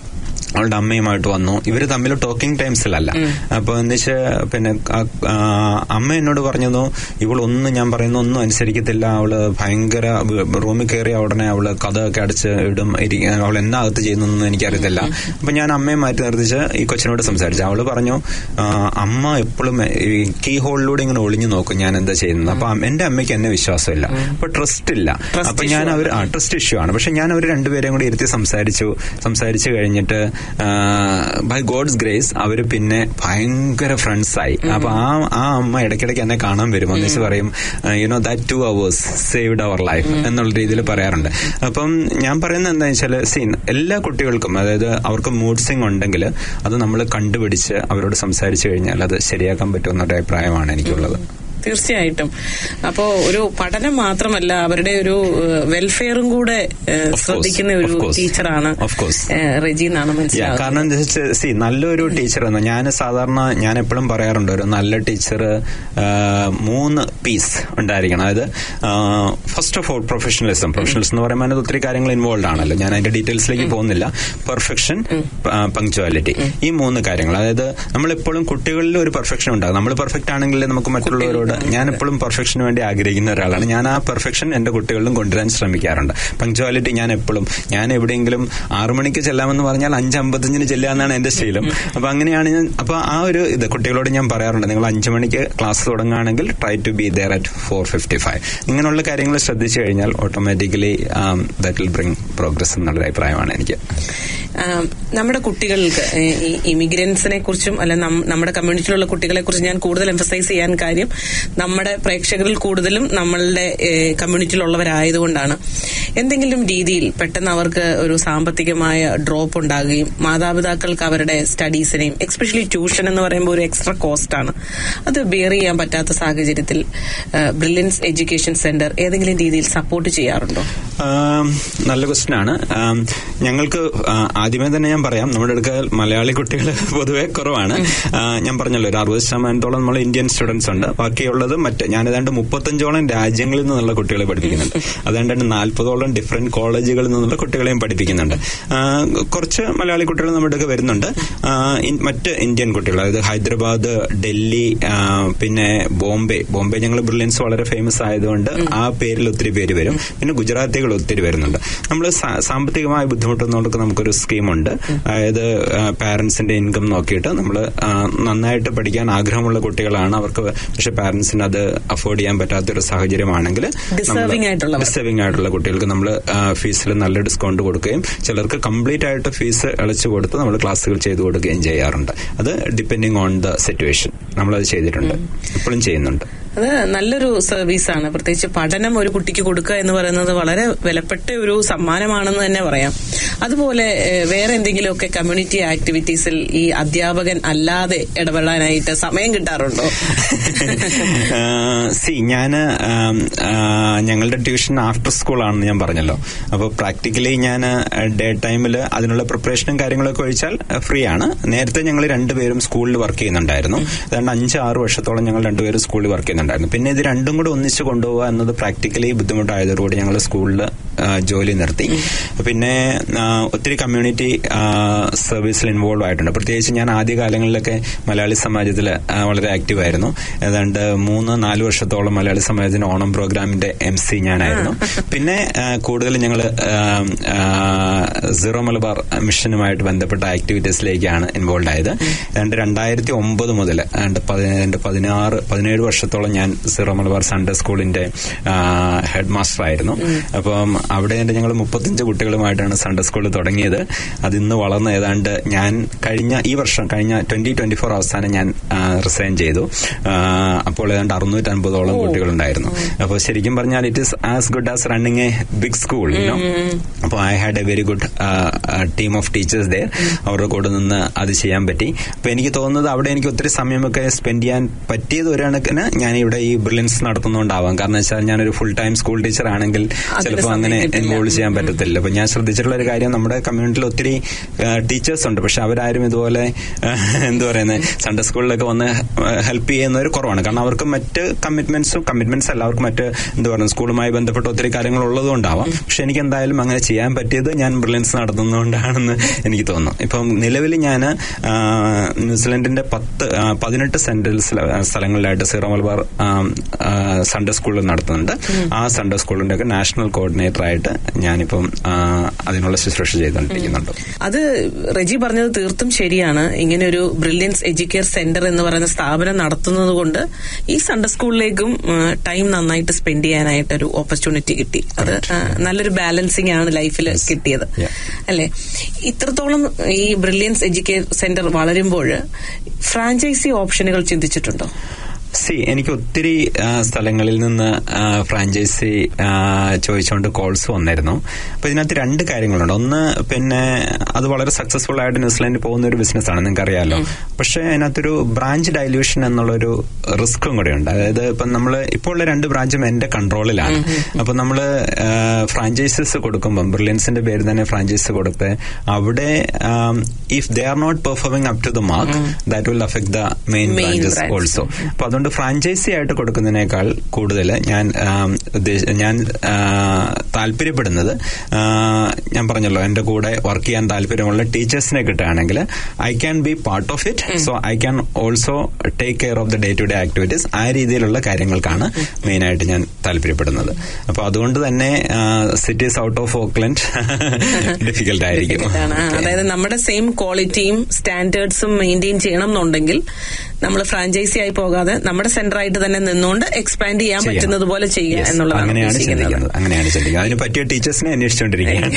Speaker 8: അവളുടെ അമ്മയുമായിട്ട് വന്നു ഇവര് തമ്മിൽ ടോക്കിംഗ് ടൈംസിലല്ല അപ്പൊ എന്ന് വെച്ചാൽ പിന്നെ ആ, ആ, അമ്മ എന്നോട് പറഞ്ഞു ഇവളൊന്നും ഞാൻ പറയുന്ന ഒന്നും അനുസരിക്കത്തില്ല അവള് ഭയങ്കര റൂമിൽ കയറിയ ഉടനെ അവള് കഥയൊക്കെ അടച്ച് ഇടും ഇരി- അവൾ എന്നാ അകത്ത് ചെയ്യുന്നൊന്നും എനിക്കറിയത്തില്ല അപ്പൊ ഞാൻ അമ്മയെ മാറ്റി നിർത്തിച്ച് ഈ കൊച്ചിനോട് സംസാരിച്ചു അവള് പറഞ്ഞു ആ, അമ്മ എപ്പോഴും ഈ കീ ഹോളിലൂടെ ഇങ്ങനെ ഒളിഞ്ഞു നോക്കും ഞാൻ എന്താ ചെയ്യുന്നത് അപ്പൊ അമ്മ- എന്റെ അമ്മയ്ക്ക് എന്നെ വിശ്വാസമില്ല അപ്പൊ ട്രസ്റ്റ് ഇല്ല
Speaker 1: Trust
Speaker 8: അപ്പൊ
Speaker 1: issue
Speaker 8: ഞാൻ അവർ ആ ട്രസ്റ്റ് ഇഷ്യൂ ആണ് പക്ഷെ ഞാൻ അവർ രണ്ടുപേരെയും കൂടി ഇരുത്തി സംസാരിച്ചു സംസാരിച്ചു കഴിഞ്ഞിട്ട് ബൈ ഗോഡ്സ് ഗ്രേസ് അവർ പിന്നെ ഭയങ്കര ഫ്രണ്ട്സ് ആയി അപ്പൊ ആ ആ അമ്മ ഇടയ്ക്കിടയ്ക്ക് എന്നെ കാണാൻ വരും ഒന്നിച്ച് പറയും you know that two hours saved our life എന്നുള്ള രീതിയിൽ പറയാറുണ്ട് അപ്പം ഞാൻ പറയുന്നത് എന്താ വെച്ചാൽ സീൻ എല്ലാ കുട്ടികൾക്കും അതായത് അവർക്ക് മൂഡ് സിങ് ഉണ്ടെങ്കിൽ അത് നമ്മൾ കണ്ടുപിടിച്ച് അവരോട് സംസാരിച്ചു കഴിഞ്ഞാൽ അത് ശരിയാക്കാൻ പറ്റുമെന്നൊരു അഭിപ്രായമാണ് എനിക്കുള്ളത്
Speaker 1: തീർച്ചയായിട്ടും അപ്പോ ഒരു പഠനം മാത്രമല്ല അവരുടെ ഒരു വെൽഫെയറും കൂടെ ഏഹ്,
Speaker 8: Of course,
Speaker 1: ശ്രദ്ധിക്കുന്ന ഒരു
Speaker 8: of course.
Speaker 1: ടീച്ചറാണ്
Speaker 8: Of course.
Speaker 1: ഏഹ്, റെജി എന്നാണ്
Speaker 8: Yeah,
Speaker 1: മനസ്സിലാവുന്നത്
Speaker 8: കാരണം എന്താ വെച്ചാൽ സി നല്ലൊരു ടീച്ചർ എന്ന് ഞാൻ സാധാരണ ഞാൻ എപ്പോഴും പറയാറുണ്ട് ഒരു നല്ല ടീച്ചർ മൂന്ന് പീസ് ഉണ്ടായിരിക്കണം അതായത് first of all professionalism professionalism എന്ന് പറയുമ്പോൾ അതിനകത്ത് ഒത്തിരി കാര്യങ്ങൾ ഇൻവോൾവ് ആണല്ലോ ഞാൻ അതിന്റെ ഡീറ്റെയിൽസിലേക്ക് പോകുന്നില്ല പെർഫെക്ഷൻ പങ്ക്ച്വാലിറ്റി ഈ മൂന്ന് കാര്യങ്ങൾ അതായത് നമ്മളെപ്പോഴും കുട്ടികളിൽ ഒരു പെർഫെക്ഷൻ ഉണ്ടാകും നമ്മൾ പെർഫെക്റ്റ് ആണെങ്കിൽ നമുക്ക് മറ്റുള്ളവരോട് ഞാൻ എപ്പോഴും പെർഫെക്ഷന് വേണ്ടി ആഗ്രഹിക്കുന്ന ഒരാളാണ് ഞാൻ ആ പെർഫെക്ഷൻ എന്റെ കുട്ടികളിലും കൊണ്ടുവരാൻ ശ്രമിക്കാറുണ്ട് പങ്ക്ച്വാലിറ്റി ഞാൻ എപ്പോഴും ഞാൻ എവിടെയെങ്കിലും ആറു മണിക്ക് ചെല്ലാമെന്ന് പറഞ്ഞാൽ അഞ്ച് അമ്പത്തഞ്ചിന് ചെല്ലാന്നാണ് എന്റെ ശീലം അപ്പൊ അങ്ങനെയാണ് ഞാൻ അപ്പൊ ആ ഒരു ഇത് കുട്ടികളോട് ഞാൻ പറയാറുണ്ട് നിങ്ങൾ അഞ്ചു മണിക്ക് ക്ലാസ് തുടങ്ങുകയാണെങ്കിൽ try to be there at four fifty five ഇങ്ങനെയുള്ള കാര്യങ്ങൾ ശ്രദ്ധിച്ചു കഴിഞ്ഞാൽ automatically that will bring progress എന്നുള്ളൊരു അഭിപ്രായമാണ് എനിക്ക്
Speaker 1: ആം, നമ്മുടെ കുട്ടികൾക്ക് ഏഹ്, ഈ ഇമിഗ്രൻസിനെ കുറിച്ചും അല്ല നം- നമ്മുടെ കമ്മ്യൂണിറ്റിയിലുള്ള കുട്ടികളെ കുറിച്ച് ഞാൻ കൂടുതൽ എംഫസൈസ് ചെയ്യാൻ കാര്യം നമ്മുടെ പ്രേക്ഷകരിൽ കൂടുതലും നമ്മളുടെ ഏഹ്, കമ്മ്യൂണിറ്റിയിലുള്ളവരായതുകൊണ്ടാണ് എന്തെങ്കിലും രീതിയിൽ പെട്ടെന്ന് അവർക്ക് ഒരു സാമ്പത്തികമായ ഡ്രോപ്പ് ഉണ്ടാകുകയും മാതാപിതാക്കൾക്ക് അവരുടെ സ്റ്റഡീസിനെയും എക്സ്പെഷ്യലി ട്യൂഷൻ എന്ന് പറയുമ്പോൾ ഒരു എക്സ്ട്രാ കോസ്റ്റ് ആണ് അത് ബെയർ ചെയ്യാൻ പറ്റാത്ത സാഹചര്യത്തിൽ ബ്രില്യൻസ് എഡ്യൂക്കേഷൻ സെന്റർ ഏതെങ്കിലും രീതിയിൽ സപ്പോർട്ട് ചെയ്യാറുണ്ടോ
Speaker 8: ആം, നല്ല ക്വസ്റ്റ്യൻ ആണ് ആം, ഞങ്ങൾക്ക് ആ, ആദ്യമേ തന്നെ ഞാൻ പറയാം നമ്മുടെ അടുക്കൽ മലയാളി കുട്ടികൾ പൊതുവെ കുറവാണ് ആ, ഞാൻ പറഞ്ഞല്ലോ ഒരു അറുപത് ശതമാനത്തോളം നമ്മൾ ഇന്ത്യൻ സ്റ്റുഡൻസ് ഉണ്ട് ബാക്കിയുള്ളത് മറ്റ് ഞാൻ ഏതാണ്ട് മുപ്പത്തഞ്ചോളം രാജ്യങ്ങളിൽ നിന്നുള്ള കുട്ടികളെ പഠിപ്പിക്കുന്നുണ്ട് അതാണ്ട് നാൽപ്പതോളം ഡിഫറെന്റ് കോളേജുകളിൽ നിന്നുള്ള കുട്ടികളെയും പഠിപ്പിക്കുന്നുണ്ട് ആ, കുറച്ച് മലയാളി കുട്ടികൾ നമ്മുടെ അടുക്ക് വരുന്നുണ്ട് ആ, ഇൻ- മറ്റ് ഇന്ത്യൻ കുട്ടികൾ അതായത് ഹൈദരാബാദ് ഡൽഹി ആ, പിന്നെ ബോംബെ ബോംബെ ഞങ്ങൾ ബ്രില്യൻസ് വളരെ ഫേമസ് ആയതുകൊണ്ട് ആ പേരിൽ ഒത്തിരി പേര് വരും പിന്നെ ഗുജറാത്തികൾ ഒത്തിരി വരുന്നുണ്ട് നമ്മൾ സാമ്പത്തികമായ ബുദ്ധിമുട്ടുന്നവർക്ക് നമുക്കൊരു സ്കീമുണ്ട് അതായത് പാരന്റ്സിന്റെ ഇൻകം നോക്കിയിട്ട് നമ്മൾ നന്നായിട്ട് പഠിക്കാൻ ആഗ്രഹമുള്ള കുട്ടികളാണ് അവർക്ക് പക്ഷെ പാരന്റ്സിന് അത് അഫോർഡ് ചെയ്യാൻ പറ്റാത്തൊരു സാഹചര്യമാണെങ്കിൽ
Speaker 1: Deserving ആയിട്ടുള്ളവർ.
Speaker 8: ഡിസ്റ്റർബിംഗ് ആയിട്ടുള്ള കുട്ടികൾക്ക് നമ്മൾ ഫീസിൽ നല്ല ഡിസ്കൗണ്ട് കൊടുക്കുകയും ചിലർക്ക് കംപ്ലീറ്റ് ആയിട്ട് ഫീസ് അടച്ചു കൊടുത്ത് നമ്മൾ ക്ലാസ്സുകൾ ചെയ്തു കൊടുക്കുകയും ചെയ്യാറുണ്ട് അത് ഡിപ്പെൻഡിങ് ഓൺ ദ സിറ്റുവേഷൻ നമ്മളത് ചെയ്തിട്ടുണ്ട് ഇപ്പോഴും ചെയ്യുന്നുണ്ട്
Speaker 1: അത് നല്ലൊരു സർവീസാണ് പ്രത്യേകിച്ച് പഠനം ഒരു കുട്ടിക്ക് കൊടുക്കുക എന്ന് പറയുന്നത് വളരെ വിലപ്പെട്ട ഒരു സമ്മാനമാണെന്ന് തന്നെ പറയാം അതുപോലെ ഏഹ്, വേറെ എന്തെങ്കിലുമൊക്കെ കമ്മ്യൂണിറ്റി ആക്ടിവിറ്റീസിൽ ഈ അധ്യാപകൻ അല്ലാതെ ഇടപെടാനായിട്ട് സമയം കിട്ടാറുണ്ടോ
Speaker 8: സി ഞാന് ആം, ആ, ഞങ്ങളുടെ ട്യൂഷൻ ആഫ്റ്റർ സ്കൂൾ ആണെന്ന് ഞാൻ പറഞ്ഞല്ലോ അപ്പോൾ പ്രാക്ടിക്കലി ഞാൻ ഡേ ടൈമിൽ അതിനുള്ള പ്രിപ്പറേഷനും കാര്യങ്ങളൊക്കെ ഒഴിച്ചാൽ ഫ്രീ ആണ് നേരത്തെ ഞങ്ങൾ രണ്ടുപേരും സ്കൂളിൽ വർക്ക് ചെയ്യുന്നുണ്ടായിരുന്നു ഏതാണ്ട് അഞ്ച് ആറ് വർഷത്തോളം ഞങ്ങൾ രണ്ടുപേരും സ്കൂളിൽ വർക്ക് ചെയ്യുന്നുണ്ടായിരുന്നു പിന്നെ ഇത് രണ്ടും കൂടെ ഒന്നിച്ച് കൊണ്ടുപോകുക എന്നത് പ്രാക്ടിക്കലി ബുദ്ധിമുട്ടായതോടുകൂടി ഞങ്ങൾ സ്കൂളിൽ ജോലി നിർത്തി പിന്നെ ആ, ഒത്തിരി കമ്മ്യൂണിറ്റി സർവീസിൽ ഇൻവോൾവ് ആയിട്ടുണ്ട് പ്രത്യേകിച്ച് ഞാൻ ആദ്യ കാലങ്ങളിലൊക്കെ മലയാളി സമാജത്തിൽ വളരെ ആക്റ്റീവ് ആയിരുന്നു ഏതാണ്ട് മൂന്ന് നാല് വർഷത്തോളം മലയാളി സമാജത്തിന്റെ ഓണം പ്രോഗ്രാമിന്റെ എം സി ഞാനായിരുന്നു പിന്നെ കൂടുതൽ ഞങ്ങൾ സീറോ മലബാർ മിഷനുമായിട്ട് ബന്ധപ്പെട്ട ആക്ടിവിറ്റീസിലേക്കാണ് ഇൻവോൾവ് ആയത് ഏതാണ്ട് രണ്ടായിരത്തി ഒമ്പത് മുതൽ ഏതാണ്ട് പതിനേഴ് പതിനാറ് പതിനേഴ് വർഷത്തോളം ഞാൻ സീറോ മലബാർ സൺഡേ സ്കൂളിന്റെ ഹെഡ് മാസ്റ്റർ ആയിരുന്നു അപ്പം അവിടെ ഞങ്ങൾ മുപ്പത്തഞ്ച് കുട്ടികളുമായിട്ടാണ് സൺഡേ സ്കൂൾ തുടങ്ങിയത് അത് ഇന്ന് വളർന്ന് ഏതാണ്ട് ഞാൻ കഴിഞ്ഞ ഈ വർഷം കഴിഞ്ഞ ട്വന്റി ട്വന്റി ഫോർ അവസാനം ഞാൻ റിസൈൻ ചെയ്തു ആ, അപ്പോൾ ഏതാണ്ട് അറുന്നൂറ്റി അൻപതോളം കുട്ടികളുണ്ടായിരുന്നു അപ്പോൾ ശരിക്കും പറഞ്ഞാൽ it is as good as running a big school അപ്പോൾ I had a very good team of teachers there അവരുടെ കൂടെ നിന്ന് അത് ചെയ്യാൻ പറ്റി അപ്പൊ എനിക്ക് തോന്നുന്നത് അവിടെ എനിക്ക് ഒത്തിരി സമയമൊക്കെ സ്പെൻഡ് ചെയ്യാൻ പറ്റിയത് ഒരു കണക്കിന് ഞാൻ ഇവിടെ ഈ ബ്രില്യൻസ് നടത്തുന്നതുകൊണ്ടാവാം കാരണം വെച്ചാൽ ഞാനൊരു ഫുൾ ടൈം സ്കൂൾ ടീച്ചർ ആണെങ്കിൽ
Speaker 1: അതിന്
Speaker 8: ചിലപ്പോൾ
Speaker 1: സമയം
Speaker 8: അങ്ങനെ
Speaker 1: കിട്ടില്ല.
Speaker 8: ഇൻവോൾവ് ചെയ്യാൻ പറ്റത്തില്ല അപ്പൊ ഞാൻ ശ്രദ്ധിച്ചിട്ടുള്ള ഒരു കാര്യം നമ്മുടെ കമ്മ്യൂണിറ്റിയിൽ ഒത്തിരി ടീച്ചേഴ്സ് ഉണ്ട് പക്ഷെ അവരാരും ഇതുപോലെ ആ, എന്താ പറയുന്നത് സൺഡേ സ്കൂളിലൊക്കെ വന്ന് ഹെൽപ്പ് ചെയ്യുന്നവർ കുറവാണ് കാരണം അവർക്ക് മറ്റ് കമ്മിറ്റ്മെന്റ്സും കമ്മിറ്റ്മെന്റ്സ് അല്ല അവർക്ക് മറ്റ് എന്താ പറയുക സ്കൂളുമായി ബന്ധപ്പെട്ട ഒത്തിരി കാര്യങ്ങൾ ഉള്ളതുകൊണ്ടാവാം പക്ഷെ എനിക്ക് എന്തായാലും അങ്ങനെ ചെയ്യാൻ പറ്റിയത് ഞാൻ ബ്രില്യൻസ് നടത്തുന്നതുകൊണ്ടാണെന്ന് എനിക്ക് തോന്നുന്നു ഇപ്പം നിലവിൽ ഞാൻ ന്യൂസിലൻഡിന്റെ പത്ത് ആ, പതിനെട്ട് സെന്ററിൽ സ്ഥലങ്ങളിലായിട്ട് സീറോ മലബാർ ആ, ആ, സൺഡേ സ്കൂളിൽ നടത്തുന്നുണ്ട് ആ സൺഡേ സ്കൂളിന്റെ ഒക്കെ നാഷണൽ കോർഡിനേറ്റർ ആയിട്ട് ഞാനിപ്പം ആ, അതിനുള്ള ശുശ്രൂഷ ചെയ്തുകൊണ്ടിരിക്കുന്നുണ്ട്
Speaker 1: അത് റെജി പറഞ്ഞത് തീർത്തും ശരിയാണ് ഇങ്ങനെ ഒരു ബ്രില്യൻസ് എഡ്യൂക്കെയർ സെന്റർ എന്ന് പറയുന്ന സ്ഥാപനം നടത്തുന്നത് കൊണ്ട് ഈ സൺഡേ സ്കൂളിലേക്കും ടൈം നന്നായിട്ട് സ്പെൻഡ് ചെയ്യാനായിട്ട് ഒരു ഓപ്പർച്യൂണിറ്റി കിട്ടി അത് ആ, നല്ലൊരു ബാലൻസിങ് ആണ് ലൈഫിൽ കിട്ടിയത്
Speaker 8: Yeah.
Speaker 1: അല്ലെ ഇത്രത്തോളം ഈ ബ്രില്യൻസ് എഡ്യൂക്കെയർ സെന്റർ വളരുമ്പോൾ ഫ്രാഞ്ചൈസി ഓപ്ഷനുകൾ ചിന്തിച്ചിട്ടുണ്ടോ
Speaker 8: സി എനിക്ക് ഒത്തിരി ആ, സ്ഥലങ്ങളിൽ നിന്ന് ആ, ഫ്രാഞ്ചൈസി ആ, ചോദിച്ചുകൊണ്ട് കോൾസ് വന്നിരുന്നു അപ്പൊ ഇതിനകത്ത് രണ്ട് കാര്യങ്ങളുണ്ട് ഒന്ന് പിന്നെ അത് വളരെ സക്സസ്ഫുൾ ആയിട്ട് ന്യൂസിലാൻഡിൽ പോകുന്ന ഒരു ബിസിനസ്സാണ് നിങ്ങൾക്ക് അറിയാലോ പക്ഷെ അതിനകത്തൊരു ബ്രാഞ്ച് ഡൈല്യൂഷൻ എന്നുള്ളൊരു റിസ്ക്കും കൂടെ ഉണ്ട് അതായത് ഇപ്പം നമ്മൾ ഇപ്പോൾ ഉള്ള രണ്ട് ബ്രാഞ്ചും എന്റെ കൺട്രോളിലാണ് അപ്പൊ നമ്മൾ ഫ്രാഞ്ചൈസസ് കൊടുക്കുമ്പോൾ ബ്രില്യൻസിന്റെ പേര് തന്നെ ഫ്രാഞ്ചൈസ് കൊടുത്ത് അവിടെ if they are not performing up to the mark that will affect the main
Speaker 1: Main
Speaker 8: branches
Speaker 1: branch.
Speaker 8: Also അപ്പൊ അതുകൊണ്ട് ഫ്രാഞ്ചൈസി ആയിട്ട് കൊടുക്കുന്നതിനേക്കാൾ കൂടുതൽ ഞാൻ ആം, ഉദ്ദേശ- ഞാൻ ആ, താല്പര്യപ്പെടുന്നത് ആ, ഞാൻ പറഞ്ഞല്ലോ എന്റെ കൂടെ വർക്ക് ചെയ്യാൻ താല്പര്യമുള്ള ടീച്ചേഴ്സിനെ കിട്ടുകയാണെങ്കിൽ I can be part of it so I can also take care of the day to day activities ആ രീതിയിലുള്ള കാര്യങ്ങൾക്കാണ് മെയിൻ ആയിട്ട് ഞാൻ താല്പര്യപ്പെടുന്നത് അപ്പൊ അതുകൊണ്ട് തന്നെ cities out of Auckland difficult ആയിരിക്കും
Speaker 1: ആണ്. ആ, അതായത് നമ്മുടെ സെയിം ക്വാളിറ്റിയും സ്റ്റാൻഡേർഡ്സും മെയിൻറ്റെയിൻ ചെയ്യണം എന്നുണ്ടെങ്കിൽ നമ്മൾ ഫ്രാഞ്ചൈസി ആയി പോകാതെ നമ്മുടെ സെന്റർ ആയിട്ട് തന്നെ നിന്നുകൊണ്ട് എക്സ്പാൻഡ് ചെയ്യാൻ
Speaker 8: ചെയ്യാം.
Speaker 1: പറ്റുന്നത് പോലെ ചെയ്യുക
Speaker 8: Yes,
Speaker 1: എന്നുള്ളതാണ്
Speaker 8: അങ്ങനെയാണ്
Speaker 1: ഉദ്ദേശിക്കുന്നത്.
Speaker 8: ചിന്തിക്കുന്നത് അങ്ങനെയാണ് ചിന്തിക്കുന്നത് അതിന് പറ്റിയ ടീച്ചേഴ്സിനെ അന്വേഷിച്ചുകൊണ്ടിരിക്കുകയാണ്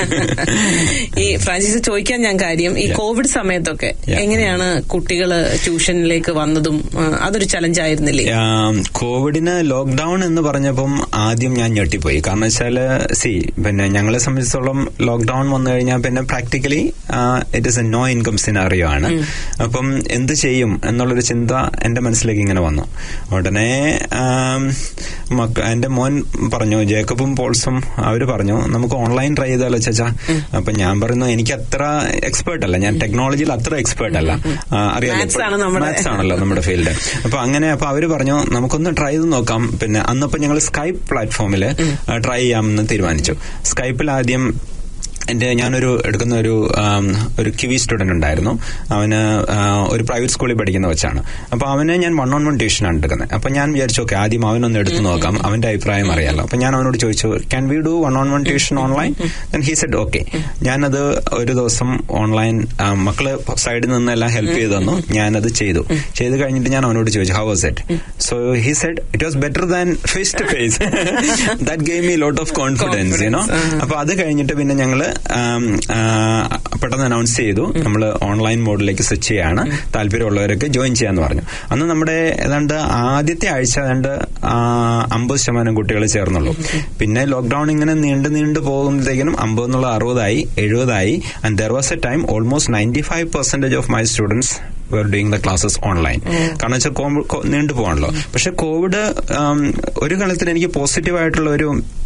Speaker 1: ഈ ഫ്രാഞ്ചൈസി ചോദിക്കാൻ ഞാൻ കാര്യം ഈ
Speaker 8: Yeah.
Speaker 1: കോവിഡ് സമയത്തൊക്കെ
Speaker 8: Yeah.
Speaker 1: എങ്ങനെയാണ് കുട്ടികൾ ട്യൂഷനിലേക്ക് വന്നതും ആ, അതൊരു ചലഞ്ച് ആയിരുന്നില്ലേ
Speaker 8: ആം, കോവിഡിന് ലോക്ക്ഡൌൺ എന്ന് പറഞ്ഞപ്പം ആദ്യം ഞാൻ ഞെട്ടിപ്പോയി കാരണം വെച്ചാല് സി പിന്നെ ഞങ്ങളെ സംബന്ധിച്ചിടത്തോളം ലോക്ക്ഡൌൺ വന്നു കഴിഞ്ഞാൽ പിന്നെ practically it is a no income scenario ആണ് അപ്പം എന്ത് ചെയ്യും എന്നുള്ളൊരു ചിന്ത എന്റെ മനസ്സിലേക്ക് ഇങ്ങനെ വന്നു ഉടനെ ആം, മക്ക- എന്റെ മോൻ പറഞ്ഞു ജേക്കബും പോൾസും അവര് പറഞ്ഞു നമുക്ക് ഓൺലൈൻ ട്രൈ ചെയ്താലോ ചേച്ചാ അപ്പൊ ഞാൻ പറയുന്നു എനിക്ക് അത്ര എക്സ്പേർട്ട് അല്ല ഞാൻ ടെക്നോളജിയിൽ അത്ര എക്സ്പേർട്ട് അല്ല ആ, അറിയാലോ
Speaker 1: Maths ആണ് നമ്മുടെ-
Speaker 8: Maths ആണല്ലോ നമ്മുടെ ഫീൽഡ് അപ്പൊ അങ്ങനെ അപ്പൊ അവര് പറഞ്ഞു നമുക്കൊന്ന് ട്രൈ ചെയ്ത് നോക്കാം പിന്നെ അന്നപ്പോ ഞങ്ങൾ സ്കൈപ്പ് പ്ലാറ്റ്ഫോമിൽ ട്രൈ ചെയ്യാമെന്ന് തീരുമാനിച്ചു സ്കൈപ്പിൽ ആദ്യം എന്റെ ഞാനൊരു എടുക്കുന്ന ഒരു ആം, ഒരു കിവി സ്റ്റുഡന്റ് ഉണ്ടായിരുന്നു അവന് ആ, ഒരു പ്രൈവറ്റ് സ്കൂളിൽ പഠിക്കുന്ന വെച്ചാണ് അപ്പൊ അവന് ഞാൻ വൺ ഓൺ വൺ ട്യൂഷനാണ് എടുക്കുന്നത് അപ്പൊ ഞാൻ വിചാരിച്ചു ഓക്കെ ആദ്യം അവനൊന്ന് എടുത്തു നോക്കാം അവന്റെ അഭിപ്രായം അറിയാലോ അപ്പൊ ഞാൻ അവനോട് ചോദിച്ചു can we do one on one tuition online then he said okay ഞാനത് ഒരു ദിവസം ഓൺലൈൻ മക്കള് സൈഡിൽ നിന്നെല്ലാം ഹെൽപ്പ് ചെയ്തു തന്നു ഞാനത് ചെയ്തു ചെയ്ത് കഴിഞ്ഞിട്ട് ഞാൻ അവനോട് ചോദിച്ചു how was it so he said it was better than face to face that gave me lot of confidence you know അപ്പൊ അത് കഴിഞ്ഞിട്ട് പിന്നെ ഞങ്ങള് ആം, ആ, പെട്ടെന്ന് അനൗൺസ് ചെയ്തു നമ്മൾ ഓൺലൈൻ മോഡിലേക്ക് സ്വിച്ച് ചെയ്യാണ് താല്പര്യമുള്ളവരൊക്കെ ജോയിൻ ചെയ്യാന്ന് പറഞ്ഞു അന്ന് നമ്മുടെ ഏതാണ്ട് ആദ്യത്തെ ആഴ്ച ഏതാണ്ട് ആ, അമ്പത് ശതമാനം കുട്ടികൾ ചേർന്നുള്ളൂ പിന്നെ ലോക്ക്ഡൌൺ ഇങ്ങനെ നീണ്ടു നീണ്ടു പോകുമ്പോഴത്തേക്കിനും അമ്പത് എന്നുള്ള അറുപതായി എഴുപതായി and there was a time almost ninety five percentage of my students were doing the classes online കാരണം വെച്ചാൽ കോ- കോ- നീണ്ടു പോകണല്ലോ പക്ഷെ കോവിഡ് ആം, ഒരു കാലത്തിൽ എനിക്ക് പോസിറ്റീവ് ആയിട്ടുള്ള ഒരു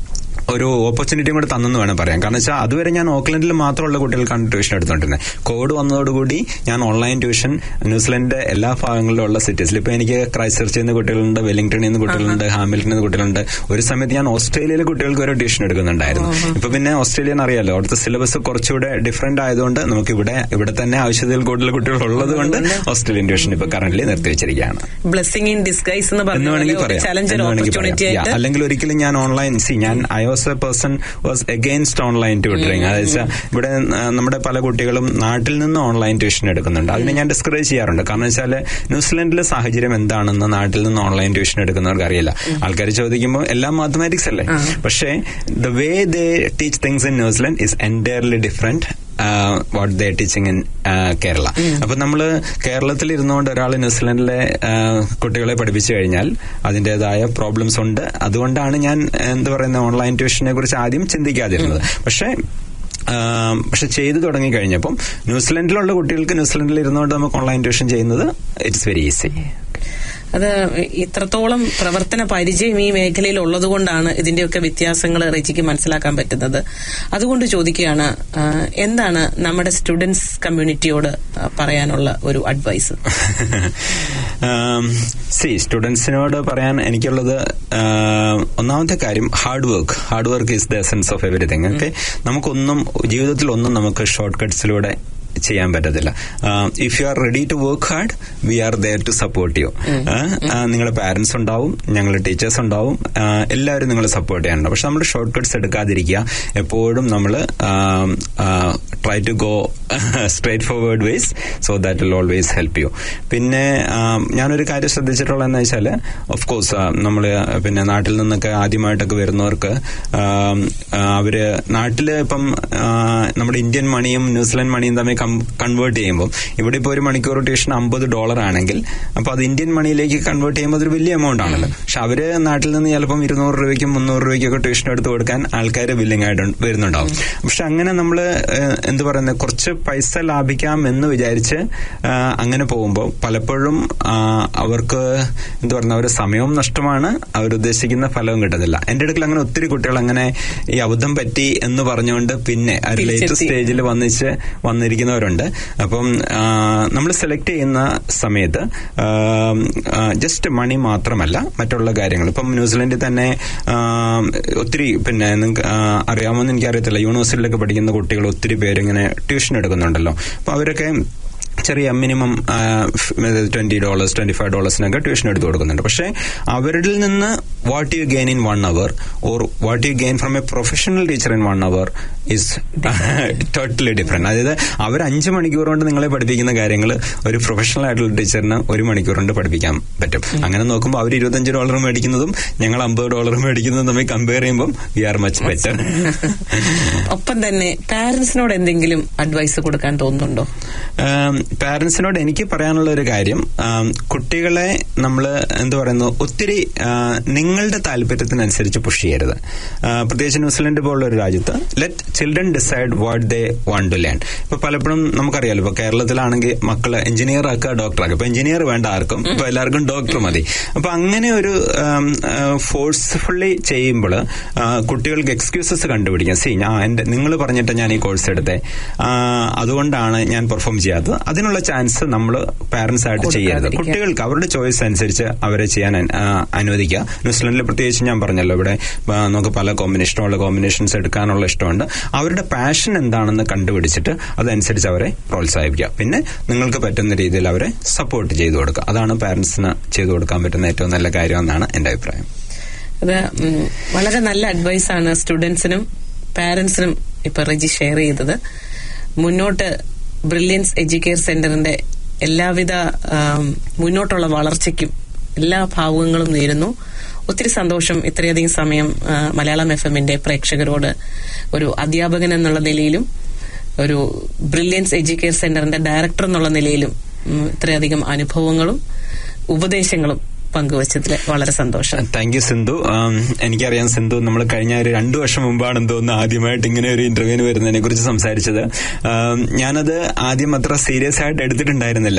Speaker 8: ഒരു ഓപ്പർച്യൂണിറ്റിയും കൂടെ തന്നെന്ന് വേണം പറയാം കാരണം വെച്ചാൽ അതുവരെ ഞാൻ ഓക്ലൻഡിൽ മാത്രമുള്ള കുട്ടികൾക്കാണ് ട്യൂഷൻ എടുത്തുകൊണ്ടിരുന്നത് കോവിഡ് വന്നതോടുകൂടി ഞാൻ ഓൺലൈൻ ട്യൂഷൻ ന്യൂസിലൻഡിന്റെ എല്ലാ ഭാഗങ്ങളിലും ഉള്ള സിറ്റീസിൽ ഇപ്പൊ എനിക്ക് ക്രൈസ്റ്റ് ചർച്ചിൽ നിന്ന് കുട്ടികളുണ്ട് വെല്ലിംഗ്ടണിൽ നിന്ന് കുട്ടികളുണ്ട് ഹാമിൽട്ടണിൽ നിന്ന് കുട്ടികളുണ്ട് ഒരു സമയത്ത് ഞാൻ ഓസ്ട്രേലിയയിലെ കുട്ടികൾക്ക് വരെ ട്യൂഷൻ എടുക്കുന്നുണ്ടായിരുന്നു ഇപ്പൊ പിന്നെ ഓസ്ട്രേലിയൻ അറിയാലോ അവിടുത്തെ സിലബസ് കുറച്ചുകൂടെ ഡിഫറെന്റ് ആയതുകൊണ്ട് നമുക്ക് ഇവിടെ ഇവിടെ തന്നെ ആവശ്യത്തിൽ കൂടുതൽ കുട്ടികൾ ഉള്ളത് കൊണ്ട് ഓസ്ട്രേലിയൻ ട്യൂഷൻ ഇപ്പൊ കറന്റ് നിർത്തിവെച്ചിരിക്കുകയാണ്
Speaker 1: ബ്ലെസ്സിംഗ് ഇൻ ഡിസ്ഗൈസ് എന്ന്
Speaker 8: എന്ന്
Speaker 1: പറഞ്ഞ
Speaker 8: വേണമെങ്കിൽ
Speaker 1: പോലെ ഒരു
Speaker 8: പറയാം
Speaker 1: ചലഞ്ച്
Speaker 8: എന്ന് വേണമെങ്കിൽ
Speaker 1: ഓപ്പർച്യൂണിറ്റി
Speaker 8: പറയാം.
Speaker 1: ആയിട്ട്
Speaker 8: Yeah. അല്ലെങ്കിൽ ഒരിക്കലും ഞാൻ ഓൺലൈൻ സി ഞാൻ I was a person was against online tutoring അതായത് വെച്ചാൽ ഇവിടെ ആ, നമ്മുടെ പല കുട്ടികളും നാട്ടിൽ നിന്ന് ഓൺലൈൻ ട്യൂഷൻ എടുക്കുന്നുണ്ട് അതിനെ ഞാൻ ഡിസ്കറേജ് ചെയ്യാറുണ്ട് കാരണം വെച്ചാൽ ന്യൂസിലൻഡിലെ സാഹചര്യം എന്താണെന്ന് നാട്ടിൽ നിന്ന് ഓൺലൈൻ ട്യൂഷൻ എടുക്കുന്നവർക്ക് അറിയില്ല ആൾക്കാർ ചോദിക്കുമ്പോൾ എല്ലാം മാത്തമാറ്റിക്സ് അല്ലേ പക്ഷേ the way they teach things in New Zealand is entirely different what they teaching in Kerala അപ്പൊ നമ്മള് കേരളത്തിൽ ഇരുന്നുകൊണ്ട് ഒരാൾ ന്യൂസിലൻഡിലെ ആ, കുട്ടികളെ പഠിപ്പിച്ചു കഴിഞ്ഞാൽ അതിൻ്റെതായ പ്രോബ്ലംസ് ഉണ്ട് അതുകൊണ്ടാണ് ഞാൻ എന്താ പറയുന്ന ഓൺലൈൻ ട്യൂഷനെ കുറിച്ച് ആദ്യം ചിന്തിക്കാതിരുന്നത് പക്ഷേ ആ, പക്ഷെ ചെയ്തു തുടങ്ങി കഴിഞ്ഞപ്പം ന്യൂസിലൻഡിലുള്ള കുട്ടികൾക്ക് ന്യൂസിലൻഡിൽ ഇരുന്നുകൊണ്ട് നമുക്ക് ഓൺലൈൻ ട്യൂഷൻ ചെയ്യുന്നത് ഇറ്റ്സ് വെരി ഈസി
Speaker 1: അത് ഇത്രത്തോളം പ്രവർത്തന പരിചയം ഈ മേഖലയിൽ ഉള്ളതുകൊണ്ടാണ് ഇതിന്റെയൊക്കെ വ്യത്യാസങ്ങൾ റെജിക്ക് മനസ്സിലാക്കാൻ പറ്റുന്നത് അതുകൊണ്ട് ചോദിക്കുകയാണ് ആ, എന്താണ് നമ്മുടെ സ്റ്റുഡൻസ് കമ്മ്യൂണിറ്റിയോട് ആ, പറയാനുള്ള ഒരു അഡ്വൈസ്
Speaker 8: സി സ്റ്റുഡൻസിനോട് പറയാൻ എനിക്കുള്ളത് ആം, ഒന്നാമത്തെ കാര്യം hard work hard work is the essence of everything okay നമുക്കൊന്നും ജീവിതത്തിൽ ഒന്നും നമുക്ക് ഷോർട്ട് കട്ട്സിലൂടെ ചെയ്യാൻ പറ്റത്തില്ല if you are ready to work hard we are there to support you നിങ്ങളുടെ പാരന്റ്സ് ഉണ്ടാവും ഞങ്ങളുടെ ടീച്ചേഴ്സ് ഉണ്ടാവും ആ, എല്ലാവരും നിങ്ങളെ സപ്പോർട്ട് ചെയ്യാനുണ്ട് പക്ഷെ നമ്മൾ ഷോർട്ട് കട്ട്സ് എടുക്കാതിരിക്കുക എപ്പോഴും നമ്മൾ try to go straight forward ways so that will always help you പിന്നെ ആ, ഞാനൊരു കാര്യം ശ്രദ്ധിച്ചിട്ടുള്ളതെന്ന് വെച്ചാൽ ഓഫ് കോഴ്സ് നമ്മൾ പിന്നെ നാട്ടിൽ നിന്നൊക്കെ ആദ്യമായിട്ടൊക്കെ വരുന്നവർക്ക് ആ, ആ, അവര് നാട്ടില് ഇപ്പം ആ, നമ്മുടെ ഇന്ത്യൻ മണിയും ന്യൂസിലാൻഡ് മണിയും തമ്മിൽ കൺവേർട്ട് ചെയ്യുമ്പോൾ ഇവിടെ ഇപ്പോൾ ഒരു മണിക്കൂർ ട്യൂഷൻ അമ്പത് ഡോളർ ആണെങ്കിൽ അപ്പൊ അത് ഇന്ത്യൻ മണിയിലേക്ക് കൺവേർട്ട് ചെയ്യുമ്പോൾ അതൊരു വലിയ എമൗണ്ട് ആണല്ലോ പക്ഷെ അവര് നാട്ടിൽ നിന്ന് ചിലപ്പം ഇരുന്നൂറ് രൂപയ്ക്കും മുന്നൂറ് രൂപയ്ക്കൊക്കെ ട്യൂഷൻ എടുത്ത് കൊടുക്കാൻ ആൾക്കാർ വില്ലിംഗ് ആയിട്ട് വരുന്നുണ്ടാവും പക്ഷെ അങ്ങനെ നമ്മൾ എന്ത് പറയുന്നത് കുറച്ച് പൈസ ലാഭിക്കാം എന്ന് വിചാരിച്ച് ആ, അങ്ങനെ പോകുമ്പോൾ പലപ്പോഴും ആ, അവർക്ക് എന്ത് പറയുന്ന അവരുടെ സമയവും നഷ്ടമാണ് അവരുദ്ദേശിക്കുന്ന ഫലവും കിട്ടുന്നില്ല എന്റെ അടുക്കൽ അങ്ങനെ ഒത്തിരി കുട്ടികൾ അങ്ങനെ ഈ അബദ്ധം പറ്റി എന്ന് പറഞ്ഞുകൊണ്ട് പിന്നെ ഒരു ലേറ്റസ്റ്റ്
Speaker 1: തിരിച്ചെത്തി.
Speaker 8: സ്റ്റേജിൽ വന്നിച്ച് വന്നിരിക്കുന്നവരുണ്ട് അപ്പം നമ്മൾ സെലക്ട് ചെയ്യുന്ന സമയത്ത് ജസ്റ്റ് മണി മാത്രമല്ല മറ്റുള്ള കാര്യങ്ങൾ ഇപ്പം ന്യൂസിലൻഡിൽ തന്നെ ആ, ഒത്തിരി പിന്നെ നിങ്ങൾക്ക് അറിയാമെന്ന് എനിക്കറിയത്തില്ല യൂണിവേഴ്സിറ്റിയിലൊക്കെ പഠിക്കുന്ന കുട്ടികൾ ഒത്തിരി പേര് ഇങ്ങനെ ട്യൂഷൻ എടുക്കുന്നുണ്ടല്ലോ അപ്പൊ അവരൊക്കെ ചെറിയ minimum twenty dollars twenty five ഡോളേഴ്സിനൊക്കെ ട്യൂഷൻ എടുത്ത് കൊടുക്കുന്നുണ്ട് പക്ഷേ അവരിൽ നിന്ന് what you gain in one hour or what you gain from a professional teacher in one hour is totally different അതായത് അവർ അഞ്ച് മണിക്കൂർ കൊണ്ട് നിങ്ങളെ പഠിപ്പിക്കുന്ന കാര്യങ്ങൾ ഒരു പ്രൊഫഷണൽ ആയിട്ടുള്ള ടീച്ചറിന് ഒരു മണിക്കൂർ കൊണ്ട് പഠിപ്പിക്കാൻ പറ്റും അങ്ങനെ നോക്കുമ്പോൾ അവർ ഇരുപത്തഞ്ച് ഡോളർ മേടിക്കുന്നതും ഞങ്ങൾ അമ്പത് ഡോളർ മേടിക്കുന്നതും തമ്മിൽ കമ്പയർ ചെയ്യുമ്പോൾ വി ആർ മച്ച് ബെറ്റർ
Speaker 1: ഒപ്പം തന്നെ പാരന്റ്സിനോട് എന്തെങ്കിലും അഡ്വൈസ് കൊടുക്കാൻ തോന്നുന്നുണ്ടോ
Speaker 8: പാരന്റ്സിനോട് എനിക്ക് പറയാനുള്ള ഒരു കാര്യം ആം, കുട്ടികളെ നമ്മൾ എന്ത് പറയുന്നു ഒത്തിരി ആ, നിങ്ങളുടെ താല്പര്യത്തിനനുസരിച്ച് പുഷ് ചെയ്യരുത് ആ, പ്രത്യേകിച്ച് ന്യൂസിലൻഡ് പോലുള്ള ഒരു രാജ്യത്ത് let children decide what they want to learn ഇപ്പൊ പലപ്പോഴും നമുക്കറിയാലോ ഇപ്പൊ കേരളത്തിലാണെങ്കിൽ മക്കള് എഞ്ചിനീയർ ആക്കുക ഡോക്ടർ ആക്കുക ഇപ്പൊ എഞ്ചിനീയർ വേണ്ട ആർക്കും ഇപ്പൊ എല്ലാവർക്കും ഡോക്ടർ മതി അപ്പൊ അങ്ങനെ ഒരു ഫോഴ്സ്ഫുള്ളി ചെയ്യുമ്പോൾ കുട്ടികൾക്ക് എക്സ്ക്യൂസസ് കണ്ടുപിടിക്കാം സി ഞാൻ എന്റെ നിങ്ങൾ പറഞ്ഞിട്ട് ഞാൻ ഈ കോഴ്സ് എടുത്തേ ആ, അതുകൊണ്ടാണ് ഞാൻ പെർഫോം ചെയ്യാത്തത് അതിനുള്ള ചാൻസ് നമ്മൾ പാരന്റ്സ് ആയിട്ട് ചെയ്യരുത്
Speaker 1: കൊടുക്കാതിരിക്കുക.
Speaker 8: കുട്ടികൾക്ക് അവരുടെ ചോയ്സ് അനുസരിച്ച് അവരെ ചെയ്യാൻ അൻ- ആ, അനുവദിക്കുക ന്യൂസിലൻഡിൽ പ്രത്യേകിച്ച് ഞാൻ പറഞ്ഞല്ലോ ഇവിടെ ആ, നമുക്ക് പല കോമ്പിനേഷൻ ഇഷ്ടമുള്ള കോമ്പിനേഷൻസ് എടുക്കാനുള്ള ഇഷ്ടമുണ്ട് അവരുടെ പാഷൻ എന്താണെന്ന് കണ്ടുപിടിച്ചിട്ട് അതനുസരിച്ച് അവരെ പ്രോത്സാഹിപ്പിക്കുക പിന്നെ നിങ്ങൾക്ക് പറ്റുന്ന രീതിയിൽ അവരെ സപ്പോർട്ട് ചെയ്തു കൊടുക്കുക അതാണ് പാരന്റ്സിന് ചെയ്തു കൊടുക്കാൻ പറ്റുന്ന ഏറ്റവും നല്ല കാര്യം എന്നാണ് എന്റെ അഭിപ്രായം
Speaker 1: അത് ഉം, വളരെ നല്ല അഡ്വൈസ് ആണ് സ്റ്റുഡൻസിനും പാരന്റ്സിനും ഇപ്പൊ റെജി ഷെയർ ചെയ്തത് മുന്നോട്ട് ബ്രില്യൻസ് എഡ്യൂക്കെയർ സെന്ററിന്റെ എല്ലാവിധ ആം, മുന്നോട്ടുള്ള വളർച്ചയ്ക്കും എല്ലാ ഭാവുകങ്ങളും നേരുന്നു ഒത്തിരി സന്തോഷം ഇത്രയധികം സമയം ആ, മലയാളം എഫ് എമ്മിന്റെ പ്രേക്ഷകരോട് ഒരു അധ്യാപകൻ എന്നുള്ള നിലയിലും ഒരു ബ്രില്യൻസ് എഡ്യൂക്കെയർ സെന്ററിന്റെ ഡയറക്ടർ എന്നുള്ള നിലയിലും ഉം, ഇത്രയധികം അനുഭവങ്ങളും ഉപദേശങ്ങളും പങ്കുവച്ചതിൽ വളരെ സന്തോഷം
Speaker 8: താങ്ക് യു സിന്ധു ആം, എനിക്കറിയാം സിന്ധു നമ്മൾ കഴിഞ്ഞ ഒരു രണ്ടു വർഷം മുമ്പാണ് തോന്നുന്നു ആദ്യമായിട്ട് ഇങ്ങനെ ഒരു ഇന്റർവ്യൂവിന് വരുന്നതിനെ കുറിച്ച് സംസാരിച്ചത് ആം, ഞാനത് ആദ്യം അത്ര സീരിയസ് ആയിട്ട് എടുത്തിട്ടുണ്ടായിരുന്നില്ല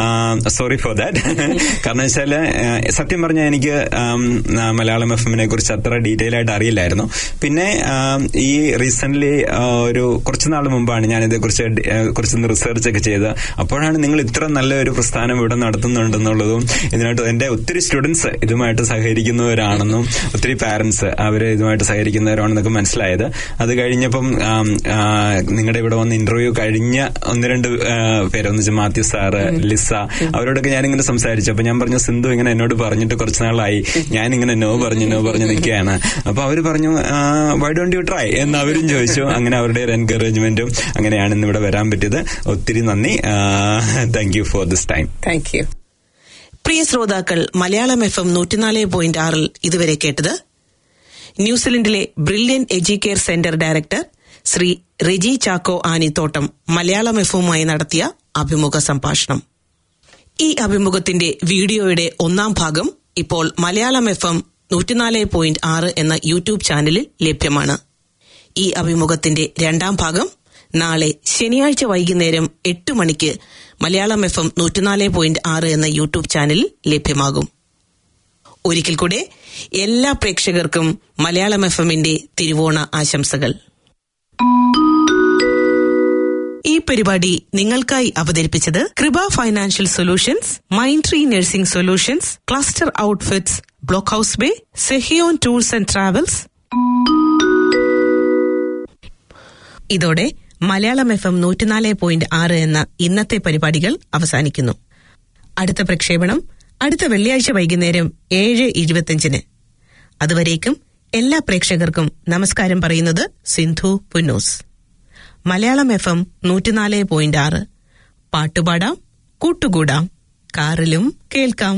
Speaker 8: സോറി ഫോർ ദാറ്റ് കാരണം വെച്ചാല് ആ, സത്യം പറഞ്ഞാൽ എനിക്ക് ആം, ആ, മലയാളം എഫ് എമ്മിനെ കുറിച്ച് അത്ര ഡീറ്റെയിൽ ആയിട്ട് അറിയില്ലായിരുന്നു പിന്നെ ആം, ഈ റീസെന്റ് ഒരു കുറച്ച് നാൾ മുമ്പാണ് ഞാൻ ഇതേക്കുറിച്ച് ഡി- ആ, കുറച്ചൊന്ന് റിസർച്ച് ഒക്കെ ചെയ്ത് അപ്പോഴാണ് നിങ്ങൾ ഇത്ര നല്ല ഒരു പ്രസ്ഥാനം ഇവിടെ നടത്തുന്നുണ്ടെന്നുള്ളതും ഇതിനായിട്ട് എന്റെ ഒത്തിരി സ്റ്റുഡൻസ് ഇതുമായിട്ട് സഹകരിക്കുന്നവരാണെന്നും ഒത്തിരി പാരന്റ്സ് അവര് ഇതുമായിട്ട് സഹകരിക്കുന്നവരാണെന്നൊക്കെ മനസ്സിലായത് അത് കഴിഞ്ഞപ്പം ആം, ആ, നിങ്ങളുടെ ഇവിടെ വന്ന് ഇന്റർവ്യൂ കഴിഞ്ഞ ഒന്ന് രണ്ട് ആ, പേര് ഒന്ന് വെച്ചാൽ മാത്യു സാറ് ലിസ അവരോടൊക്കെ ഞാനിങ്ങനെ സംസാരിച്ചു അപ്പൊ ഞാൻ പറഞ്ഞു സിന്ധു ഇങ്ങനെ എന്നോട് പറഞ്ഞിട്ട് കുറച്ച് നാളായി ഞാൻ ഇങ്ങനെ നോ പറഞ്ഞു നോ പറഞ്ഞു നിൽക്കുകയാണ് അപ്പൊ അവര് പറഞ്ഞു വൈ ഡോണ്ട് യു ട്രൈ എന്ന് അവരും ചോദിച്ചു അങ്ങനെ അവരുടെ ഒരു എൻകറേജ്മെന്റും അങ്ങനെയാണ് ഇന്ന് ഇവിടെ വരാൻ പറ്റിയത് ഒത്തിരി നന്ദി thank you for this time
Speaker 1: thank you
Speaker 2: പ്രിയ ശ്രോതാക്കൾ മലയാളം എഫ് എം നൂറ്റിനാല് പോയിന്റ് ആറിൽ ഇതുവരെ കേട്ടത് ന്യൂസിലൻഡിലെ Brilliance Educare centre director Shri Reji Chacko Anithottam Malayalam എഫുമായി നടത്തിയ അഭിമുഖ സംഭാഷണം ഈ അഭിമുഖത്തിന്റെ വീഡിയോയുടെ ഒന്നാം ഭാഗം ഇപ്പോൾ മലയാളം എഫ് എം നൂറ്റിനാല് പോയിന്റ് ആറ് എന്ന യൂട്യൂബ് ചാനലിൽ ലഭ്യമാണ് ഈ അഭിമുഖത്തിന്റെ രണ്ടാം ഭാഗം നാളെ ശനിയാഴ്ച വൈകുന്നേരം എട്ട് മണിക്ക് മലയാളം എഫ് എം നൂറ്റിനാല് പോയിന്റ് ആറ് എന്ന യൂട്യൂബ് ചാനലിൽ ലഭ്യമാകും
Speaker 1: ഒരിക്കൽ കൂടെ എല്ലാ പ്രേക്ഷകർക്കും മലയാളം എഫ് എമ്മിന്റെ തിരുവോണ ആശംസകൾ ഈ പരിപാടി നിങ്ങൾക്കായി അവതരിപ്പിച്ചത് Krupa financial solutions Mind Tree nursing Solutions Cluster Outfits block house Bay Sehion tours and Travels ഇതോടെ മലയാളം എഫ് എം നൂറ്റിനാല് പോയിന്റ് ആറ് എന്ന ഇന്നത്തെ പരിപാടികൾ അവസാനിക്കുന്നു അടുത്ത പ്രക്ഷേപണം അടുത്ത വെള്ളിയാഴ്ച വൈകുന്നേരം ഏഴ് ഇരുപത്തിയഞ്ചിന് അതുവരേക്കും എല്ലാ പ്രേക്ഷകർക്കും നമസ്കാരം പറയുന്നത് സിന്ധു പുന്നൂസ് മലയാളം എഫ് എം നൂറ്റിനാല് പോയിന്റ് ആറ് പാട്ടുപാടാം കൂട്ടുകൂടാം കാറിലും കേൾക്കാം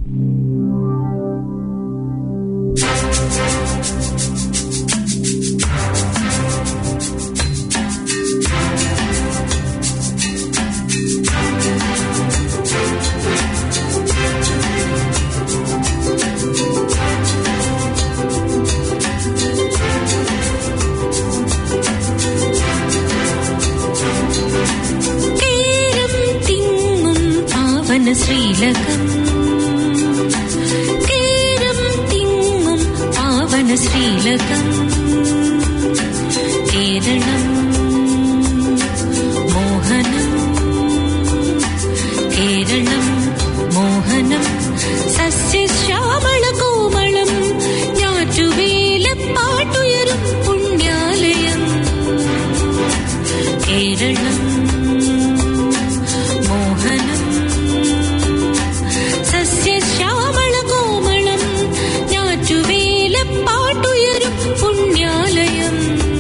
Speaker 9: കേരം തിങ്ങും പാവന ശ്രീലകം കേരം തിങ്ങും പാവന ശ്രീലകം കേരളം മോഹനം കേരളം മോഹനം സസ്യശ്യാമള കോമളം ഞാറ്റുവേല പാട്ടുയരും പുണ്യാലയം കേരളം മോഹനം സസ്യശ്യാമള കോമളം ഞാറ്റുവേല പാട്ടുയരും പുണ്യാലയം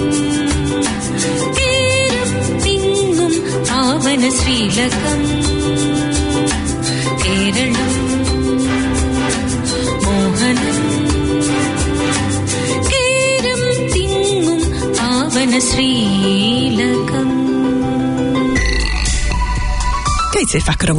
Speaker 9: കേരം തിങ്ങും പാവന ശ്രീലകം കേരളം മോഹനം കേരം തിങ്ങും പാവന ശ്രീലകം
Speaker 1: Kijk, ze vaker